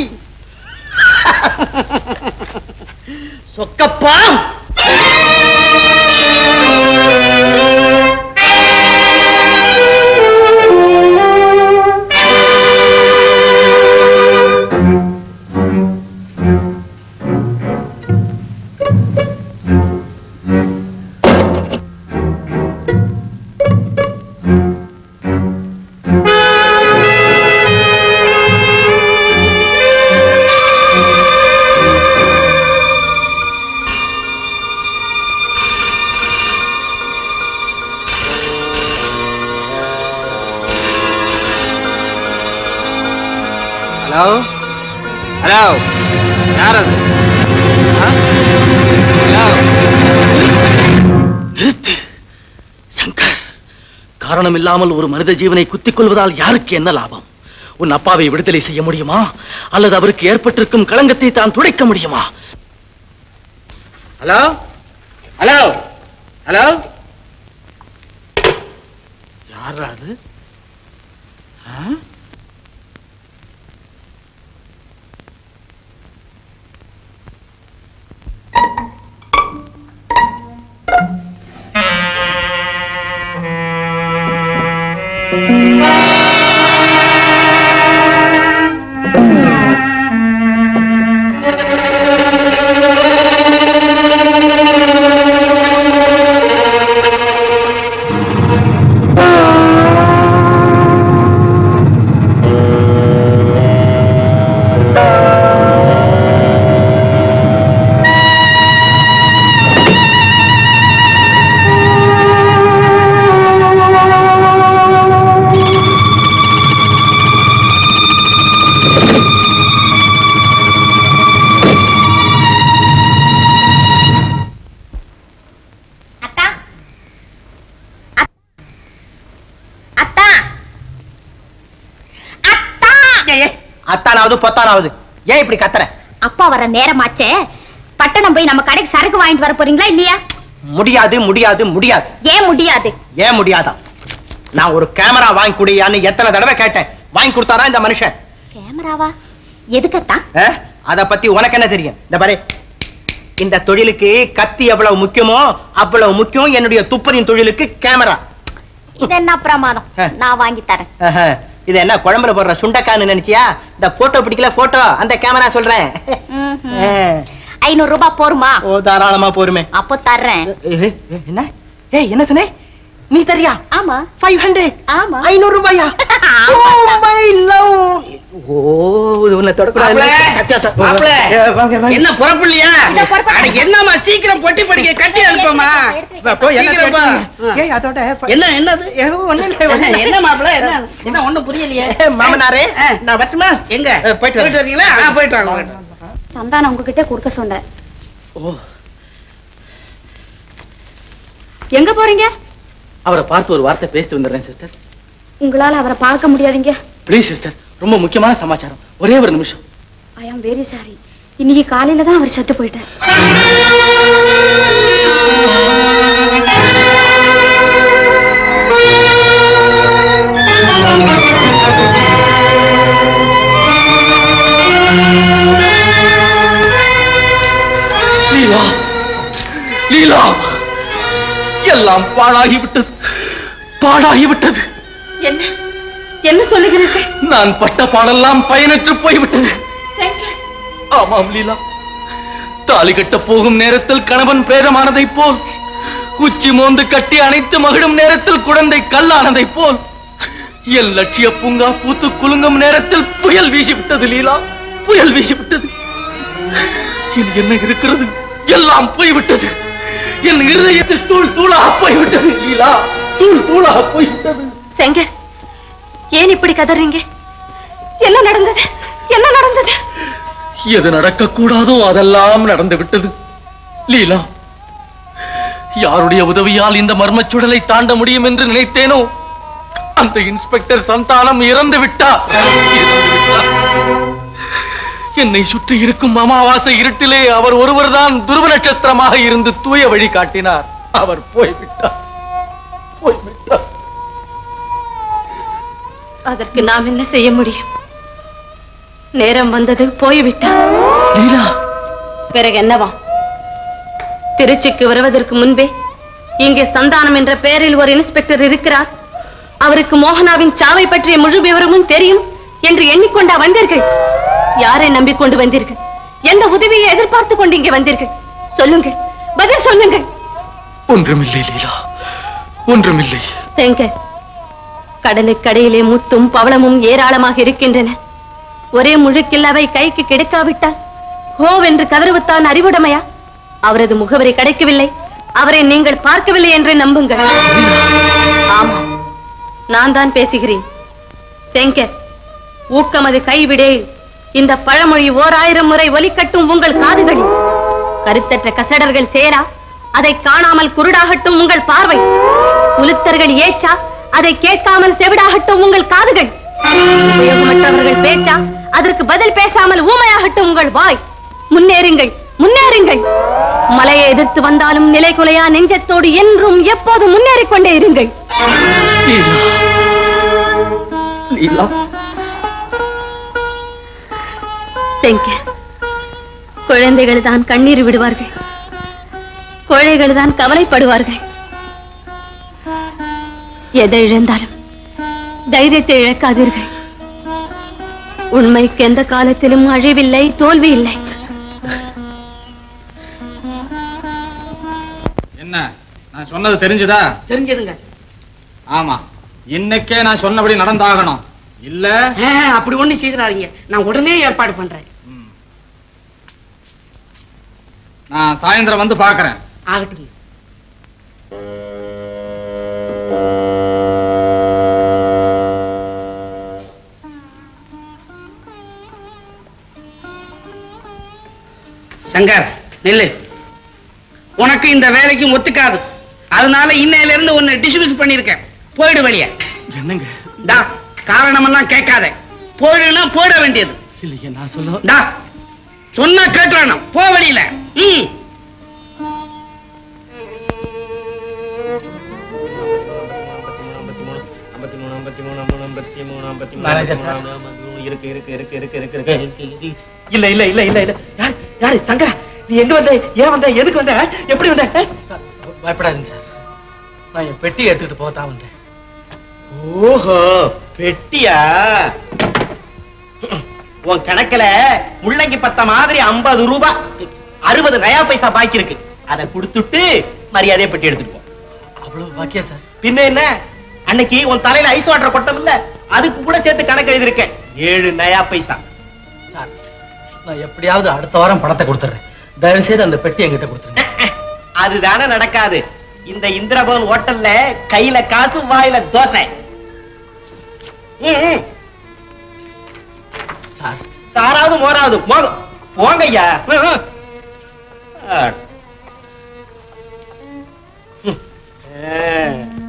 சொக்கப்பா ஹலோ ஹலோ யார் அது ஆ? ஹலோ நிறுத்து சங்கர் காரணம் இல்லாமல் ஒரு மனித ஜீவனை குத்திக் கொள்வதால் யாருக்கு என்ன லாபம் உன் அப்பாவை விடுதலை செய்ய முடியுமா அல்லது அவருக்கு ஏற்பட்டிருக்கும் களங்கத்தை தான் துடைக்க முடியுமா ஹலோ ஹலோ ஹலோ யார் அது ஆ? அத்தானாவது பொத்தானாவது ஏன் இப்படி கத்துற அப்பா வர நேரமாச்சே பட்டணம் போய் நம்ம கடைக்கு சரக்கு வாங்கிட்டு வர போறீங்களா இல்லையா முடியாது முடியாது முடியாது ஏன் முடியாது ஏன் முடியாதா நான் ஒரு கேமரா வாங்கி குடியான்னு எத்தனை தடவை கேட்டேன் வாங்கி கொடுத்தாரா இந்த மனுஷன் கேமராவா எதுக்கத்தான் ஆ? அத பத்தி உனக்கு என்ன தெரியும் இந்த பாரு இந்த தொழிலுக்கு கத்தி எவ்வளவு முக்கியமோ அவ்வளவு முக்கியம் என்னுடைய துப்பறியும் தொழிலுக்கு கேமரா இது என்ன பிரமாதம் நான் வாங்கி தரேன் ஆஹா. இது என்ன குழம்புல போடுற சுண்டக்கான்னு நினைச்சியா இந்த போட்டோ பிடிக்கல போட்டோ அந்த கேமரா சொல்றேன் ஆ. ஐநூறு ரூபாய் போருமா ஓ தாராளமா போருமே அப்போ தர்றேன் ஏ, ஏ, என்ன ஏய் என்ன சொன்னே நீ தரியா ஆமா ஃபைவ் ஹண்ட்ரட் ஆமா ஐநூறு ரூபாயா ஓ மை லவ் ஓ உன்னை தொடக்கூடாது மாப்பிள, ஏ, வாங்க, வாங்க. என்ன பொறப்பில்லையா அட என்னம்மா சீக்கிரம் பொட்டி படிக்க கட்டி அனுப்பமா வா, போய் எல்லாம் சீக்கிரம் போ. எடுத்து ஏய் அதோட ப- என்ன என்னது ஏ, ஒண்ணும் இல்ல, ஒண்ணும் இல்ல. என்ன மாப்பிள என்ன என்ன ஒண்ணும் புரியலையே ஏ, மாமனாரே நான் வரட்டுமா எங்க ஏ, போயிட்டு வரேன். வரீங்களா ஆ, போயிட்டு வாங்க போயிட்டு வாங்க. சந்தானம் உங்ககிட்ட கொடுக்க சொன்னேன் ஓ எங்க போறீங்க அவரை பார்த்து ஒரு வார்த்தை பேசிட்டு வந்துடுறேன் சிஸ்டர் உங்களால அவரை பார்க்க முடியாதுங்க ப்ளீஸ் சிஸ்டர் ரொம்ப முக்கியமான சமாச்சாரம் ஒரே ஒரு நிமிஷம் ஐ ஆம் வெரி சாரி இன்னைக்கு காலையில தான் அவர் செத்து போயிட்டார் லீலா லீலா எல்லாம் பாழாகிவிட்டது பாழாகிவிட்டது என்ன என்ன சொல்லுகிறீர்கள் நான் பட்ட பாடெல்லாம் பயனற்று போய்விட்டது சங்கர் ஆமாம் லீலா தாலி கட்ட போகும் நேரத்தில் கணவன் பிரேதமானதைப் போல் உச்சி மோந்து கட்டி அணைத்து மகிழும் நேரத்தில் குழந்தை கல்லானதைப் போல் என் லட்சிய பூங்கா பூத்து குலுங்கும் நேரத்தில் புயல் வீசிவிட்டது லீலா புயல் வீசிவிட்டது இனி என்ன இருக்கிறது எல்லாம் போய்விட்டது என் இருதயத்தில் தூள் தூளாக போய்விட்டது லீலா தூள் தூளாக போய்விட்டது செங்கர் ஏன் இப்படி கதறீங்க என்ன நடந்தது என்ன நடந்தது எது நடக்கக்கூடாதோ அதெல்லாம் நடந்து விட்டது லீலா யாருடைய உதவியால் இந்த மர்மச் சுடலை தாண்ட முடியும் என்று நினைத்தேனோ அந்த இன்ஸ்பெக்டர் சந்தானம் இறந்து விட்டார் இறந்து விட்டார். என்னை சுற்றி இருக்கும் அமாவாசை இருட்டிலே அவர் ஒருவர்தான் துருவ நட்சத்திரமாக இருந்து தூய வழி காட்டினார் அவர் போய்விட்டார் போய்விட்டார் அதற்கு நாம் என்ன செய்ய முடியும் நேரம் வந்தது போய்விட்டார் பிறகு என்னவா திருச்சிக்கு வருவதற்கு முன்பே இங்கே சந்தானம் என்ற பெயரில் ஒரு இன்ஸ்பெக்டர் இருக்கிறார் அவருக்கு மோகனாவின் சாவை பற்றிய முழு விவரமும் தெரியும் என்று எண்ணிக்கொண்டா வந்தீர்கள் யாரை நம்பிக்கொண்டு வந்தீர்கள் எந்த உதவியை எதிர்பார்த்து கொண்டு இங்கே வந்தீர்கள் சொல்லுங்கள் பதில் சொல்லுங்கள் ஒன்றுமில்லை லீலா ஒன்றுமில்லை செங்கர் கடலுக்கடையிலே முத்தும் பவளமும் ஏராளமாக இருக்கின்றன ஒரே முழுக்கில் அவை கைக்கு கிடைக்காவிட்டால் ஹோவென்று கதறுவத்தான் அறிவுடைமையா அவரது முகவரி கிடைக்கவில்லை அவரை நீங்கள் பார்க்கவில்லை என்று நம்புங்கள் ஆமா நான் தான் பேசுகிறேன் செங்கர் ஊக்கமது கைவிடே இந்த பழமொழி ஓர் ஆயிரம் முறை ஒலிக்கட்டும் உங்கள் காதுகளில் கருத்தற்ற கசடர்கள் சேரா அதை காணாமல் குருடாகட்டும் உங்கள் பார்வை உளுத்தர்கள் ஏச்சா அதை கேட்காமல் செவிடாகட்டும் உங்கள் காதுகள் உபயோகமற்றவர்கள் பேச்சா அதற்கு பதில் பேசாமல் ஊமையாகட்டும் உங்கள் வாய் முன்னேறுங்கள் முன்னேறுங்கள் மலையை எதிர்த்து வந்தாலும் நிலை குலையா நெஞ்சத்தோடு என்றும் எப்போதும் முன்னேறிக் கொண்டே இருங்கள் லீலா செங்க குழந்தைகள் தான் கண்ணீர் விடுவார்கள் கோழைகள் தான் கவலைப்படுவார்கள் எதை இழந்தாலும் தைரியத்தை இழக்காதீர்கள் உண்மைக்கு எந்த காலத்திலும் அழிவில்லை தோல்வி இல்லை என்ன நான் சொன்னது தெரிஞ்சுதா தெரிஞ்சதுங்க ஆமா இன்னைக்கே நான் சொன்னபடி நடந்தாகணும் இல்ல ஆ, அப்படி ஒண்ணும் செய்திடாதீங்க நான் உடனே ஏற்பாடு பண்றேன் நான் சாயந்தரம் வந்து பாக்குறேன் ஆகட்டும் சங்கர் நில்லு உனக்கு இந்த வேலைக்கு ஒத்துக்காது அதனால இன்னையில இருந்து உன்னை டிஸ்மிஸ் பண்ணிருக்கேன் போயிடு வெளியே என்னங்க டா காரணமெல்லாம் கேட்காத போயிடுனா போயிட வேண்டியது இல்லையே நான் சொல்ல டா சொன்னா கேட்டுறானும் போ வெளியில ம் மேனேஜர் சார். இருக்கு இருக்கு இருக்கு இருக்கு இருக்கு இருக்கு இல்ல இல்ல இல்ல இல்ல இல்ல யார் யாரு சங்கரா நீ எங்க வந்த ஏன் வந்த எதுக்கு வந்த எப்படி வந்த சார் பயப்படாதீங்க சார் நான் என் பெட்டி எடுத்துட்டு போகத்தான் வந்தேன் ஓஹோ பெட்டியா உன் கணக்குல முள்ளங்கி பத்த மாதிரி ஐம்பது ரூபாய் அறுபது நயா பைசா பாக்கி இருக்கு அதை கொடுத்துட்டு மரியாதையை பெட்டி எடுத்துட்டு போ அவ்வளவு பாக்கியா சார் பின்ன என்ன அன்னைக்கு உன் தலையில ஐஸ் வாட்டர் கொட்டம் இல்ல அதுக்கு கூட சேர்த்து கணக்கு எழுதிருக்கேன் ஏழு நயா பைசா நான் எப்படியாவது அடுத்த வாரம் பணத்தை கொடுத்துறேன் தயவு செய்து அந்த பெட்டி என்கிட்ட கொடுத்துருங்க அதுதானே நடக்காது இந்த இந்திரபவன் ஹோட்டல்ல கையில காசு வாயில தோசை ம், ம். சாராவது மோராவது போங்க போங்க ஐயா ம், ம். ஆ. ம். ஆ.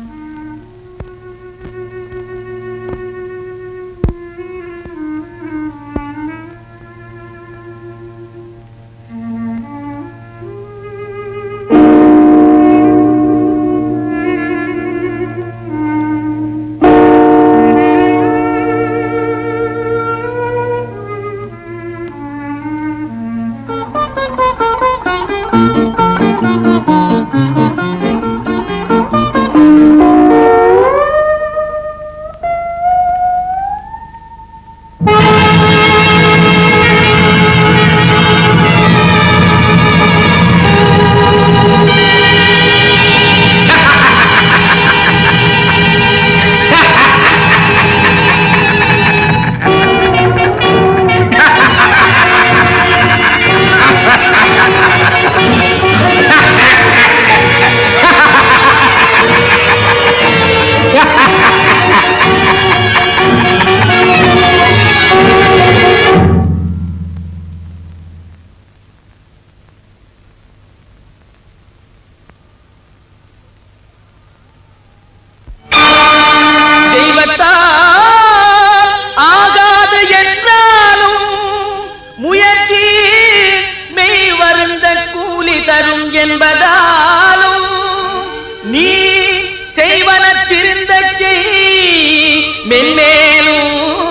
தெய்வத்தால் ஆகாது என்றாலும் முயற்சி மெய் வருந்த கூலி தரும் என்பதாலும் நீ செய்வன திருந்த செய் மென்மேலும்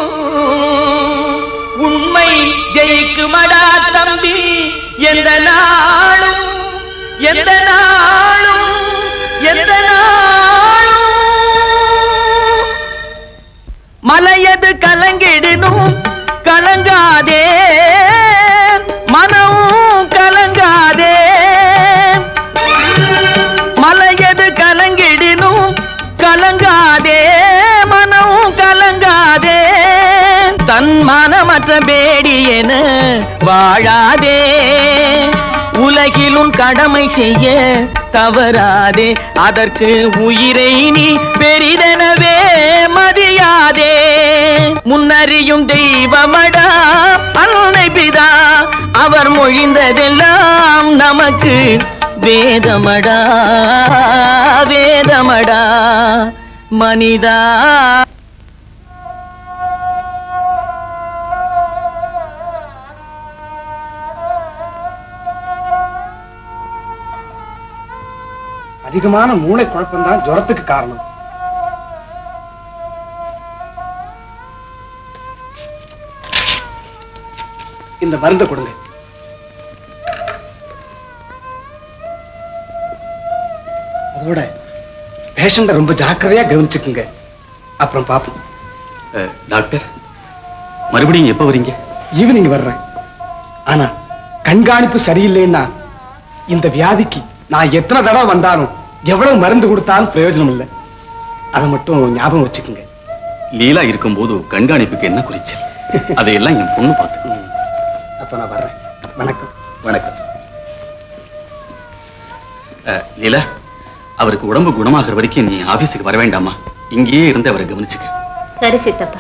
உண்மை ஜெயிக்குமடா தம்பி எந்த நாளும் எந்த நாளும் எந்த நாளும் மலையது கலங்கிடனும் கலங்காதே மனமும் கலங்காதே மலையது கலங்கிடனும் கலங்காதே மனமும் கலங்காதே தன் மனமற்ற பேடி என வாழாதே உலகிலும் கடமை செய்ய தவறாதே அதற்கு உயிரை நீ பெரிதெனவே மதியாதே முன்னறியும் தெய்வமடா அன்னை பிதா அவர் மொழிந்ததெல்லாம் நமக்கு வேதமடா வேதமடா மனிதா அதிகமான மூளை குழப்பம் தான் ஜுரத்துக்கு காரணம் இந்த மருந்தை கொடுங்க அதோட பேஷண்ட ரொம்ப ஜாக்கிரதையா கவனிச்சுக்குங்க அப்புறம் பாப்போம் டாக்டர் மறுபடியும் எப்ப வரீங்க ஈவினிங் வர்றேன் ஆனா கண்காணிப்பு சரியில்லைன்னா இந்த வியாதிக்கு நான் எத்தனை தடவை வந்தாலும் எவ்வளவு மருந்து கொடுத்தாலும் பிரயோஜனம் இல்லை அதை மட்டும் ஞாபகம் வச்சுக்கோங்க லீலா இருக்கும்போது கண்காணிப்புக்கு என்ன குறிச்சல் அதையெல்லாம் என் பொண்ணு பார்த்துக்கணும் அப்ப நான் வர்றேன் வணக்கம் வணக்கம் அஹ், லீலா அவருக்கு உடம்பு குணமாகிற வரைக்கும் நீ ஆபீஸுக்கு வர வேண்டாமா இங்கேயே இருந்து அவரை கவனிச்சுக்க சரி சித்தப்பா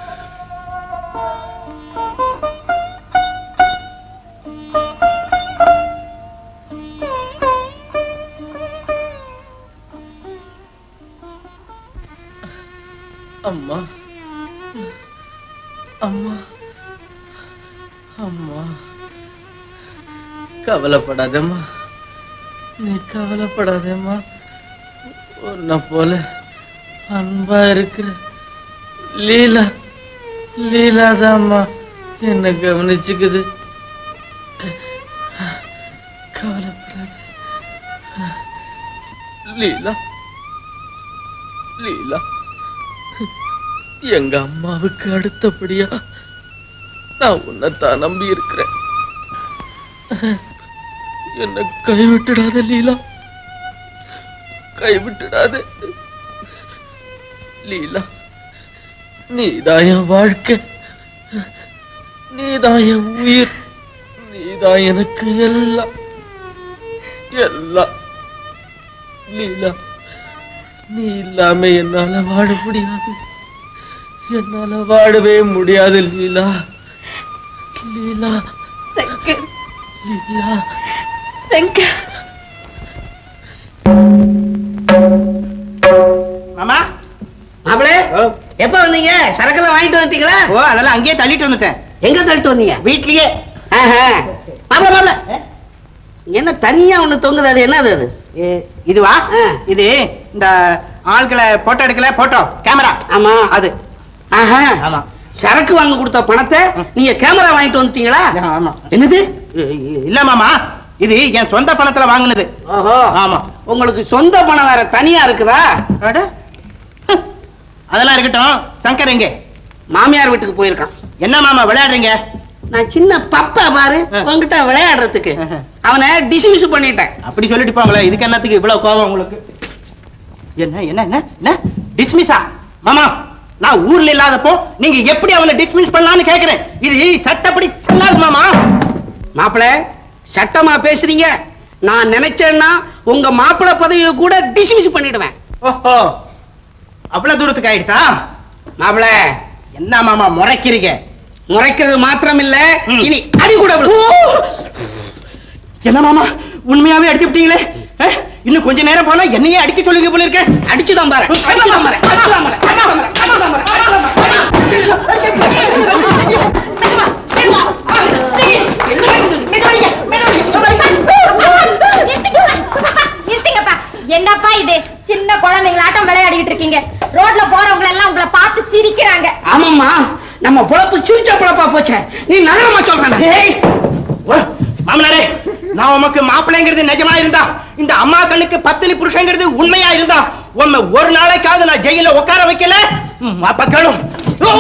அம்மா அம்மா அம்மா கவலைப்படாதம்மா நீ கவலைப்படாதேம்மா உன்னை போல அன்பா இருக்கிற லீலா லீலாதாம்மா என்ன கவனிச்சுக்குது கவலைப்படாத லீலா லீலா எங்க அம்மாவுக்கு அடுத்தபடியா நான் உன்னைத்தான் நம்பி இருக்கிறேன் என்ன கைவிட்டுடாத லீலா கைவிட்டுடாத லீலா நீதான் என் வாழ்க்கை நீதான் என் உயிர் நீதான் எனக்கு எல்லாம் எல்லாம் லீலா நீ இல்லாம என்னால வாழ முடியாது என்னால வாழவே முடியாது லீலா லீலா சங்கர் லீலா சங்கர் மாமா மாப்பிளே எப்ப வந்தீங்க சரக்கெல்லாம் வாங்கிட்டு வந்துட்டீங்களா ஓ அதெல்லாம் அங்கேயே தள்ளிட்டு வந்துட்டேன் எங்க தள்ளிட்டு வந்தீங்க வீட்லயே ஆஹா. மாப்பிள மாப்பிள என்ன தனியா ஒண்ணு தொங்குது அது என்னது அது ஏ- இதுவா இது இந்த ஆட்களை போட்டோ எடுக்கல போட்டோ கேமரா ஆமா அது ஆஹா ஆமா சரக்கு வாங்க கொடுத்த பணத்தை நீங்க கேமரா வாங்கிட்டு வந்துட்டீங்களா ஆமா என்னது இ- இ- இல்ல மாமா இது என் சொந்த பணத்துல வாங்குனது ஓஹோ ஆமா உங்களுக்கு சொந்த பணம் வேற தனியா இருக்குதா அட. அதெல்லாம் இருக்கட்டும் சங்கர் எங்க மாமியார் வீட்டுக்கு போயிருக்கான் என்ன மாமா விளையாடுறீங்க நான் சின்ன பப்பா பாரு உங்ககிட்ட விளையாடுறதுக்கு அவனை டிஸ்மிஸ் பண்ணிட்டேன் அப்படி சொல்லிட்டு போங்களே இதுக்கு என்னத்துக்கு இவ்வளவு கோபம் உங்களுக்கு என்ன என்ன என்ன என்ன டிஸ்மிஸா மாமா நான் ஊர்ல இல்லாதப்போ நீங்க எப்படி அவனை டிஸ்மிஸ் பண்ணலாம்னு கேக்குறேன் இது சட்டப்படி செல்லாது மாமா மாப்பிள சட்டமா பேசுறீங்க நான் நினைச்சேன்னா உங்க மாப்பிள பதவியை கூட டிஸ்மிஸ் பண்ணிடுவேன் ஓஹோ அவ்வளவு தூரத்துக்கு ஆயிடுதா மாப்பிள என்ன மாமா முறைக்கிறீங்க முறைக்கிறது மாத்திரம் இல்ல இனி அடி கூட விழு. என்ன மாமா உண்மையாவே அடிச்சு விட்டீங்களே அஹ், இன்னும் கொஞ்ச நேரம் போனா என்னையே அடிக்க சொல்லுங்க போல இருக்க அடிச்சுதான் பாரு அடிச்சுதான் பாரு அடிச்சுதான் பாரு அடிச்சுதான் பாரு அடிச்சுதான் பாரு அடிச்சுதான் பாரு நிறுத்துங்கப்பா என்னப்பா இது சின்ன குழந்தைங்களாட்டம் விளையாடிட்டு இருக்கீங்க ரோட்ல போறவங்க எல்லாம் உங்களை பார்த்து சிரிக்கிறாங்க ஆமாம்மா நம்ம பொழப்பு சிரிச்ச பொழப்பா போச்சே நீ நகரமா சொல்றேன் ஏய், ஓ, மாமனாரே நான் உமக்கு மாப்பிள்ளைங்கிறது நிஜமா இருந்தா இந்த அம்மா கண்ணுக்கு பத்தினி புருஷங்கிறது உண்மையா இருந்தா உன்னை ஒரு நாளைக்காவது நான் ஜெயில உட்கார வைக்கல ம், அப்ப கேளும் ஓ!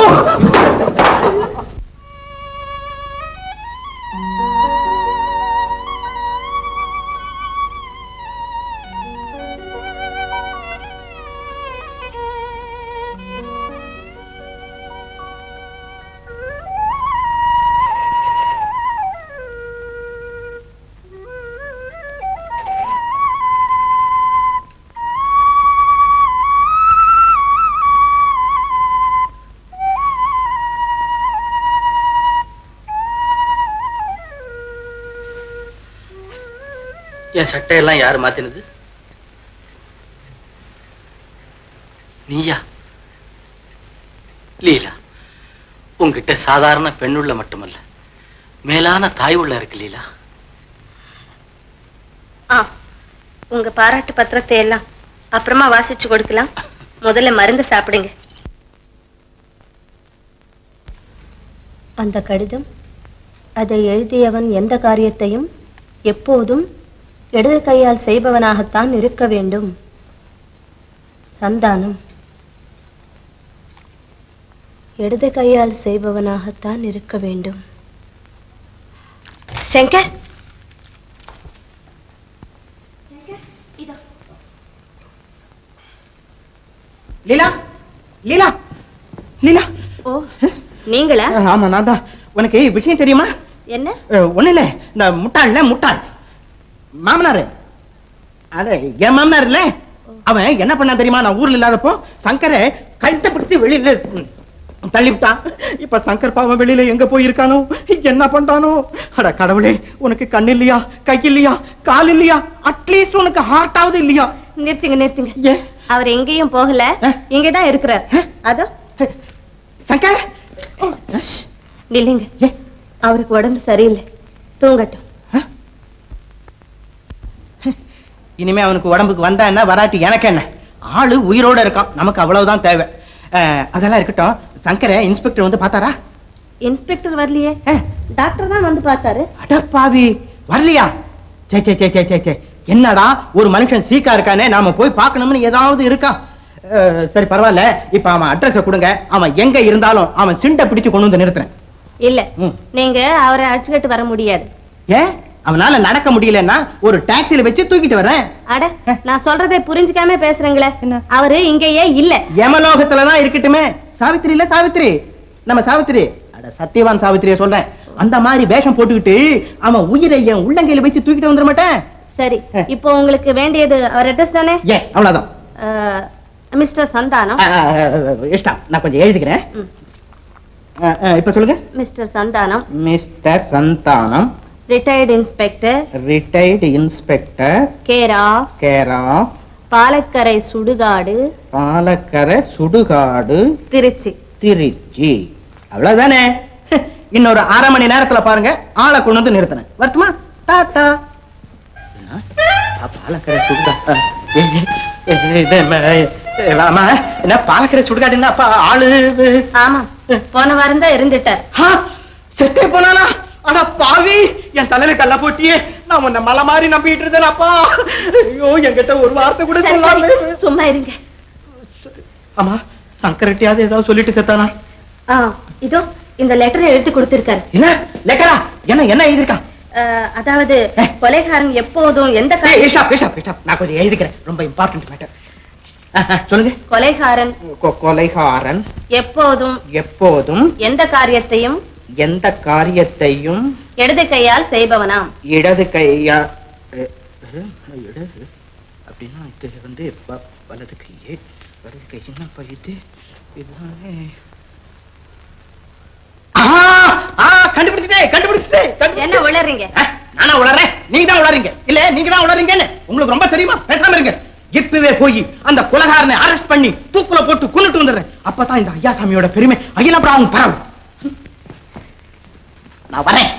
என் சட்டையெல்லாம் யார் மாத்தினது நீயா லீலா உன்கிட்ட சாதாரண பெண்ணுள்ள மட்டுமல்ல மேலான தாய் உள்ள இருக்கு லீலா ஆ உங்க பாராட்டு பத்திரத்தை எல்லாம் அப்புறமா வாசிச்சு கொடுக்கலாம் முதல்ல மருந்து சாப்பிடுங்க அந்த கடிதம் அதை எழுதியவன் எந்த காரியத்தையும் எப்போதும் இடது கையால் செய்பவனாகத்தான் இருக்க வேண்டும் சந்தானம் இடது கையால் செய்பவனாகத்தான் இருக்க வேண்டும் சங்கர் லீலா லீலா லீலா ஓ நீங்களா ஆமா நான் தான் உனக்கு விஷயம் தெரியுமா என்ன ஒண்ணு இல்ல இந்த முட்டாள்ல முட்டாள் மாமனாரு அட என் மாமனார் இல்ல அவன் என்ன பண்ணான் தெரியுமா நான் ஊர்ல இல்லாதப்போ சங்கரை கைத்த பிடித்து வெளியில ம், தள்ளி விட்டான் இப்ப சங்கர் பாவம் வெளியில எங்க போயிருக்கானோ என்ன பண்றானோ அட கடவுளே உனக்கு கண் இல்லையா கை இல்லையா கால் இல்லையா அட்லீஸ்ட் உனக்கு ஹார்ட்டாவது இல்லையா நிறுத்துங்க நிறுத்துங்க அவர் எங்கேயும் போகல இங்கதான் இருக்கிறார் அதோ சங்கர் நில்லுங்க அவருக்கு உடம்பு சரியில்லை தூங்கட்டும் இனிமே அவனுக்கு உடம்புக்கு வந்தா என்ன வராட்டி எனக்கு என்ன ஆளு உயிரோட இருக்கான் நமக்கு அவ்வளவுதான் தேவை அஹ், அதெல்லாம் இருக்கட்டும் சங்கரை இன்ஸ்பெக்டர் வந்து பார்த்தாரா இன்ஸ்பெக்டர் வரலையே டாக்டர் தான் வந்து பார்த்தாரு அடப்பாவி வரலையா சே சே சே சே சே சே என்னடா ஒரு மனுஷன் சீக்கா இருக்கானே நாம போய் பார்க்கணும்னு ஏதாவது இருக்கா அஹ், சரி பரவாயில்ல இப்ப அவன் அட்ரஸ கொடுங்க அவன் எங்க இருந்தாலும் அவன் சிண்டை பிடிச்சு கொண்டு வந்து நிறுத்துறேன் இல்ல ம். நீங்க அவரை அழைச்சுக்கிட்டு வர முடியாது ஏன் அவனால நடக்க முடியலன்னா ஒரு டாக்ஸில வச்சு தூக்கிட்டு வரேன் அட நான் சொல்றதை புரிஞ்சுக்காம பேசுறேங்களே அவரு இங்கேயே இல்ல யமலோகத்துலதான் இருக்கட்டுமே சாவித்திரி இல்ல சாவித்திரி நம்ம சாவித்திரி அட சத்தியவான் சாவித்திரிய சொல்றேன் அந்த மாதிரி வேஷம் போட்டுக்கிட்டு அவன் உயிரை என் உள்ளங்கையில வச்சு தூக்கிட்டு வந்துட மாட்டேன் சரி இப்போ உங்களுக்கு வேண்டியது அவர் அட்ரஸ் தானே எஸ் அவ்வளவுதான் அஹ், மிஸ்டர் சந்தானம் ஆ, ஆ, ஆ, இஷ்டம் நான் கொஞ்சம் எழுதிக்கிறேன் ஆ, ஆ, இப்ப சொல்லுங்க mister Santhanam mister Santhanam retired inspector retired inspector கேரா கேரா பாலக்கரை சுடுகாடு பாலக்கரை சுடுகாடு திருச்சி திருச்சி அவ்வளவுதானே இன்னொரு அரை மணி நேரத்துல பாருங்க ஆளை கொண்டு வந்து நிறுத்தினேன் வரட்டுமா டாட்டா என்ன? ஆ, பாலக்கரை சுடுகாடு ஏ, ஏ, ஏ, இது, ம, ஏ, ஆமா என்ன பாலக்கரை சுடுகாடுன்னா அப்ப ஆளு ஆமா போன வாரம் தான் இருந்துட்டார் செத்தே போனானா ஆனா பாவி என் தலையில கல்ல போட்டியே நான் உன்னை மலை மாதிரி நம்பிட்டு இருந்தேன் அப்பா ஐயோ என்கிட்ட ஒரு வார்த்தை கூட சரி, சொல்லாம சரி, சும்மா இருங்க ஆமா சங்கரட்டியாவது ஏதாவது சொல்லிட்டு செத்தானா ஆ, இதோ இந்த லெட்டரை எழுதி கொடுத்திருக்காரு என்ன லெட்டரா என்ன என்ன எழுதிருக்கான் அஹ், அதாவது கொலைகாரன் எப்போதும் எந்த ஏய், காரியம் stop, stop, stop. நான் கொஞ்சம் எழுதிக்கிறேன் ரொம்ப இம்பார்ட்டன்ட் மேட்டர் சொல்லுங்க கொலைகாரன் கொ- கொலைகாரன் எப்போதும் எப்போதும் எந்த காரியத்தையும் எந்த காரியத்தையும் இடது கையால் செய்பவனாம் இடது கையா அஹ், அஹ், இடது அப்படின்னா இது வந்து வ- வலது கையே வலது கை என்னப்பா இது இதுதானே ஆ, ஆ, கண்டுபிடிச்சிட்டேன் கண்டுபிடிச்சிட்டேன் என்ன உளறீங்க நானா உளறேன் நீங்க தான் உளறீங்க இல்ல நீங்க தான் உளறீங்கன்னு உங்களுக்கு ரொம்ப தெரியுமா பேசாம இருங்க இப்பவே போய் அந்த குலகாரனை அரெஸ்ட் பண்ணி தூக்குல போட்டு கொன்னுட்டு வந்துடுறேன் அப்பதான் இந்த ஐயா சாமியோட பெருமை அகிலபுரம் பரவும் நான் வரேன்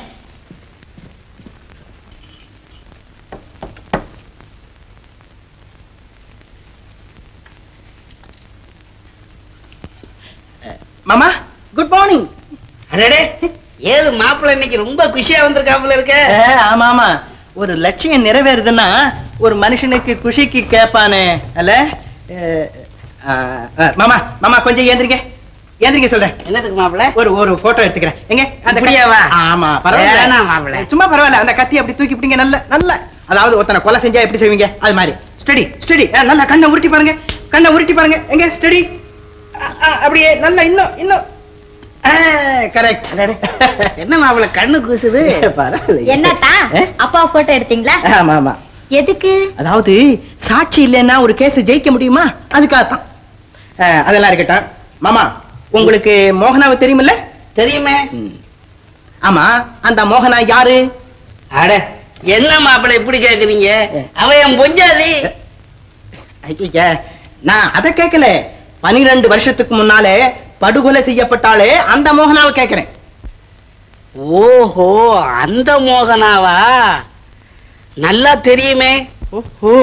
மாமா குட் மார்னிங் அடடே ஏது மாப்பிள்ளை இன்னைக்கு ரொம்ப குஷியா வந்திருக்காப்புல இருக்க ஆமா ஆமா ஒரு லட்சியம் நிறைவேறுதுன்னா ஒரு மனுஷனுக்கு குஷிக்கு கேட்பானே அல்ல அஹ், அஹ், அஹ், மாமா மாமா கொஞ்சம் ஏந்திரிக்க ஏந்திரிக்க சொல்றேன் என்னதுக்கு மாப்பிள்ள ஒரு ஒரு போட்டோ எடுத்துக்கிறேன் எங்க அந்த கத்தி- இப்படியாவா? ஆமா வேணாம் பரவாயில்ல மாப்பிள்ளை. சும்மா பரவாயில்ல அந்த கத்தி அப்படி தூக்கி பிடிங்க நல்ல நல்ல அதாவது ஒருத்தனை கொலை செஞ்சா எப்படி செய்வீங்க அது மாதிரி ஸ்டடி ஸ்டடி நல்லா கண்ணை உருட்டி பாருங்க கண்ணை உருட்டி பாருங்க எங்க ஸ்டடி அப்படியே நல்லா இன்னும் இன்னும் கரெக்ட் என்ன மாப்பிள்ள கண்ணு கூசுது பரவாயில்ல என்னட்டா அப்பா போட்டோ எடுத்தீங்களா ஆமா ஆமா எதுக்கு அதாவது சாட்சி இல்லைன்னா ஒரு கேஸ் ஜெயிக்க முடியுமா அதுக்காகத்தான் அஹ், அதெல்லாம் இருக்கட்டும் மாமா உங்களுக்கு மோகனாவை தெரியுமில்ல தெரியுமே ஆமா அந்த மோகனா யாரு அட என்ன மாப்பிள்ளை இப்படி கேக்குறீங்க அவ என் பொஞ்சாதி ஐயா நான் அதை கேட்கல பனிரெண்டு வருஷத்துக்கு முன்னாலே படுகொலை செய்யப்பட்டாலே அந்த மோகனாவை கேட்கிறேன் ஓஹோ அந்த மோகனாவா நல்லா தெரியுமே ஓ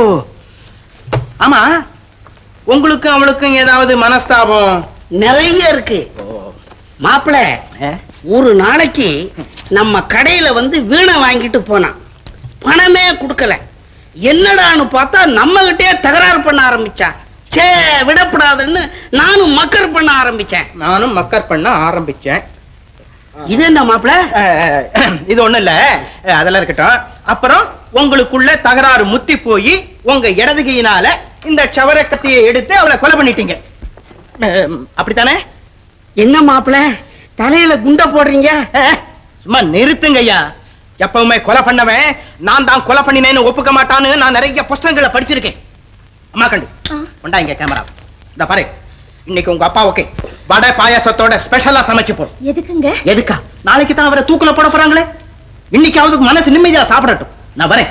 ஆமா உங்களுக்கும் அவளுக்கும் ஏதாவது மனஸ்தாபம் நிறைய இருக்கு மாப்பிள்ள ஒரு நாளைக்கு நம்ம கடையில வந்து வீணை வாங்கிட்டு போனான் பணமே கொடுக்கல என்னடான்னு பார்த்தா நம்ம கிட்டே தகராறு பண்ண ஆரம்பிச்சா சே விடப்படாதுன்னு நானும் மக்கர் பண்ண ஆரம்பிச்சேன் நானும் மக்கர் பண்ண ஆரம்பிச்சேன் இது என்ன மாப்பிள இது ஒண்ணு இல்ல அஹ், அதெல்லாம் இருக்கட்டும் அப்புறம் உங்களுக்குள்ள தகராறு முத்தி போய் உங்க இடது கையினால இந்த சவர கத்தியை எடுத்து அவளை கொலை பண்ணிட்டீங்க அஹ், அப்படித்தானே என்ன மாப்பிள தலையில குண்ட போடுறீங்க சும்மா நிறுத்துங்க ஐயா எப்பவுமே கொலை பண்ணவன் நான் தான் கொலை பண்ணினேன்னு ஒப்புக்க மாட்டான்னு நான் நிறைய புஸ்தகங்களை படிச்சிருக்கேன் அம்மா கண்டு கொண்டா இங்க கேமரா இந்த பாரு இன்னைக்கு உங்க அப்பா ஓகே வடை பாயாசத்தோட ஸ்பெஷலா சமைச்சு போ எதுக்குங்க எதுக்கா நாளைக்கு தான் அவரை தூக்குல போட போறாங்களே இன்னைக்காவது மனசு நிம்மதியா சாப்பிடட்டும் நான் வரேன்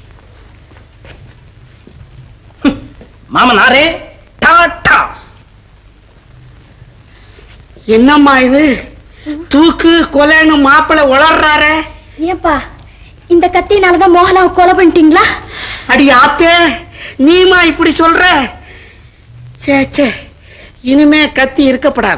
ஹம். மாமனாரே டாடா என்னம்மா இது தூக்கு கொலைன்னு மாப்பிள உளர்றாரே ஏன்பா இந்த கத்தினாலதான் மோகனாவை கொலை பண்ணிட்டீங்களா அடி ஆத்தே நீமா இப்படி சொல்ற சே சே இனிமே கத்தி இருக்கப்படாது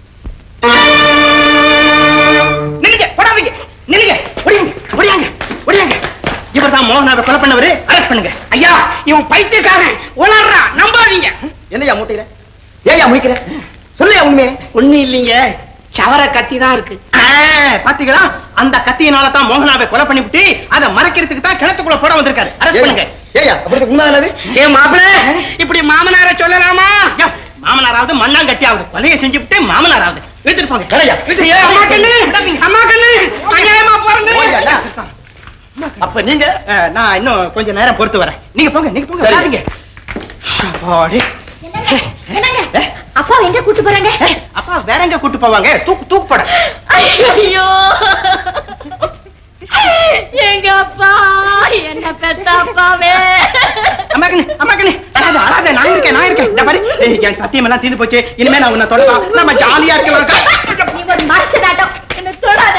நில்லுங்க போடாதீங்க நில்லுங்க ஒடியாங்க ஒடியாங்க ஒடியாங்க இவர்தான் மோகனாவை கொலை பண்ணவரு அரெஸ்ட் பண்ணுங்க ஐயா இவன் பைத்தியக்காரன் உளர்றான் நம்பாதீங்க என்னையா மூட்டையில ஏயா முடிக்கிற சொல்லையா உண்மையே ஒண்ணு இல்லைங்க சவர கத்தி தான் இருக்கு ஆ, பாத்தீங்களா அந்த கத்தியினால தான் மோகனாவை கொலை பண்ணிவிட்டு அதை மறைக்கிறதுக்கு தான் கிணத்துக்குள்ள போட வந்திருக்காரு அரெஸ்ட் பண்ணுங்க ஏயா அப்படி உண்மைதானே ஏ மாப்பிள இப்படி மாமனார சொல்லலாமா மாமனாராவது மண்ணாங்கட்டி ஆகுது கொலையை செஞ்சுவிட்டு மாமனாராவது எடுத்துட்டு போங்க கடையா அம்மா கண்ணு அம்மா கண்ணு அநியாயமா போறேன் அப்ப நீங்க அஹ், நான் இன்னும் கொஞ்ச நேரம் பொறுத்து வரேன் நீங்க போங்க நீங்க போங்க வராதீங்க அப்பாடி. அப்பா எங்க கூட்டு போறாங்க அப்பா வேற எங்க கூட்டு போவாங்க தூக்கு தூக்கு போட ஐயோ எங்க அப்பா என்ன பெத்த அப்பாவே அம்மா கண்ணு அம்மா கண்ணு அழாத அழாத நான் இருக்கேன் நான் இருக்கேன் இந்த பாரு ஏய், என் சத்தியம் எல்லாம் தீர்ந்து போச்சு இனிமே நான் உன்னை தொடலாம் நம்ம ஜாலியா இருக்கலாம் நீ ஒரு மனுஷனாட்டம் என்ன தொடாத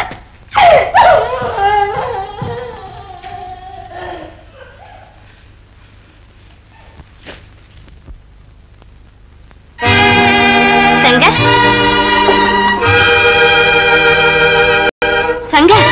சங்கர் சங்கர்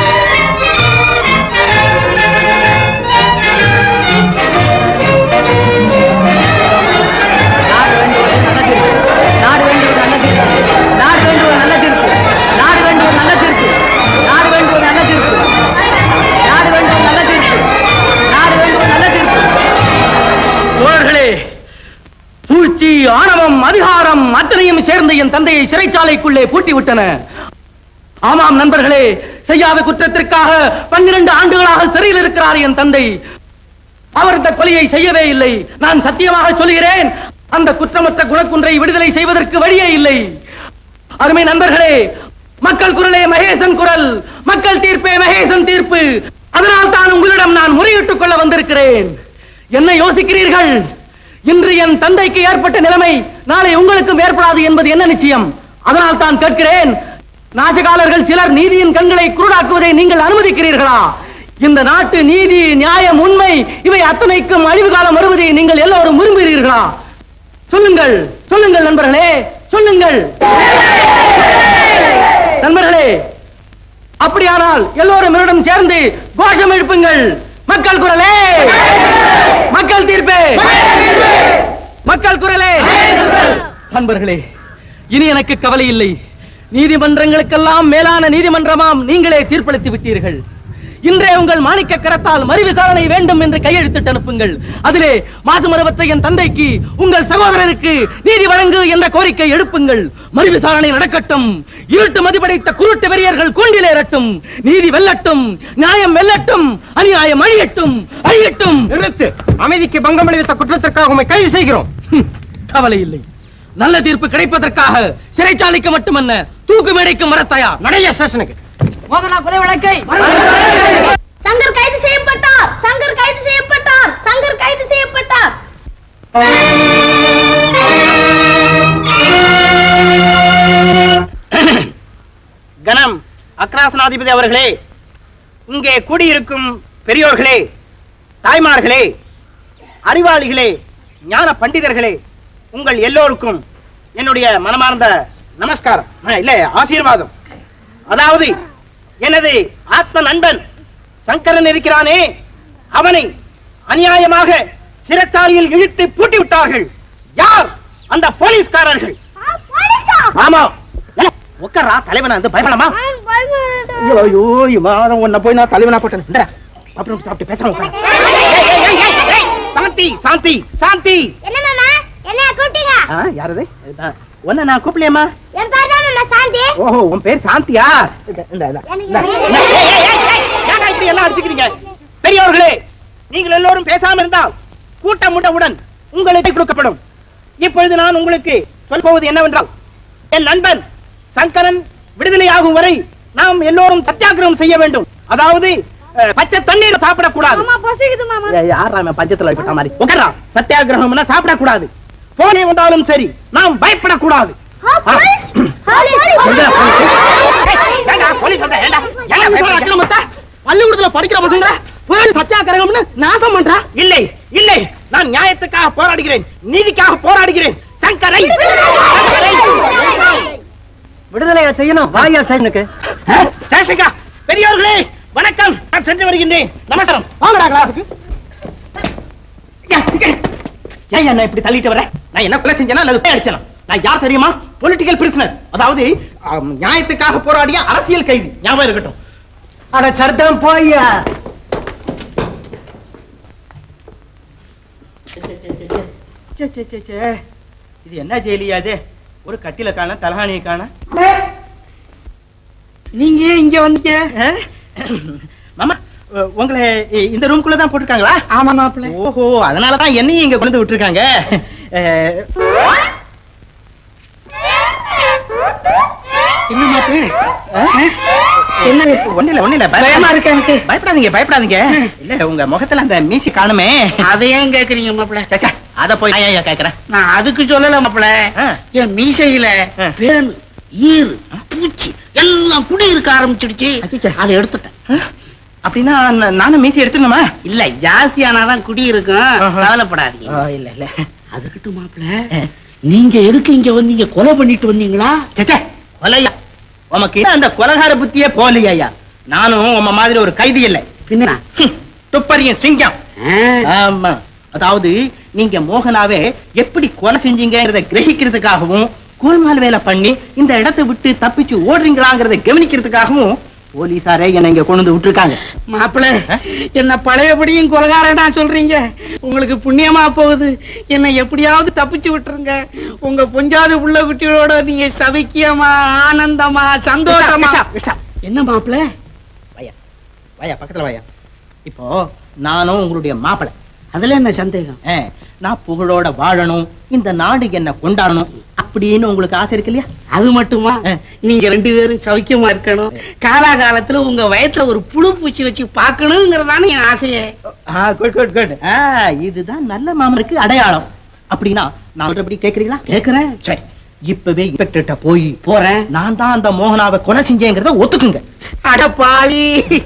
நாடு வேண்டுவது நல்ல தீர்ப்பு நாடு வேண்டுவது நல்ல தீர்ப்பு நாடு வேண்டுவது நல்ல தீர்ப்பு நாடு வேண்டுவது நல்ல தீர்ப்பு நாடு வேண்டுவது நல்ல தீர்ப்பு நாடு வேண்டுவது நல்ல தீர்ப்பு தோழர்களே சூழ்ச்சி ஆணவம் அதிகாரம் அத்தனையும் சேர்ந்து என் தந்தையை சிறைச்சாலைக்குள்ளே பூட்டி விட்டன ஆமாம் நண்பர்களே செய்யாத குற்றத்திற்காக பன்னிரண்டு ஆண்டுகளாக சிறையில் இருக்கிறார் என் தந்தை அவர் இந்த கொலையை செய்யவே இல்லை நான் சத்தியமாக சொல்கிறேன் அந்த குற்றமற்ற குணக்குன்றை விடுதலை செய்வதற்கு வழியே இல்லை அருமை நண்பர்களே மக்கள் குரலே மகேசன் குரல் மக்கள் தீர்ப்பே மகேசன் தீர்ப்பு அதனால் தான் உங்களிடம் நான் முறையிட்டுக் கொள்ள வந்திருக்கிறேன் என்ன யோசிக்கிறீர்கள் இன்று என் தந்தைக்கு ஏற்பட்ட நிலைமை நாளை உங்களுக்கும் ஏற்படாது என்பது என்ன நிச்சயம் அதனால் தான் கேட்கிறேன் நாசகாலர்கள் சிலர் நீதியின் கண்களை குருடாக்குவதை நீங்கள் அனுமதிக்கிறீர்களா இந்த நாட்டு நீதி நியாயம் உண்மை இவை அத்தனைக்கும் அழிவு காலம் வருவதை நீங்கள் எல்லோரும் விரும்புகிறீர்களா சொல்லுங்கள் சொல்லுங்கள் நண்பர்களே சொல்லுங்கள் நண்பர்களே அப்படியானால் எல்லோரும் என்னிடம் சேர்ந்து கோஷம் எழுப்புங்கள் மக்கள் குரலே மக்கள் தீர்ப்பே மக்கள் குரலே நண்பர்களே இனி எனக்கு கவலை இல்லை நீதிமன்றங்களுக்கெல்லாம் மேலான நீதிமன்றமாம் நீங்களே தீர்ப்பளித்து விட்டீர்கள் இன்றே உங்கள் மாணிக்க கரத்தால் மறு விசாரணை வேண்டும் என்று கையெழுத்திட்டு அனுப்புங்கள் அதிலே மாசுமரவற்ற என் தந்தைக்கு உங்கள் சகோதரருக்கு நீதி வழங்கு என்ற கோரிக்கை எழுப்புங்கள் மறு விசாரணை நடக்கட்டும் இருட்டு மதிப்படைத்த குருட்டு வெறியர்கள் கூண்டிலேறட்டும் நீதி வெல்லட்டும் நியாயம் வெல்லட்டும் அநியாயம் அழியட்டும் அழியட்டும் நிறுத்து அமைதிக்கு பங்கம் விளைவித்த குற்றத்திற்காக உண்மை கைது செய்கிறோம் கவலை இல்லை நல்ல தீர்ப்பு கிடைப்பதற்காக சிறைச்சாலைக்கு மட்டுமல்ல தூக்கு மேடைக்கு மரத்தயா நடைய ஸ்டேஷனுக்கு மோகனா கொலை வழக்கை சங்கர் கைது செய்யப்பட்டார் சங்கர் கைது செய்யப்பட்டார் சங்கர் கைது செய்யப்பட்டார் கணம் அக்ராசனாதிபதி அவர்களே இங்கே கூடியிருக்கும் பெரியோர்களே தாய்மார்களே அறிவாளிகளே ஞான பண்டிதர்களே உங்கள் எல்லோருக்கும் என்னுடைய மனமார்ந்த நமஸ்காரம் ஆ, இல்ல ஆசீர்வாதம் அதாவது எனது ஆத்ம நண்பன் சங்கரன் இருக்கிறானே அவனை அநியாயமாக சிறைச்சாலையில் இழுத்து பூட்டி விட்டார்கள் யார் அந்த போலீஸ்காரர்கள் ஆமா ஏ, உட்கார்றா தலைவனா வந்து பயப்படலாமா ஐயோ ஐயோ இவன் உன்னை போய் நான் தலைவனா போட்டேன் இந்தா, அப்புறம் சாப்பிட்டு பேசுறேன் உட்காரு. ஏய், ஏய், ஏய், ஏய், ஏய், சாந்தி சாந்தி சாந்தி என்ன மாமா என்ன கூப்பிட்டீங்க ஆ, யாரது இதுதான். உன்னை நான் கூப்பிடலையம்மா என் பேர் தான் மாமா சாந்தி ஓஹோ உன் பேர் சாந்தியா இந்த, இந்த, இந்த, இந்த, இந்த, ஏய், ஏய், ஏய், ஏய், ஏன்டா இப்படி எல்லாம் அடிச்சுக்கிறீங்க பெரியவர்களே நீங்கள் எல்லோரும் பேசாம இருந்தால் கூட்டம் முட்டவுடன் உங்களுக்கு கொடுக்கப்படும் இப்பொழுது நான் உங்களுக்கு சொல்போவது என்னவென்றால் என் நண்பன் சங்கரன் விடுதலையாகும் வரை நாம் எல்லோரும் சத்தியாகிரகம் செய்ய வேண்டும் அதாவது அஹ், பச்சை தண்ணீர் சாப்பிடக்கூடாது பசிக்குது மாமா ஏய், யார்றா இவன் பஞ்சத்துல வைப்பட்ட மாதிரி உட்காரா சத்தியாகிரகம்னா சாப்பிடக்கூடாது போனே வந்தாலும் சரி நாம் பயப்படக்கூடாது ஆ. சொல்லுடா, போலீஸ். ஏய், ஏண்டா, போலீஸ் வந்தா, ஏண்டா, ஏண்டா பயப்படுறீங்க? பள்ளிக்கூடத்துல படிக்கிற பசங்க போய் சத்தியாகிரகம்னு நாசம் பண்றா இல்லை இல்லை நான் நியாயத்துக்காக போராடுகிறேன் நீதிக்காக போராடுகிறேன் சங்கரை சங்கரை. விடுதலையா செய்யணும் வாயா ஸ்டேஷனுக்கு ஸ்டேஷனுக்கா பெரியவர்களே வணக்கம் நான் சென்று வருகின்றேன் நமஸ்காரம் வாங்கடா கிளாஸுக்கு ஏன் என்ன இப்படி தள்ளிட்டு வர நான் என்ன கொலை செஞ்சேனா அல்லது கொலை அடிச்சேனா நான் யார் தெரியுமா பொலிட்டிக்கல் பிரிசனர் அதாவது ஆம், நியாயத்துக்காக போராடிய அரசியல் கைதி ஞாபகம் இருக்கட்டும் அட சர்தான் போய்யா சே, சே, சே, சே. இது என்ன ஜெயிலியா இது ஒரு கட்டில காண தலகாணியை காண நீங்க ஏன் இங்க வந்தீங்க மாமா உ- உங்களை இ- இந்த ரூம்குள்ள தான் போட்டிருக்காங்களா ஆமா மாப்பிள்ள ஓஹோ அதனால தான் என்னையும் இங்க கொண்டு வந்து விட்டுருக்காங்க அஹ், என்ன மாப்பிள்ள என்ன ஒண்ணு இல்ல ஒண்ணு இல்ல பயமா இருக்கு எனக்கு பயப்படாதீங்க பயப்படாதீங்க இல்ல உங்க முகத்துல அந்த மீசி காணுமே அதை ஏன் கேக்குறீங்க மாப்பிள்ள அத போய் நான் ஏன் கேக்குறேன் நான் அதுக்கு சொல்லல மாப்பிள்ள என் மீசையில பேன் ஈரு பூச்சி எல்லாம் குடி இருக்க ஆரம்பிச்சிடுச்சு அதை எடுத்துட்டேன் அப்படின்னா நா- நானும் மீசி எடுத்துணுமா இல்ல ஜாஸ்தியானாதான் குடி இருக்கும் கவலைப்படாதீங்க ஆ, இல்ல இல்ல அதுக்கிட்ட மாப்பிள்ள நீங்க எதுக்கு இங்க வந்தீங்க கொலை பண்ணிட்டு வந்தீங்களா சேச்சே கொலையா உமக்கு என்ன அந்த கொலகார புத்தியே போலியா நானும் உம்ம மாதிரி ஒரு கைதி இல்லை பின்ன துப்பறியும் சிங்கம் ஆமா அதாவது நீங்க மோகனாவே எப்படி கொலை செஞ்சீங்கன்றத கிரகிக்கிறதுக்காகவும் கோல்மால் வேலை பண்ணி இந்த இடத்தை விட்டு தப்பிச்சு ஓடுறீங்களாங்கிறத கவனிக்கிறதுக்காகவும் போலீசாரே என்னை இங்க கொண்டு வந்து விட்டுருக்காங்க மாப்பிள்ள என்ன பழையபடியும் கொலகாரனா சொல்றீங்க உங்களுக்கு புண்ணியமா போகுது என்ன எப்படியாவது தப்பிச்சு விட்டுருங்க உங்க பொஞ்சாது புள்ள குட்டிகளோட நீங்க சவிக்கியமா ஆனந்தமா சந்தோஷமா என்ன மாப்பிள்ள வாயா பக்கத்துல வாயா இப்போ நானும் உங்களுடைய மாப்பிளை அதுல என்ன சந்தேகம் ஆ, நான் புகழோட வாழணும் இந்த நாடு என்ன கொண்டாடணும் அப்படின்னு உங்களுக்கு ஆசை இருக்கு இல்லையா அது மட்டுமா நீங்க ரெண்டு பேரும் சௌக்கியமா இருக்கணும் காலாகாலத்துல உங்க வயத்துல ஒரு புழு பூச்சி வச்சு பார்க்கணுங்கிறதான என் ஆசையே குட் குட் குட் இதுதான் நல்ல மாமனுக்கு அடையாளம் அப்படின்னா நான் சொல்றபடி கேக்குறீங்களா கேக்குறேன் சரி இப்பவே இன்ஸ்பெக்டர்கிட்ட போய் போறேன் நான் தான் அந்த மோகனாவை கொலை செஞ்சேங்கிறத ஒத்துக்குங்க அட பாவி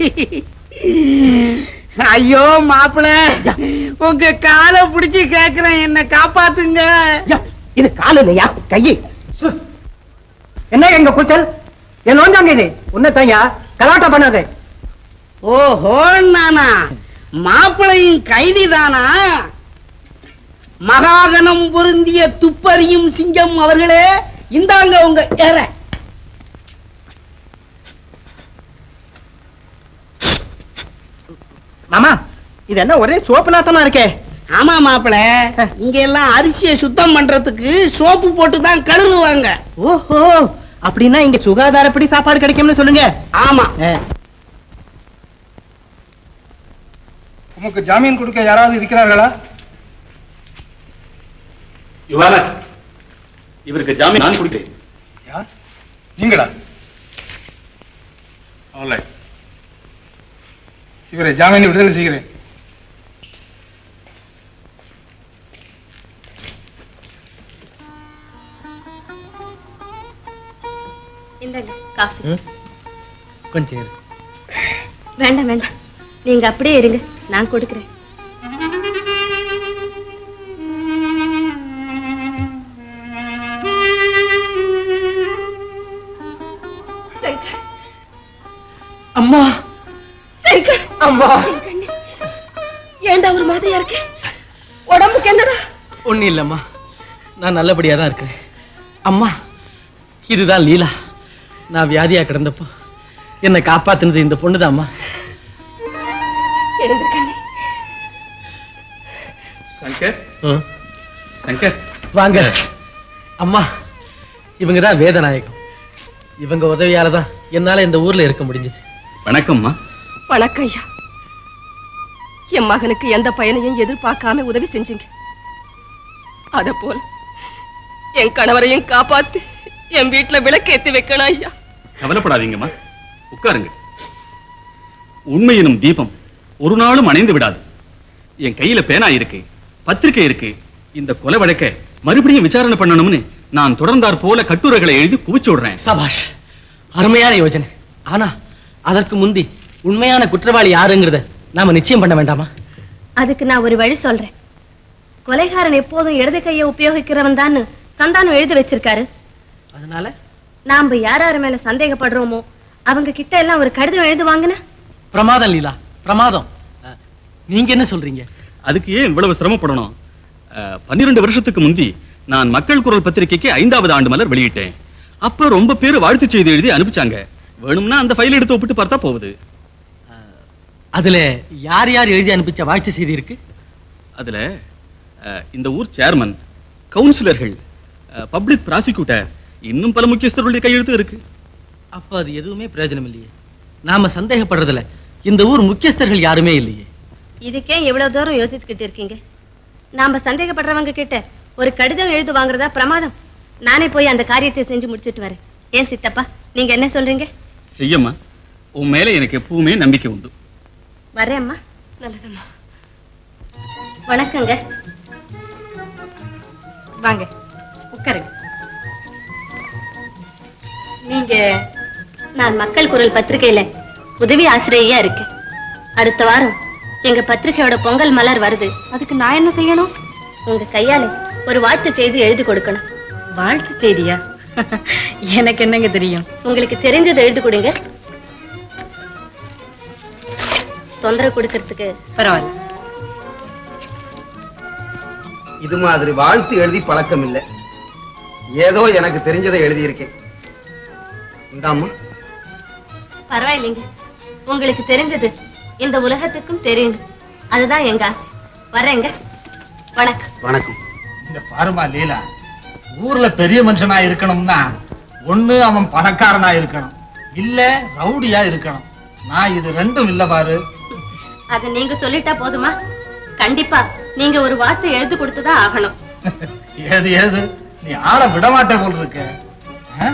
ஐயோ மாப்பிள உங்க காலை புடிச்சு கேக்குறேன் என்ன காப்பாத்துங்க இது கால இல்லையா கையை என்ன எங்க கூச்சல் என் நோஞ்சாங்க இது உன்னத்தையா கலாட்டம் பண்ணாதே ஓஹோ நானா மாப்பிளையும் கைதி தானா மகாகணம் பொருந்திய துப்பறியும் சிங்கம் அவர்களே இந்தாங்க உங்க ஏற மாமா இது என்ன ஒரே சோப்பு நாத்தமா இருக்கே ஆமா மாப்பிள இங்க எல்லாம் அரிசியை சுத்தம் பண்றதுக்கு சோப்பு போட்டு தான் கழுவுவாங்க ஓஹோ அப்படின்னா இங்க சுகாதாரப்படி சாப்பாடு கிடைக்கும்னு சொல்லுங்க ஆமா உமக்கு ஜாமீன் கொடுக்க யாராவது இருக்கிறார்களா யுவரானர் இவருக்கு ஜாமீன் நான் கொடுக்கிறேன் யார் நீங்களா ஆல்ரைட் இவரை ஜாமீன் விடுதலை செய்கிறேன் இந்தாங்க காஃபி கொஞ்சம் இரு. வேண்டாம் வேண்டாம் நீங்க அப்படியே இருங்க நான் கொடுக்கிறேன் அம்மா சங்கர் அம்மா ஏண்டா ஒரு மாதிரியா இருக்கு உடம்புக்கு என்னடா ஒண்ணும் இல்லம்மா நான் நல்லபடியா தான் இருக்கிறேன் அம்மா இதுதான் லீலா நான் வியாதியா கிடந்தப்போ என்னை காப்பாத்துனது இந்த பொண்ணுதான் அம்மா எழுந்திருக்கண்ணே சங்கர் ம். சங்கர் வாங்க அம்மா இவங்க தான் வேதநாயகம் இவங்க உதவியால தான் என்னால இந்த ஊர்ல இருக்க முடிஞ்சது வணக்கம்மா வணக்கம் ஐயா என் மகனுக்கு எந்த பயனையும் எதிர்பார்க்காம உதவி செஞ்சீங்க அத போல என் கணவரையும் காப்பாத்தி என் வீட்டுல விளக்கேத்தி வைக்கணும் ஐயா கவலைப்படாதீங்கம்மா உட்காருங்க உண்மை எனும் தீபம் ஒரு நாளும் அணைந்து விடாது என் கையில பேனா இருக்கு பத்திரிக்கை இருக்கு இந்த கொலை வழக்க மறுபடியும் விசாரணை பண்ணணும்னு நான் தொடர்ந்தாற் போல கட்டுரைகளை எழுதி குவிச்சு விடுறேன் சபாஷ் அருமையான யோசனை ஆனா அதற்கு முந்தி உண்மையான குற்றவாளி யாருங்கிறத நாம நிச்சயம் பண்ண வேண்டாமா அதுக்கு நான் ஒரு வழி சொல்றேன் கொலைகாரன் எப்போதும் இடது கையை உபயோகிக்கிறவன் தான் சந்தானம் எழுதி வச்சிருக்காரு அதனால நாம யார் யார் மேல சந்தேகப்படுறோமோ அவங்க கிட்ட எல்லாம் ஒரு கடிதம் எழுதுவாங்கன்னு பிரமாதம் லீலா பிரமாதம் அஹ், நீங்க என்ன சொல்றீங்க அதுக்கு ஏன் இவ்வளவு சிரமப்படணும் அஹ், பன்னிரண்டு வருஷத்துக்கு முந்தி நான் மக்கள் குரல் பத்திரிக்கைக்கு ஐந்தாவது ஆண்டு மலர் வெளியிட்டேன் அப்ப ரொம்ப பேர் வாழ்த்து செய்தி எழுதி அனுப்பிச்சாங்க வேணும்னா அந்த ஃபைல் எடுத்து ஒப்பிட்டு பார்த்தா போகுது அதுல யார் யார் எழுதி அனுப்பிச்ச வாழ்த்து செய்தி இருக்கு அதுல அஹ், இந்த ஊர் சேர்மன் கவுன்சிலர்கள் பப்ளிக் ப்ராசிக்யூட்டர் இன்னும் பல முக்கியஸ்தர்களுடைய கையெழுத்து இருக்கு அப்ப அது எதுவுமே பிரயோஜனம் இல்லையே நாம சந்தேகப்படுறதுல இந்த ஊர் முக்கியஸ்தர்கள் யாருமே இல்லையே இதுக்கே இவ்வளவு தூரம் யோசிச்சுக்கிட்டு இருக்கீங்க நாம சந்தேகப்படுறவங்க கிட்ட ஒரு கடிதம் எழுது வாங்குறதா பிரமாதம் நானே போய் அந்த காரியத்தை செஞ்சு முடிச்சிட்டு வரேன் ஏன் சித்தப்பா நீங்க என்ன சொல்றீங்க செய்யம்மா உன் மேல எனக்கு எப்பவுமே நம்பிக்கை உண்டு வரேம்மா நல்லதம்மா வணக்கங்க வாங்க உட்காருங்க நீங்க நான் மக்கள் குரல் பத்திரிகையில உதவி ஆசிரியையா இருக்கேன் அடுத்த வாரம் எங்க பத்திரிகையோட பொங்கல் மலர் வருது அதுக்கு நான் என்ன செய்யணும் உங்க கையால ஒரு வாழ்த்து செய்தி எழுதி கொடுக்கணும் வாழ்த்து செய்தியா எனக்கு என்னங்க தெரியும் உங்களுக்கு தெரிஞ்சதை எழுதி கொடுங்க தொந்தரவு கொடுக்கறதுக்கு பரவாயில்ல இது மாதிரி வாழ்த்து எழுதி பழக்கம் இல்லை ஏதோ எனக்கு தெரிஞ்சதை எழுதியிருக்கேன் இந்தாம்மா பரவாயில்லைங்க உங்களுக்கு தெரிஞ்சது இந்த உலகத்துக்கும் தெரியணும் அதுதான் எங்க ஆசை வர்றேங்க வணக்கம் வணக்கம் இந்த பாருமா லீலா ஊர்ல பெரிய மனுஷனா இருக்கணும்னா ஒண்ணு அவன் பணக்காரனா இருக்கணும் இல்ல ரவுடியா இருக்கணும் நான் இது ரெண்டும் இல்ல பாரு அத நீங்க சொல்லிட்டா போதுமா கண்டிப்பா நீங்க ஒரு வார்த்தை எழுதி கொடுத்துதான் ஆகணும் ஏது ஏது நீ ஆள விட மாட்டே போல் இருக்க ஆ?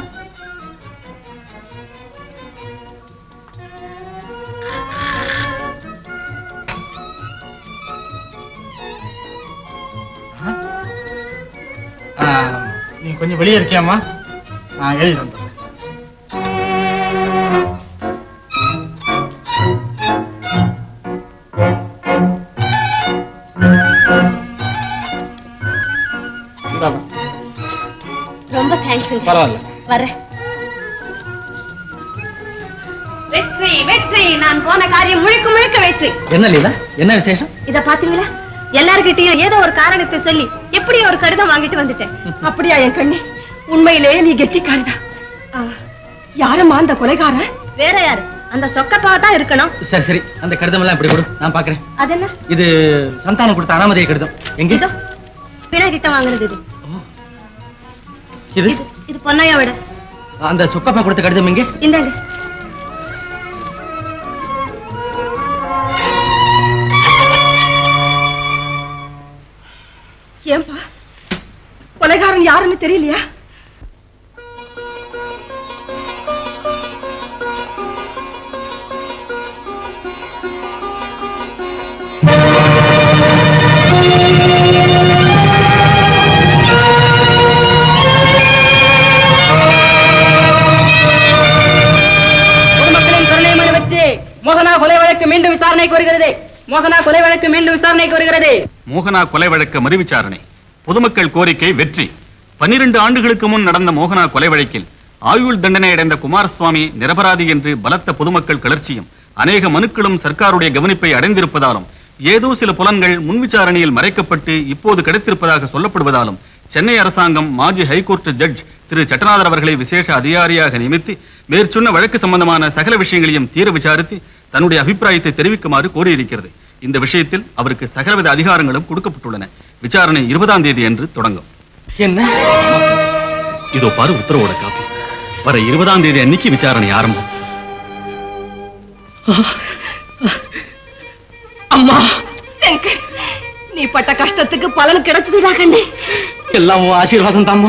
ஆ? ஆ, நீ கொஞ்சம் வெளியே இருக்கியாம்மா நான் எழுதி தந்துடுறேன் இந்தாம்மா. ரொம்ப தேங்க்ஸ் பரவாயில்ல வர்றேன் வெற்றி வெற்றி நான் போன காரியம் முழுக்க முழுக்க வெற்றி என்ன லீலா என்ன விசேஷம் இத பாத்தீங்களா எல்லார்கிட்டயும் ஏதோ ஒரு காரணத்தை சொல்லி எப்படி ஒரு கடிதம் வாங்கிட்டு வந்துட்டேன் அப்படியா என் கண்ணே உண்மையிலே நீ கெட்டிக்காரதா யாரம்மா அந்த கொலைகாரன் வேற யாரு அந்த சொக்கப்பாவை தான் இருக்கணும் சரி சரி அந்த கடிதம் எல்லாம் இப்படி கொடு நான் பாக்குறேன் அது என்ன இது சந்தானம் கொடுத்த அனாமதேய கடிதம் எங்க பிணகிட்ட வாங்குனது இது இது இது பொன்னையோட அந்த சொக்கப்பா கொடுத்த கடிதம் எங்க இந்தாங்க ஏன்பா கொலைகாரன் யாருன்னு தெரியலையா பொதுமக்களின் கருணை மனு வெற்றி மோகனா கொலை வழக்கு மீண்டும் விசாரணைக்கு வருகிறது மோகனா கொலை வழக்கு மீண்டும் விசாரணைக்கு வருகிறது மோகனா கொலை வழக்கு மறுவிசாரணை பொதுமக்கள் கோரிக்கை வெற்றி பன்னிரண்டு ஆண்டுகளுக்கு முன் நடந்த மோகனா கொலை வழக்கில் ஆயுள் தண்டனை அடைந்த குமாரசுவாமி நிரபராதி என்று பலத்த பொதுமக்கள் கிளர்ச்சியும் அநேக மனுக்களும் சர்க்காருடைய கவனிப்பை அடைந்திருப்பதாலும் ஏதோ சில புலன்கள் முன்விசாரணையில் மறைக்கப்பட்டு இப்போது கிடைத்திருப்பதாக சொல்லப்படுவதாலும் சென்னை அரசாங்கம் மாஜி ஹைகோர்ட் ஜட்ஜ் திரு சட்டநாதர் அவர்களை விசேஷ அதிகாரியாக நியமித்து மேற்சொன்ன வழக்கு சம்பந்தமான சகல விஷயங்களையும் தீர விசாரித்து தன்னுடைய அபிப்பிராயத்தை தெரிவிக்குமாறு கோரியிருக்கிறது இந்த விஷயத்தில் அவருக்கு சகலவித அதிகாரங்களும் கொடுக்கப்பட்டுள்ளன விசாரணை இருபதாம் தேதி அன்று தொடங்கும் என்ன இதோ பாரு உத்தரவோட காப்பி வர இருபதாம் தேதி அன்னைக்கு விசாரணை ஆரம்பம் அம்மா சங்கர், நீ பட்ட கஷ்டத்துக்கு பலன் கிடைச்சதுடா கண்ணே எல்லாம் உன் ஆசீர்வாதம் தாம்மா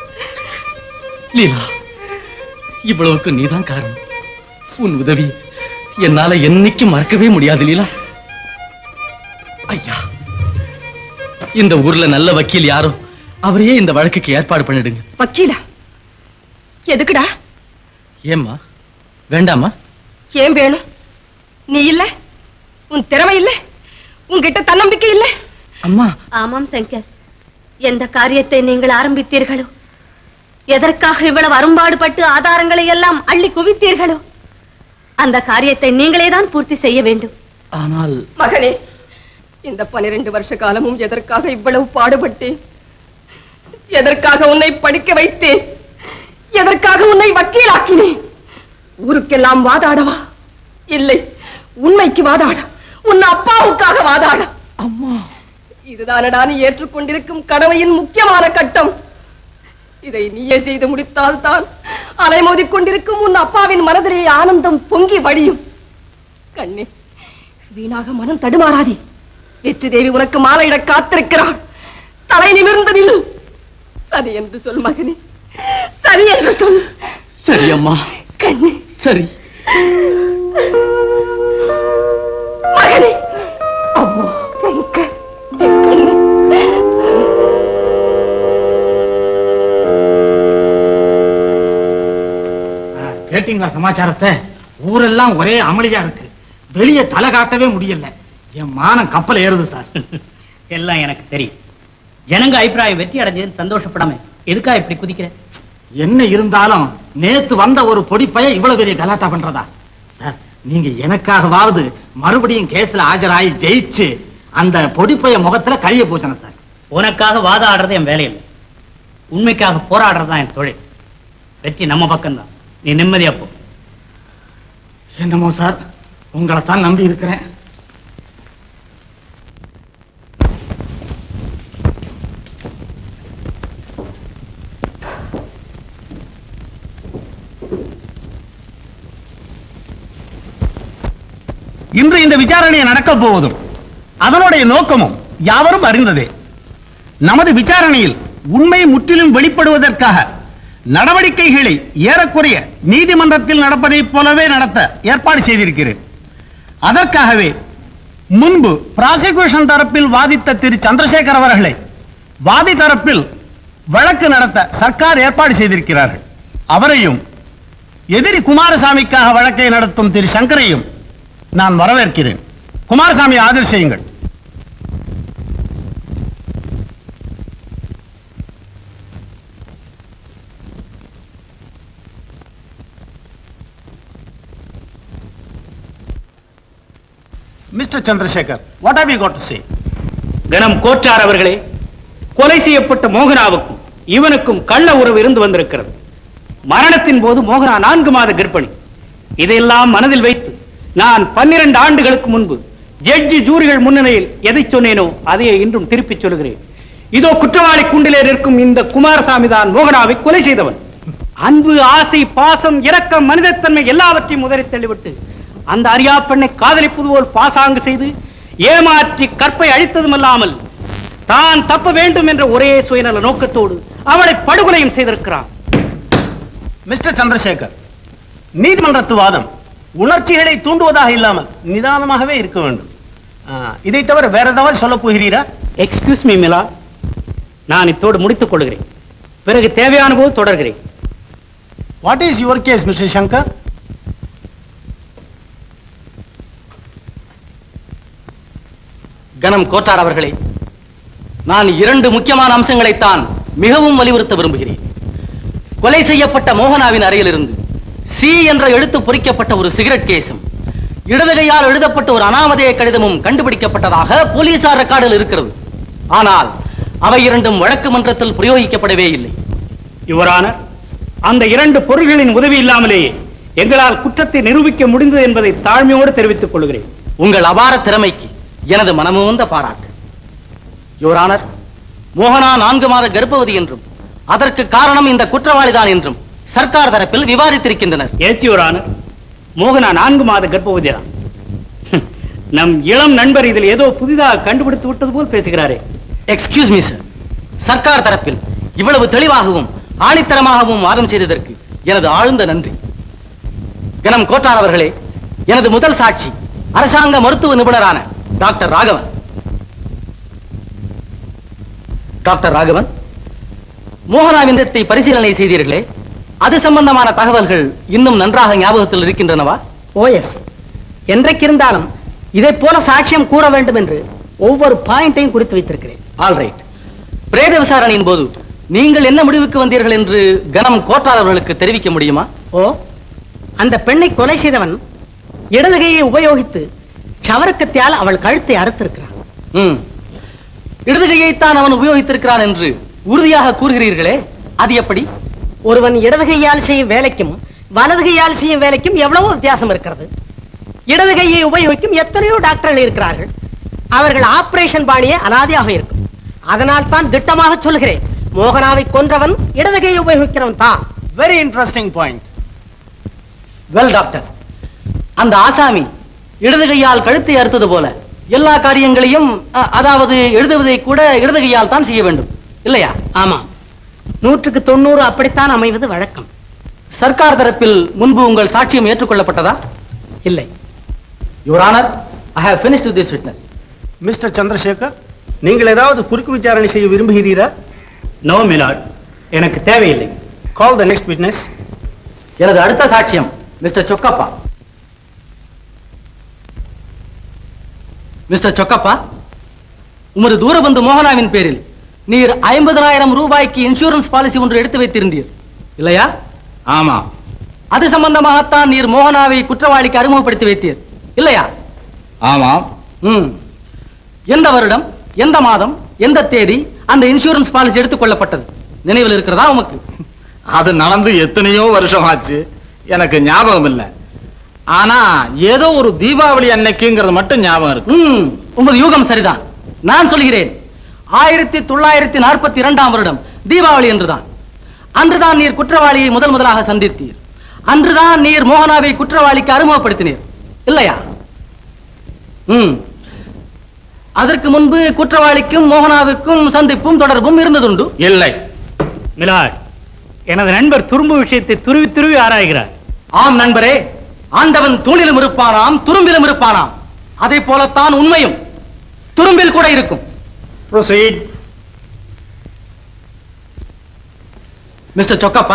லீலா இவ்வளவுக்கு நீதான் காரணம் உன் உதவி என்னால என்னைக்கும் மறக்கவே முடியாது லீலா ஐயா இந்த ஊர்ல நல்ல வக்கீல் யாரோ அவரையே இந்த வழக்குக்கு ஏற்பாடு பண்ணிடுங்க வக்கீலா எதுக்குடா ஏம்மா வேண்டாமா ஏன் வேணும் நீ இல்ல உன் திறமை இல்ல உன்கிட்ட தன்னம்பிக்கை இல்ல அம்மா ஆமாம் சங்கர் எந்த காரியத்தை நீங்கள் ஆரம்பித்தீர்களோ எதற்காக இவ்வளவு அரும்பாடுபட்டு ஆதாரங்களை எல்லாம் அள்ளி குவித்தீர்களோ அந்த காரியத்தை நீங்களே தான் பூர்த்தி செய்ய வேண்டும் ஆனால் மகனே இந்த பனிரெண்டு வருஷ காலமும் எதற்காக இவ்வளவு பாடுபட்டேன் எதற்காக உன்னை படிக்க வைத்தேன் எதற்காக உன்னை வக்கீலாக்கினேன் ஊருக்கெல்லாம் வாதாடவா இல்லை உண்மைக்கு வாதாட உன் அப்பாவுக்காக வாதாட அம்மா இதுதானடா நீ ஏற்றுக்கொண்டிருக்கும் கடமையின் முக்கியமான கட்டம் இதை நீயே செய்து முடித்தால் தான் அலைமோதிக் கொண்டிருக்கும் உன் அப்பாவின் மனதிலே ஆனந்தம் பொங்கி வழியும் கண்ணே வீணாக மனம் தடுமாறாதே வெற்றி தேவி உனக்கு மாலையிட காத்திருக்கிறாள் தலை நிமிர்ந்து நில் சரி என்று சொல் மகனே சரி என்று சொல் சரி அம்மா கண்ணே சரி மகனே அம்மா சங்கர் என் கண்ணே கேட்டீங்களா சமாச்சாரத்தை ஊரெல்லாம் ஒரே அமளியா இருக்கு வெளியே தலை காட்டவே முடியல என் மானம் கப்பல் ஏறுது சார் எல்லாம் எனக்கு தெரியும் ஜனங்க அபிப்பிராயம் வெற்றி அடைஞ்சதுன்னு சந்தோஷப்படாம எதுக்கா இப்படி குதிக்கிற என்ன இருந்தாலும் நேத்து வந்த ஒரு பொடி பைய இவ்வளவு பெரிய கலாட்டா பண்றதா சார் நீங்க எனக்காகவாவது மறுபடியும் கேஸ்ல ஆஜராகி ஜெயிச்சு அந்த பொடிப்பைய முகத்துல கரிய பூசணும் சார் உனக்காக வாதாடுறது என் வேலையில்லை உண்மைக்காக போராடுறது தான் என் தொழில் வெற்றி நம்ம பக்கம்தான் நீ நிம்மதியா போ என்னமோ சார் உங்களை தான் நம்பி இருக்கிறேன் இன்று இந்த விசாரணை நடக்க போவதும் அதனுடைய நோக்கமும் யாவரும் அறிந்ததே நமது விசாரணையில் உண்மை முற்றிலும் வெளிப்படுவதற்காக நடவடிக்கைகளை ஏறக்குறைய நீதிமன்றத்தில் நடப்பதைப் போலவே நடத்த ஏற்பாடு செய்திருக்கிறேன் அதற்காகவே முன்பு பிராசிகியூஷன் தரப்பில் வாதித்த திரு சந்திரசேகர் அவர்களை வாதி தரப்பில் வழக்கு நடத்த சர்க்கார் ஏற்பாடு செய்திருக்கிறார்கள் அவரையும் எதிரி குமாரசாமிக்காக வழக்கை நடத்தும் திரு சங்கரையும் நான் வரவேற்கிறேன் குமாரசாமி ஆதரவு செய்யுங்கள் mister Chandrasekhar what have you got to say கணம் கோற்றார் அவர்களே கொலை செய்யப்பட்ட மோகனாவுக்கும் இவனுக்கும் கள்ள உறவு இருந்து வந்திருக்கிறது மரணத்தின் போது மோகனா நான்கு மாத கர்ப்பிணி இதையெல்லாம் மனதில் வைத்து நான் பன்னிரண்டு ஆண்டுகளுக்கு முன்பு ஜட்ஜி ஜூரிகள் முன்னிலையில் எதை சொன்னேனோ அதையே இன்றும் திருப்பிச் சொல்கிறேன் இதோ குற்றவாளி குண்டிலே நிற்கும் இந்த குமாரசாமி தான் மோகனாவை கொலை செய்தவன் அன்பு ஆசை பாசம் இரக்கம் மனிதத்தன்மை எல்லாவற்றையும் உதறி தள்ளிவிட்டு அந்த அரியா பெண்ணை காதலிப்பது போல் பாசாங்கு செய்து ஏமாற்றி கற்பை அழித்ததுமல்லாமல் தான் தப்ப வேண்டும் என்ற ஒரே சுயநல நோக்கத்தோடு அவளை படுகொலையும் செய்திருக்கிறான் மிஸ்டர் சந்திரசேகர் நீதிமன்றத்து வாதம் உணர்ச்சிகளை தூண்டுவதாக இல்லாமல் நிதானமாகவே இருக்க வேண்டும் ஆ, இதை தவிர வேற ஏதாவது சொல்ல போகிறீரா எக்ஸ்கியூஸ் மீ மிலா நான் இத்தோடு முடித்துக் கொள்கிறேன் பிறகு தேவையான போது தொடர்கிறேன் what is your case mister Shankar கணம் கோட்டார் அவர்களே நான் இரண்டு முக்கியமான அம்சங்களைத்தான் மிகவும் வலியுறுத்த விரும்புகிறேன் கொலை செய்யப்பட்ட மோகனாவின் அறையிலிருந்து சி என்ற எழுத்து பொறிக்கப்பட்ட ஒரு சிகரெட் கேஸும் இடதுகையால் எழுதப்பட்ட ஒரு அனாமதேய கடிதமும் கண்டுபிடிக்கப்பட்டதாக போலீசார் ரெக்கார்டில் இருக்கிறது ஆனால் அவை இரண்டும் வழக்கு மன்றத்தில் பிரயோகிக்கப்படவே இல்லை யுவரான அந்த இரண்டு பொருள்களின் உதவி இல்லாமலேயே எங்களால் குற்றத்தை நிரூபிக்க முடிந்தது என்பதை தாழ்மையோடு தெரிவித்துக் கொள்கிறேன் உங்கள் அபார திறமைக்கு எனது மனமுவந்த பாராட்டு யுவரானர் மோகனா நான்கு மாத கர்ப்பவதி என்றும் அதற்கு காரணம் இந்த குற்றவாளிதான் என்றும் சர்க்கார் தரப்பில் விவாதித்திருக்கின்றனர் எஸ் யுவரானர் மோகனா நான்கு மாத கர்ப்பவதிதான் நம் இளம் நண்பர் இதில் ஏதோ புதிதாக கண்டுபிடித்து விட்டது போல் பேசுகிறாரே எக்ஸ்கியூஸ் மீ சார் சர்க்கார் தரப்பில் இவ்வளவு தெளிவாகவும் ஆணித்தரமாகவும் வாதம் செய்ததற்கு எனது ஆழ்ந்த நன்றி கணம் கோட்டார் அவர்களே எனது முதல் சாட்சி அரசாங்க மருத்துவ நிபுணரான டாக்டர் ராகவன் டாக்டர் ராகவன் மோகனாவிந்தத்தை பரிசீலனை செய்தீர்களே அது சம்பந்தமான தகவல்கள் இன்னும் நன்றாக ஞாபகத்தில் இருக்கின்றனவா ஓஎஸ் என்றைக்கு இருந்தாலும் இதை போல சாட்சியம் கூற வேண்டும் என்று ஒவ்வொரு பாயிண்டையும் குறித்து வைத்திருக்கிறேன் ஆல் ரைட் பிரேத விசாரணையின் போது நீங்கள் என்ன முடிவுக்கு வந்தீர்கள் என்று கனம் கோட்டார் அவர்களுக்கு தெரிவிக்க முடியுமா ஓ அந்த பெண்ணை கொலை செய்தவன் இடதுகையை உபயோகித்து சவரக்கத்தியால் அவள் கழுத்தை அறுத்திருக்கிறான் ம் இடதுகையைத்தான் அவன் உபயோகித்திருக்கிறான் என்று உறுதியாக கூறுகிறீர்களே அது எப்படி ஒருவன் இடதுகையால் செய்யும் வேலைக்கும் வலதுகையால் செய்யும் வேலைக்கும் எவ்வளவோ வித்தியாசம் இருக்கிறது இடது கையை உபயோகிக்கும் எத்தனையோ டாக்டர்கள் இருக்கிறார்கள் அவர்கள் ஆபரேஷன் பாணியே அனாதையாக இருக்கும் அதனால் தான் திட்டமாக சொல்கிறேன் மோகனாவை கொன்றவன் இடது கையை உபயோகிக்கிறவன் தான் very interesting point well doctor அந்த ஆசாமி இடது கையால் கழுத்தை அறுத்தது போல எல்லா காரியங்களையும் அ, அதாவது எழுதுவதை கூட இடது கையால் தான் செய்ய வேண்டும் இல்லையா ஆமா நூற்றுக்கு தொண்ணூறு அப்படித்தான் அமைவது வழக்கம் சர்க்கார் தரப்பில் முன்பு உங்கள் சாட்சியம் ஏற்றுக்கொள்ளப்பட்டதா இல்லை your honour I have finished with this witness mister Chandrasekhar நீங்கள் ஏதாவது குறுக்கு விசாரணை செய்ய விரும்புகிறீரா நோ மிலாட் எனக்கு தேவையில்லை கால் த நெக்ஸ்ட் விட்னஸ் எனது அடுத்த சாட்சியம் மிஸ்டர் சொக்கப்பா மிஸ்டர் சொக்கப்பா உமது தூரபந்து மோகனாவின் பேரில் நீர் ஐம்பதனாயிரம் ரூபாய்க்கு இன்சூரன்ஸ் பாலிசி ஒன்று எடுத்து வைத்திருந்தீர் இல்லையா ஆமா அது சம்பந்தமாகத்தான் நீர் மோகனாவை குற்றவாளிக்கு அறிமுகப்படுத்தி வைத்தீர் இல்லையா ஆமா ம் எந்த வருடம் எந்த மாதம் எந்த தேதி அந்த இன்சூரன்ஸ் பாலிசி எடுத்துக் கொள்ளப்பட்டது நினைவில் இருக்கிறதா உமக்கு அது நடந்து எத்தனையோ வருஷம் ஆச்சு எனக்கு ஞாபகம் இல்ல ஆனா ஏதோ ஒரு தீபாவளி அன்னைக்குங்கிறது மட்டும் ஞாபகம் இருக்கு ம் உமது யூகம் சரிதான் நான் சொல்கிறேன் ஆயிரத்தி தொள்ளாயிரத்தி நாற்பத்தி இரண்டாம் வருடம் தீபாவளி என்றுதான் அன்றுதான் நீர் குற்றவாளியை முதல் முதலாக சந்தித்தீர் அன்றுதான் நீர் மோகனாவை குற்றவாளிக்கு அறிமுகப்படுத்தினீர் இல்லையா ம் அதற்கு முன்பு குற்றவாளிக்கும் மோகனாவிற்கும் சந்திப்பும் தொடர்பும் இருந்ததுண்டு இல்லை மிலாட் எனது நண்பர் துரும்பு விஷயத்தை துருவி துருவி ஆராய்கிறார் ஆம் நண்பரே ஆண்டவன் தூணிலும் இருப்பானாம் துரும்பிலும் இருப்பானாம் அதை போலத்தான் உண்மையும் துரும்பில் கூட இருக்கும் ப்ரொசீட் மிஸ்டர் சொக்கப்பா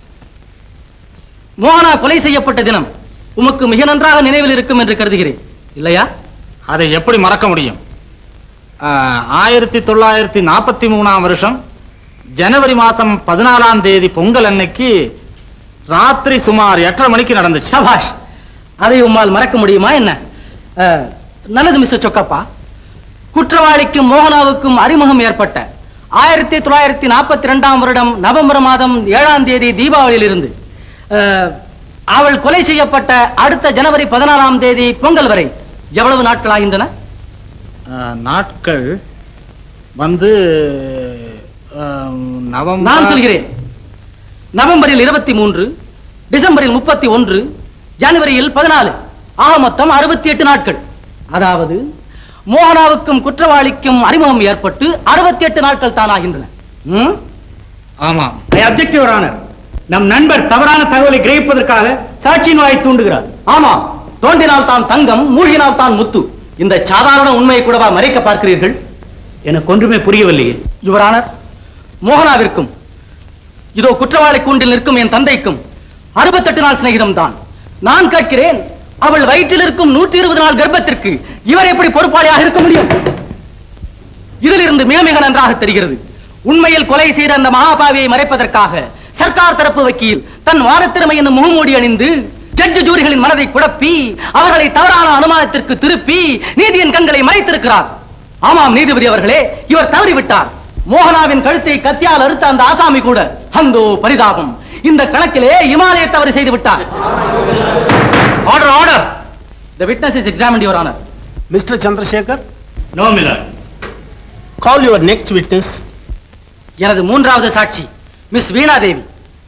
மோகனா கொலை செய்யப்பட்ட தினம் உமக்கு மிக நன்றாக நினைவில் இருக்கும் என்று கருதுகிறேன் இல்லையா அதை எப்படி மறக்க முடியும் ஆஹ், ஆயிரத்தி தொள்ளாயிரத்தி நாற்பத்தி மூணாம் வருஷம் ஜனவரி மாசம் பதினாலாம் தேதி பொங்கல் அன்னைக்கு ராத்திரி சுமார் எட்டரை மணிக்கு நடந்துச்சு சபாஷ் அதை உம்மால் மறக்க முடியுமா என்ன அஹ், நல்லது மிஸ்டர் சொக்கப்பா குற்றவாளிக்கும் மோகனாவுக்கும் அறிமுகம் ஏற்பட்ட ஆயிரத்தி தொள்ளாயிரத்தி நாற்பத்தி ரெண்டாம் வருடம் நவம்பர் மாதம் ஏழாம் தேதி தீபாவளியில் இருந்து அவள் கொலை செய்யப்பட்ட அடுத்த ஜனவரி பதினாலாம் தேதி பொங்கல் வரை எவ்வளவு நாட்கள் ஆகின்றன ஆஹ், நாட்கள் வந்து ஆஹ், நவம்பர் நான் சொல்கிறேன் நவம்பரில் இருபத்தி மூன்று டிசம்பரில் முப்பத்தி ஒன்று ஜனவரியில் பதினாலு ஆக மொத்தம் அறுபத்தி எட்டு நாட்கள் அதாவது மோகனாவுக்கும் குற்றவாளிக்கும் அறிமுகம் ஏற்பட்டு அறுபத்தி எட்டு நாட்கள் தான் ஆகின்றன ம்? ஆமா ஐ அப்ஜெக்ட் யுவர் ஆனர் நம் நண்பர் தவறான தகவலை கிரகிப்பதற்காக சாட்சியின் வாயை தூண்டுகிறார் ஆமா தோண்டினால் தான் தங்கம் மூழ்கினால் தான் முத்து இந்த சாதாரண உண்மையை கூடவா மறைக்க பார்க்கிறீர்கள் எனக்கு ஒன்றுமே புரியவில்லையே யுவர் ஆனர் மோகனாவிற்கும் இதோ குற்றவாளி கூண்டில் நிற்கும் என் தந்தைக்கும் அறுபத்தெட்டு நாள் சிநேகிதம் தான் நான் கேட்கிறேன் அவள் வயிற்றில் இருக்கும் நூற்றி இருபது நாள் கர்ப்பத்திற்கு இவர் எப்படி பொறுப்பாளியாக இருக்க முடியும் இதிலிருந்து மிக மிக நன்றாக தெரிகிறது உண்மையில் கொலை செய்த அந்த மகாபாவியை மறைப்பதற்காக சர்க்கார் தரப்பு வக்கீல் தன் வானத்திறமை என்னும் முகமூடி அணிந்து ஜட்ஜு ஜூரிகளின் மனதை குழப்பி அவர்களை தவறான அனுமானத்திற்கு திருப்பி நீதியின் கண்களை மறைத்திருக்கிறார் ஆமாம் நீதிபதி அவர்களே இவர் தவறிவிட்டார் மோகனாவின் கழுத்தை கத்தியால் அறுத்த அந்த ஆசாமி கூட அந்தோ பரிதாபம் இந்த கணக்கிலே இமாலய தவறு செய்து விட்டார் order order The witness is examined, Your Honor. Mr. Chandrasekhar, no milord call your next witness. எனது மூன்றாவது சாட்சி மிஸ் வீணா தேவி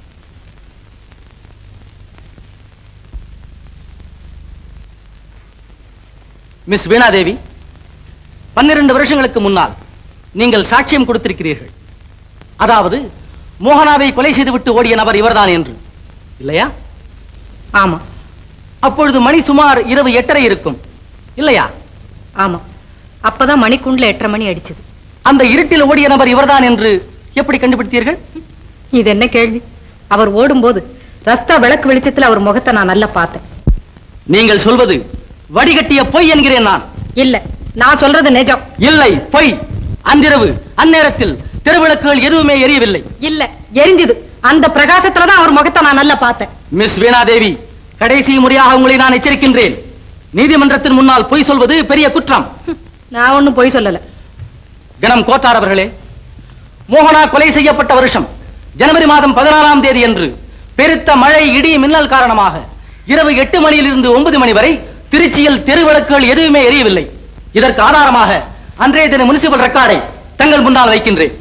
மிஸ் வீணா தேவி பன்னிரண்டு வருஷங்களுக்கு முன்னால் நீங்கள் சாட்சியம் கொடுத்திருக்கிறீர்கள் அதாவது மோகனாவை கொலை செய்துவிட்டு ஓடிய நபர் இவர்தான் என்று இல்லையா ஆமா அப்பொழுது மணி சுமார் இரவு எட்டரை இருக்கும் இல்லையா ஆமா அப்பதான் மணிக்குண்டுல எட்டரை மணி அடிச்சது அந்த இருட்டில் ஓடிய நபர் இவர்தான் என்று எப்படி கண்டுபிடித்தீர்கள் இது என்ன கேள்வி அவர் ஓடும்போது ரஸ்தா விளக்கு வெளிச்சத்துல அவர் முகத்தை நான் நல்லா பார்த்தேன் நீங்கள் சொல்வது வடிகட்டிய பொய் என்கிறேன் நான் இல்ல நான் சொல்றது நிஜம் இல்லை பொய் அன்றிரவு அந்நேரத்தில் தெருவிளக்குகள் எதுவுமே எரியவில்லை இல்ல எரிஞ்சது அந்த பிரகாசத்துல தான் அவர் முகத்தை நான் நல்லா பார்த்தேன் மிஸ் வீணாதேவி கடைசி முறையாக உங்களை நான் எச்சரிக்கின்றேன் நீதிமன்றத்தின் முன்னால் பொய் சொல்வது பெரிய குற்றம் நான் ஒண்ணும் பொய் சொல்லல கணம் கோட்டார் அவர்களே மோகனா கொலை செய்யப்பட்ட வருஷம் ஜனவரி மாதம் பதினாறாம் தேதி அன்று பெருத்த மழை இடி மின்னல் காரணமாக இரவு எட்டு மணியிலிருந்து ஒன்பது மணி வரை திருச்சியில் தெருவிளக்குகள் எதுவுமே எரியவில்லை இதற்கு ஆதாரமாக அன்றைய தின முனிசிபல் ரெக்கார்டை தங்கள் முன்னால் வைக்கின்றேன்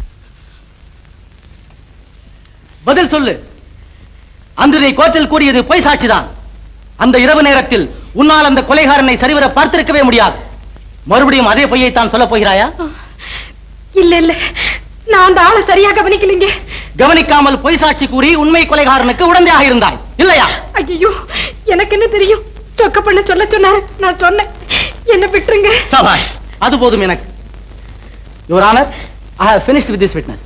பதில் சொல்லு அன்று நீ கோர்ட்டில் கூறியது பொய் சாட்சிதான் அந்த இரவு நேரத்தில் உன்னால் அந்த கொலைகாரனை சரிவர பார்த்திருக்கவே முடியாது மறுபடியும் அதே பொய்யை தான் சொல்லப் போகிறாயா இல்ல இல்ல நான் அந்த ஆளை சரியா கவனிக்கலீங்க கவனிக்காமல் பொய் சாட்சி கூறி உண்மை கொலைகாரனுக்கு உடந்தையாக இருந்தாய் இல்லையா ஐயோ எனக்கு என்ன தெரியும் சொக்க பண்ண சொல்ல சொன்னாரு நான் சொன்னேன் என்ன விட்டுருங்க சபாஷ் அது போதும் எனக்கு your honour I have finished with this witness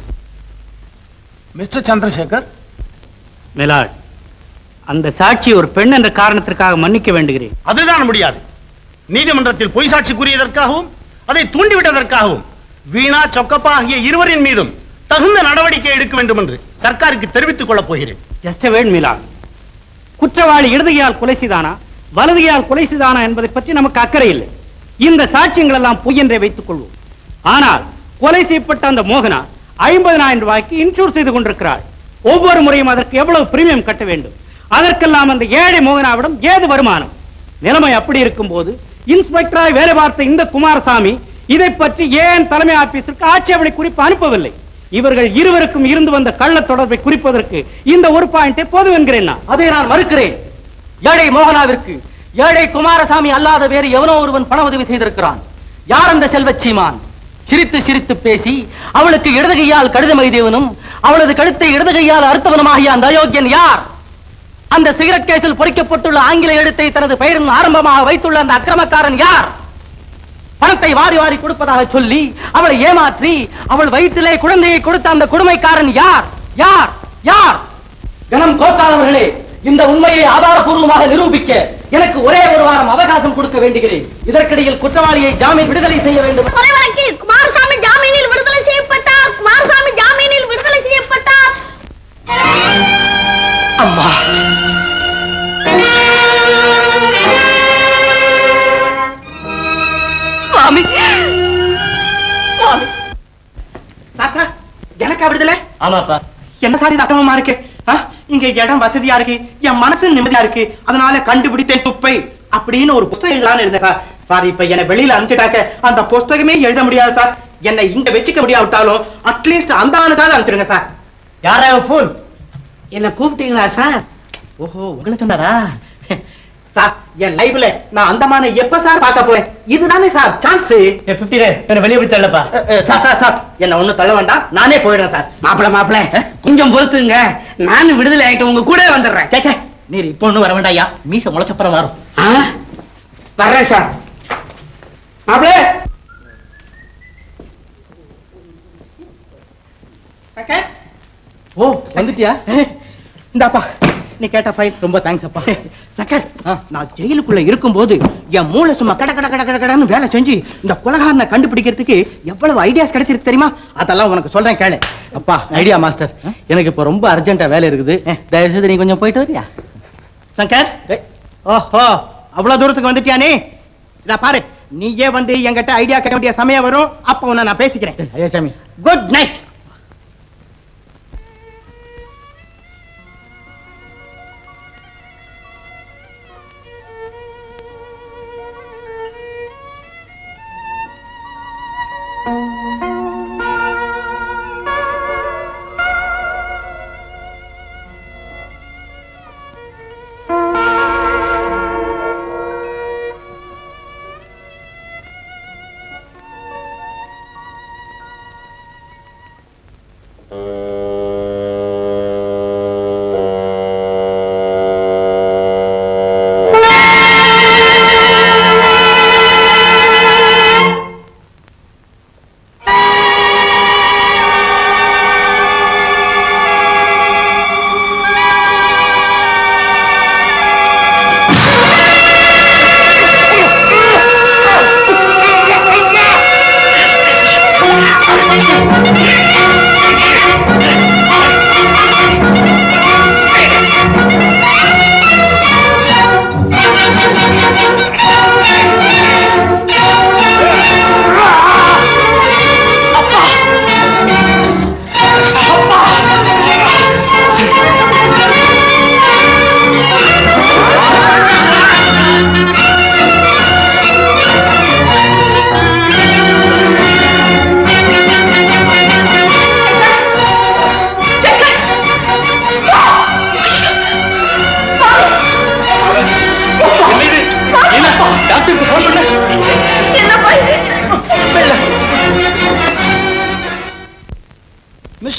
mister Chandrasekhar milord அந்த சாட்சி ஒரு பெண் என்ற காரணத்திற்காக மன்னிக்க வேண்டுகிறேன் அதுதான் முடியாது நீதிமன்றத்தில் பொய் சாட்சி கூறியதற்காகவும் அதை தூண்டிவிட்டதற்காகவும் வீணா சொக்கப்பா ஆகிய இருவரின் மீதும் தகுந்த நடவடிக்கை எடுக்க வேண்டும் என்று சர்க்காருக்கு தெரிவித்துக் கொள்ளப் போகிறேன் ஜஸ்ட் வேட் மிலாட் குற்றவாளி இடதுகையால் கொலை செய்தானா வலதுகையால் கொலை செய்தானா என்பதை பற்றி நமக்கு அக்கறை இல்லை இந்த சாட்சியங்கள் எல்லாம் பொய் என்றே வைத்துக் கொள்வோம் ஆனால் கொலை செய்யப்பட்ட அந்த மோகனா ஐம்பதனாயிரம் ரூபாய்க்கு இன்சூர் செய்து கொண்டிருக்கிறாள் ஒவ்வொரு முறையும் அதற்கு எவ்வளவு பிரீமியம் கட்ட வேண்டும் அதற்கெல்லாம் அந்த ஏழை மோகனாவிடம் ஏது வருமானம் நிலைமை அப்படி இருக்கும்போது இன்ஸ்பெக்டராய் வேலை பார்த்த இந்த குமாரசாமி இதை பற்றி ஏன் தலைமை ஆபீஸிற்கு ஆட்சேபனை குறிப்பு அனுப்பவில்லை இவர்கள் இருவருக்கும் இருந்து வந்த கள்ள தொடர்பை குறிப்பதற்கு இந்த ஒரு பாயிண்டே போதும் என்கிறேன் நான். அதை நான் மறுக்கிறேன் ஏழை மோகனாவிற்கு ஏழை குமாரசாமி அல்லாத வேறு எவனோ ஒருவன் பண உதவி செய்திருக்கிறான் யார் அந்த செல்வச் சீமான் சிரித்து சிரித்து பேசி அவளுக்கு இடதுகையால் கடிதம் எழுதியவனும் அவளது கழுத்தை இடதுகையால் அறுத்தவனுமாகிய அந்த அயோக்கியன் யார் அந்த சிகரெட் கேஸில் பொறிக்கப்பட்டுள்ள ஆங்கில எழுத்தை தனது பெயரின் ஆரம்பமாக வைத்துள்ள அந்த அக்கிரமக்காரன் யார் பணத்தை வாரி வாரி கொடுப்பதாக சொல்லி அவளை ஏமாற்றி அவள் வயிற்றிலே குழந்தையை கொடுத்த அந்த கொடுமைக்காரன் யார் யார் யார் கனம் கோத்தாளர்களே இந்த உண்மையை ஆதாரபூர்வமாக நிரூபிக்க எனக்கு ஒரே ஒரு வாரம் அவகாசம் கொடுக்க வேண்டுகிறேன் இதற்கிடையில் குற்றவாளியை ஜாமீன் விடுதலை செய்ய வேண்டும் கொலை வழக்கில் குமாரசாமி ஜாமீனில் விடுதலை செய்யப்பட்டார் குமாரசாமி ஜாமீனில் விடுதலை செய்யப்பட்டார் அம்மா சுவாமி சுவாமி சார் சார் எனக்கா விடுதலை ஆமாப்பா என்ன சார் இது அக்கிரமமா இருக்கு ஆ? இங்க இடம் வசதியா இருக்கு என் மனசு நிம்மதியா இருக்கு அதனால கண்டுபிடித்தேன் துப்பை அப்படின்னு ஒரு புத்தகம் எழுதலாம்னு இருந்தேன் சார் சார் இப்ப என்னை வெளியில அனுப்பிச்சிட்டாக்க அந்த புஸ்தகமே எழுத முடியாது சார் என்னை இங்க வச்சுக்க முடியாவிட்டாலும் அட்லீஸ்ட் அந்த ஆளுக்காவது அனுப்பிச்சிடுங்க சார் யாரா ஃபோன் என்ன கூப்பிட்டீங்களா சார் ஓஹோ உங்களை சொன்னாரா சார் என் லைஃப்ல நான் அந்தமான எப்ப சார் பார்க்க போறேன் இதுதானே சார் சான்ஸ் வெளியே போய் தள்ளப்பா சார் சார் சார் என்ன ஒண்ணும் தள்ள வேண்டாம் நானே போயிடுறேன் சார் மாப்பிள மாப்பிள கொஞ்சம் பொறுத்துங்க நானும் விடுதலை ஆயிட்டு உங்க கூட வந்துடுறேன் சே, சே, நீர் இப்போ ஒண்ணும் வர வேண்டாம் ஐயா மீச முளைச்சப்புறம் வரும் ஆ? வர்றேன் சார் மாப்பிள ஓ வந்துட்டியா இந்தாப்பா நீ கேட்ட ஃபைல் ரொம்ப தேங்க்ஸ் அப்பா சக்கர் நான் ஜெயிலுக்குள்ள இருக்கும்போது என் மூளை சும்மா கட கட கட கட கடன்னு வேலை செஞ்சு இந்த கொலகாரனை கண்டுபிடிக்கிறதுக்கு எவ்வளவு ஐடியாஸ் கிடைச்சிருக்கு தெரியுமா அதெல்லாம் உனக்கு சொல்றேன் கேளு அப்பா ஐடியா மாஸ்டர் எனக்கு இப்ப ரொம்ப அர்ஜென்ட்டா வேலை இருக்குது தயவு செய்து நீ கொஞ்சம் போயிட்டு வரியா சங்கர் ஓஹோ அவ்வளவு தூரத்துக்கு வந்துட்டியா நீ இதா பாரு நீயே வந்து என்கிட்ட ஐடியா கேட்க வேண்டிய சமயம் வரும் அப்ப உன்னை நான் பேசிக்கிறேன் ஐயா சாமி good night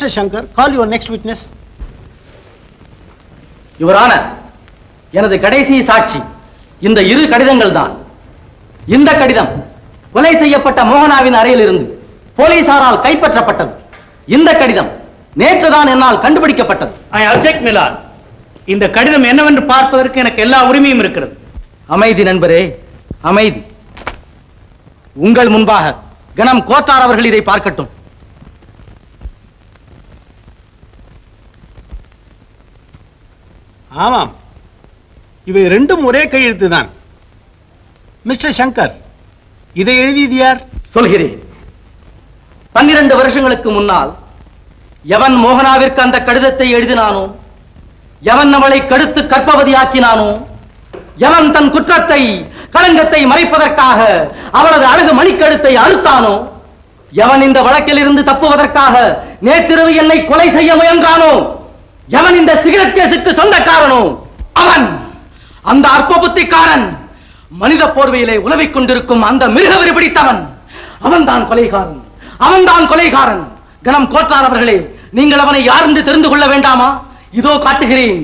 Mr. Shankar, call your next witness. Your honour எனது கடைசி சாட்சி இந்த இரு கடிதங்கள் தான் இந்த கடிதம் கொலை செய்யப்பட்ட மோகனாவின் அறையிலிருந்து போலீசாரால் கைப்பற்றப்பட்டது இந்த கடிதம் நேற்றுதான் என்னால் கண்டுபிடிக்கப்பட்டது ஐ அப்செக்ட் மிலான் இந்த கடிதம் என்னவென்று பார்ப்பதற்கு எனக்கு எல்லா உரிமையும் இருக்கிறது அமைதி நண்பரே அமைதி உங்கள் முன்பாக கணம் கோத்தார் அவர்கள் இதை பார்க்கட்டும் ஆமாம் இவை ரெண்டும் ஒரே கையெழுத்து தான் மிஸ்டர் சங்கர் இதை எழுதியது யார் சொல்கிறேன் பன்னிரண்டு வருஷங்களுக்கு முன்னால் எவன் மோகனாவிற்கு அந்த கடிதத்தை எழுதினானோ எவன் அவளை கடுத்து கற்பவதியாக்கினானோ எவன் தன் குற்றத்தை களங்கத்தை மறைப்பதற்காக அவளது அழகு மணிக்கழுத்தை அறுத்தானோ எவன் இந்த வழக்கில் இருந்து தப்புவதற்காக நேற்றிரவு என்னை கொலை செய்ய முயன்றானோ எவன் இந்த சிகரெட் கேஸுக்கு சொந்தக்காரனோ அவன் அந்த அற்ப புத்திக்காரன் மனித போர்வையிலே உலவிக் கொண்டிருக்கும் அந்த மிருகவரி பிடித்தவன் அவன்தான் கொலைகாரன் அவன்தான் கொலைகாரன் கணம் கோட்டார் அவர்களே நீங்கள் அவனை யார் என்று தெரிந்து கொள்ள வேண்டாமா இதோ காட்டுகிறேன்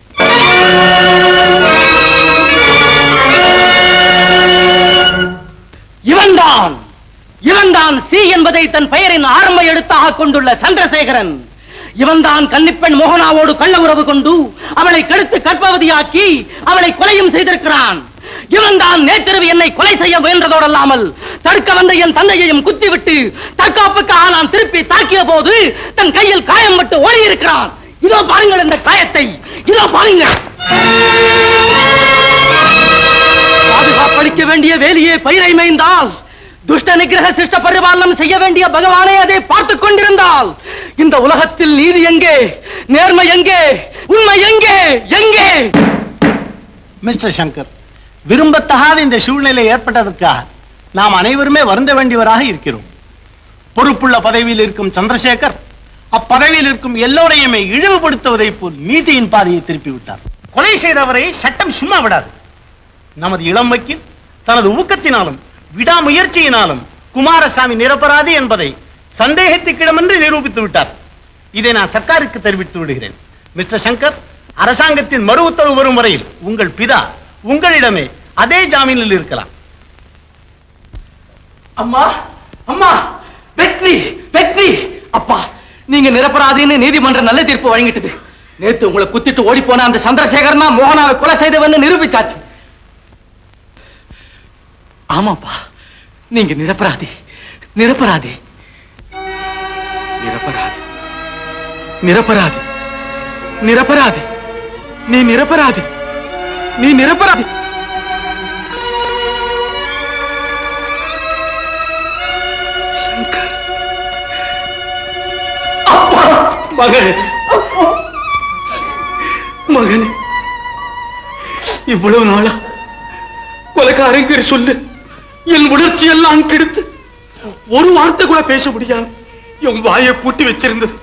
இவன்தான் இவன்தான் சி என்பதை தன் பெயரின் ஆரம்ப எழுத்தாக கொண்டுள்ள சந்திரசேகரன் இவன்தான் கன்னிப்பெண் மோகனாவோடு கள்ள உறவு கொண்டு அவளை கெடுத்து கற்பவதியாக்கி அவளை கொலையும் செய்திருக்கிறான் இவன்தான் நேற்றிரவு என்னை கொலை செய்ய முயன்றதோடு அல்லாமல் தடுக்க வந்த என் தந்தையையும் குத்திவிட்டு தற்காப்புக்காக நான் திருப்பி தாக்கிய போது தன் கையில் காயம் பட்டு ஓடி இருக்கிறான் இதோ பாருங்கள் இந்த காயத்தை இதோ பாருங்கள் பாதுகாப்பளிக்க வேண்டிய வேலியே பயிரை மேய்ந்தால் துஷ்ட நிகிரக சிஷ்ட பரிபாலனம் செய்ய வேண்டிய பகவானே அதை பார்த்துக் கொண்டிருந்தால் இந்த உலகத்தில் நீதி எங்கே நேர்மை எங்கே உண்மை எங்கே எங்கே மிஸ்டர் சங்கர் விரும்பத்தகாத இந்த சூழ்நிலை ஏற்பட்டதற்காக நாம் அனைவருமே வருந்த வேண்டியவராக இருக்கிறோம் பொறுப்புள்ள பதவியில் இருக்கும் சந்திரசேகர் அப்பதவியில் இருக்கும் எல்லோரையுமே இழிவுபடுத்துவதை போல் நீதியின் பாதையை திருப்பி விட்டார் கொலை செய்தவரை சட்டம் சும்மா விடாது நமது இளம் வக்கீல் தனது ஊக்கத்தினாலும் விடாமுயற்சியினாலும் குமாரசாமி நிரபராதி என்பதை சந்தேகத்துக்கிடமின்றி நிரூபித்து விட்டார் இதை நான் சர்க்காருக்கு தெரிவித்து விடுகிறேன் மிஸ்டர் சங்கர் அரசாங்கத்தின் மறு உத்தரவு வரும் வரையில் உங்கள் பிதா உங்களிடமே அதே ஜாமீனில் இருக்கலாம் அம்மா அம்மா வெற்றி வெற்றி அப்பா நீங்க நிரபராதின்னு நீதிமன்றம் நல்ல தீர்ப்பு வழங்கிட்டது நேத்து உங்களை குத்திட்டு ஓடி போன அந்த சந்திரசேகரன் தான் மோகனாவை கொலை செய்தவன்னு நிரூபிச்சாச்சு ஆமாப்பா நீங்க நிரபராதி நிரபராதி நிரபராதி நிரபராதி நிரபராதி நீ நிரபராதி நீ நிரபராதி மகனே மகனே இவ்வளவு நாளா கொலைக்காரங்கிற சொல்லு என் உணர்ச்சி எல்லாம் கெடுத்து ஒரு வார்த்தை கூட பேச முடியாது என் வாயை பூட்டி வச்சிருந்தது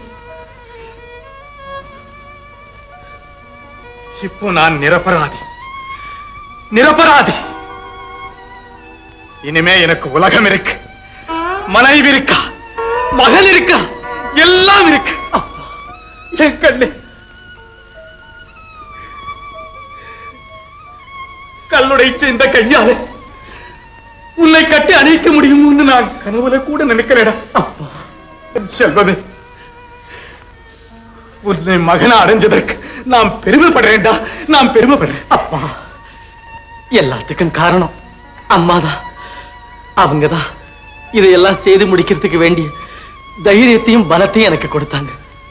இப்போ நான் நிரபராதி நிரபராதி இனிமே எனக்கு உலகம் இருக்கு மனைவி இருக்கா மகன் இருக்கா எல்லாம் இருக்கு அப்பா, என் கண்ணே கல்லுடைச்ச இந்த கையால உன்னை கட்டி அணைக்க முடியும்னு நான் கனவுல கூட நினைக்கிறேடா அப்பா என் செல்வமே உன்னை மகனா அடைஞ்சதற்கு நான் பெருமைப்படுறேன்டா நான் பெருமைப்படுறேன் அப்பா எல்லாத்துக்கும் காரணம் அம்மாதான் அவங்கதான் இதையெல்லாம் செய்து முடிக்கிறதுக்கு வேண்டிய தைரியத்தையும் பலத்தையும் எனக்கு கொடுத்தாங்க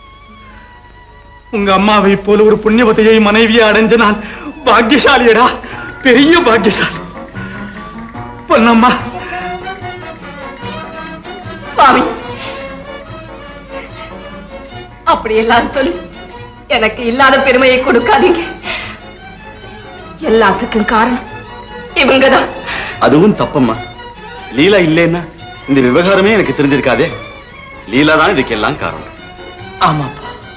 உங்க அம்மாவை போல ஒரு புண்ணியவதையை மனைவியை அடைஞ்ச நான் பாக்கியசாலியடா பெரிய பாக்கியசாலி பொன்னம்மா சுவாமி அப்படி எல்லாம் சொல்லி எனக்கு இல்லாத பெருமையை கொடுக்காதீங்க எல்லாத்துக்கும் காரணம் இவங்கதான் அதுவும் தப்பம்மா லீலா இல்லைன்னா இந்த விவகாரமே எனக்கு தெரிஞ்சிருக்காதே லீலா தான் இதுக்கெல்லாம் காரணம் ஆமாப்பா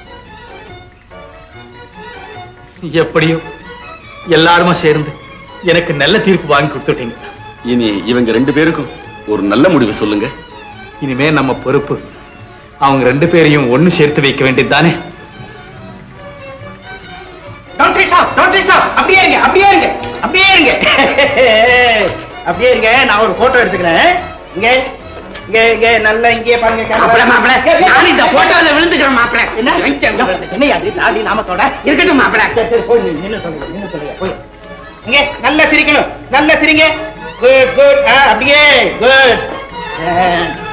எப்படியோ எல்லாருமா சேர்ந்து எனக்கு நல்ல தீர்ப்பு வாங்கி கொடுத்துட்டீங்க இனி இவங்க ரெண்டு பேருக்கும் ஒரு நல்ல முடிவு சொல்லுங்க இனிமே நம்ம பொறுப்பு அவங்க ரெண்டு பேரையும் ஒண்ணு சேர்த்து வைக்க வேண்டியதுதானே Don't stop, don't stop. அப்படியே இருங்க அப்படியே இருங்க அப்படியே இருங்க அப்படியே இருங்க நான் ஒரு போட்டோ எடுத்துக்கிறேன் இங்க இங்க இங்க நல்லா இங்கே பாருங்க மாப்பிள, மாப்பிள, நான் இந்த photoல விழுந்துக்கிறேன் மாப்பிள. என்ன என்ன அது தாடி நாமத்தோட இருக்கட்டும் மாப்பிள. சரி சரி போய் நின்னு நின்னு சொல்லுங்க நின்னு சொல்லுங்க போய் இங்க நல்லா சிரிக்கணும் நல்லா சிரிங்க குட் குட் அப்படியே குட்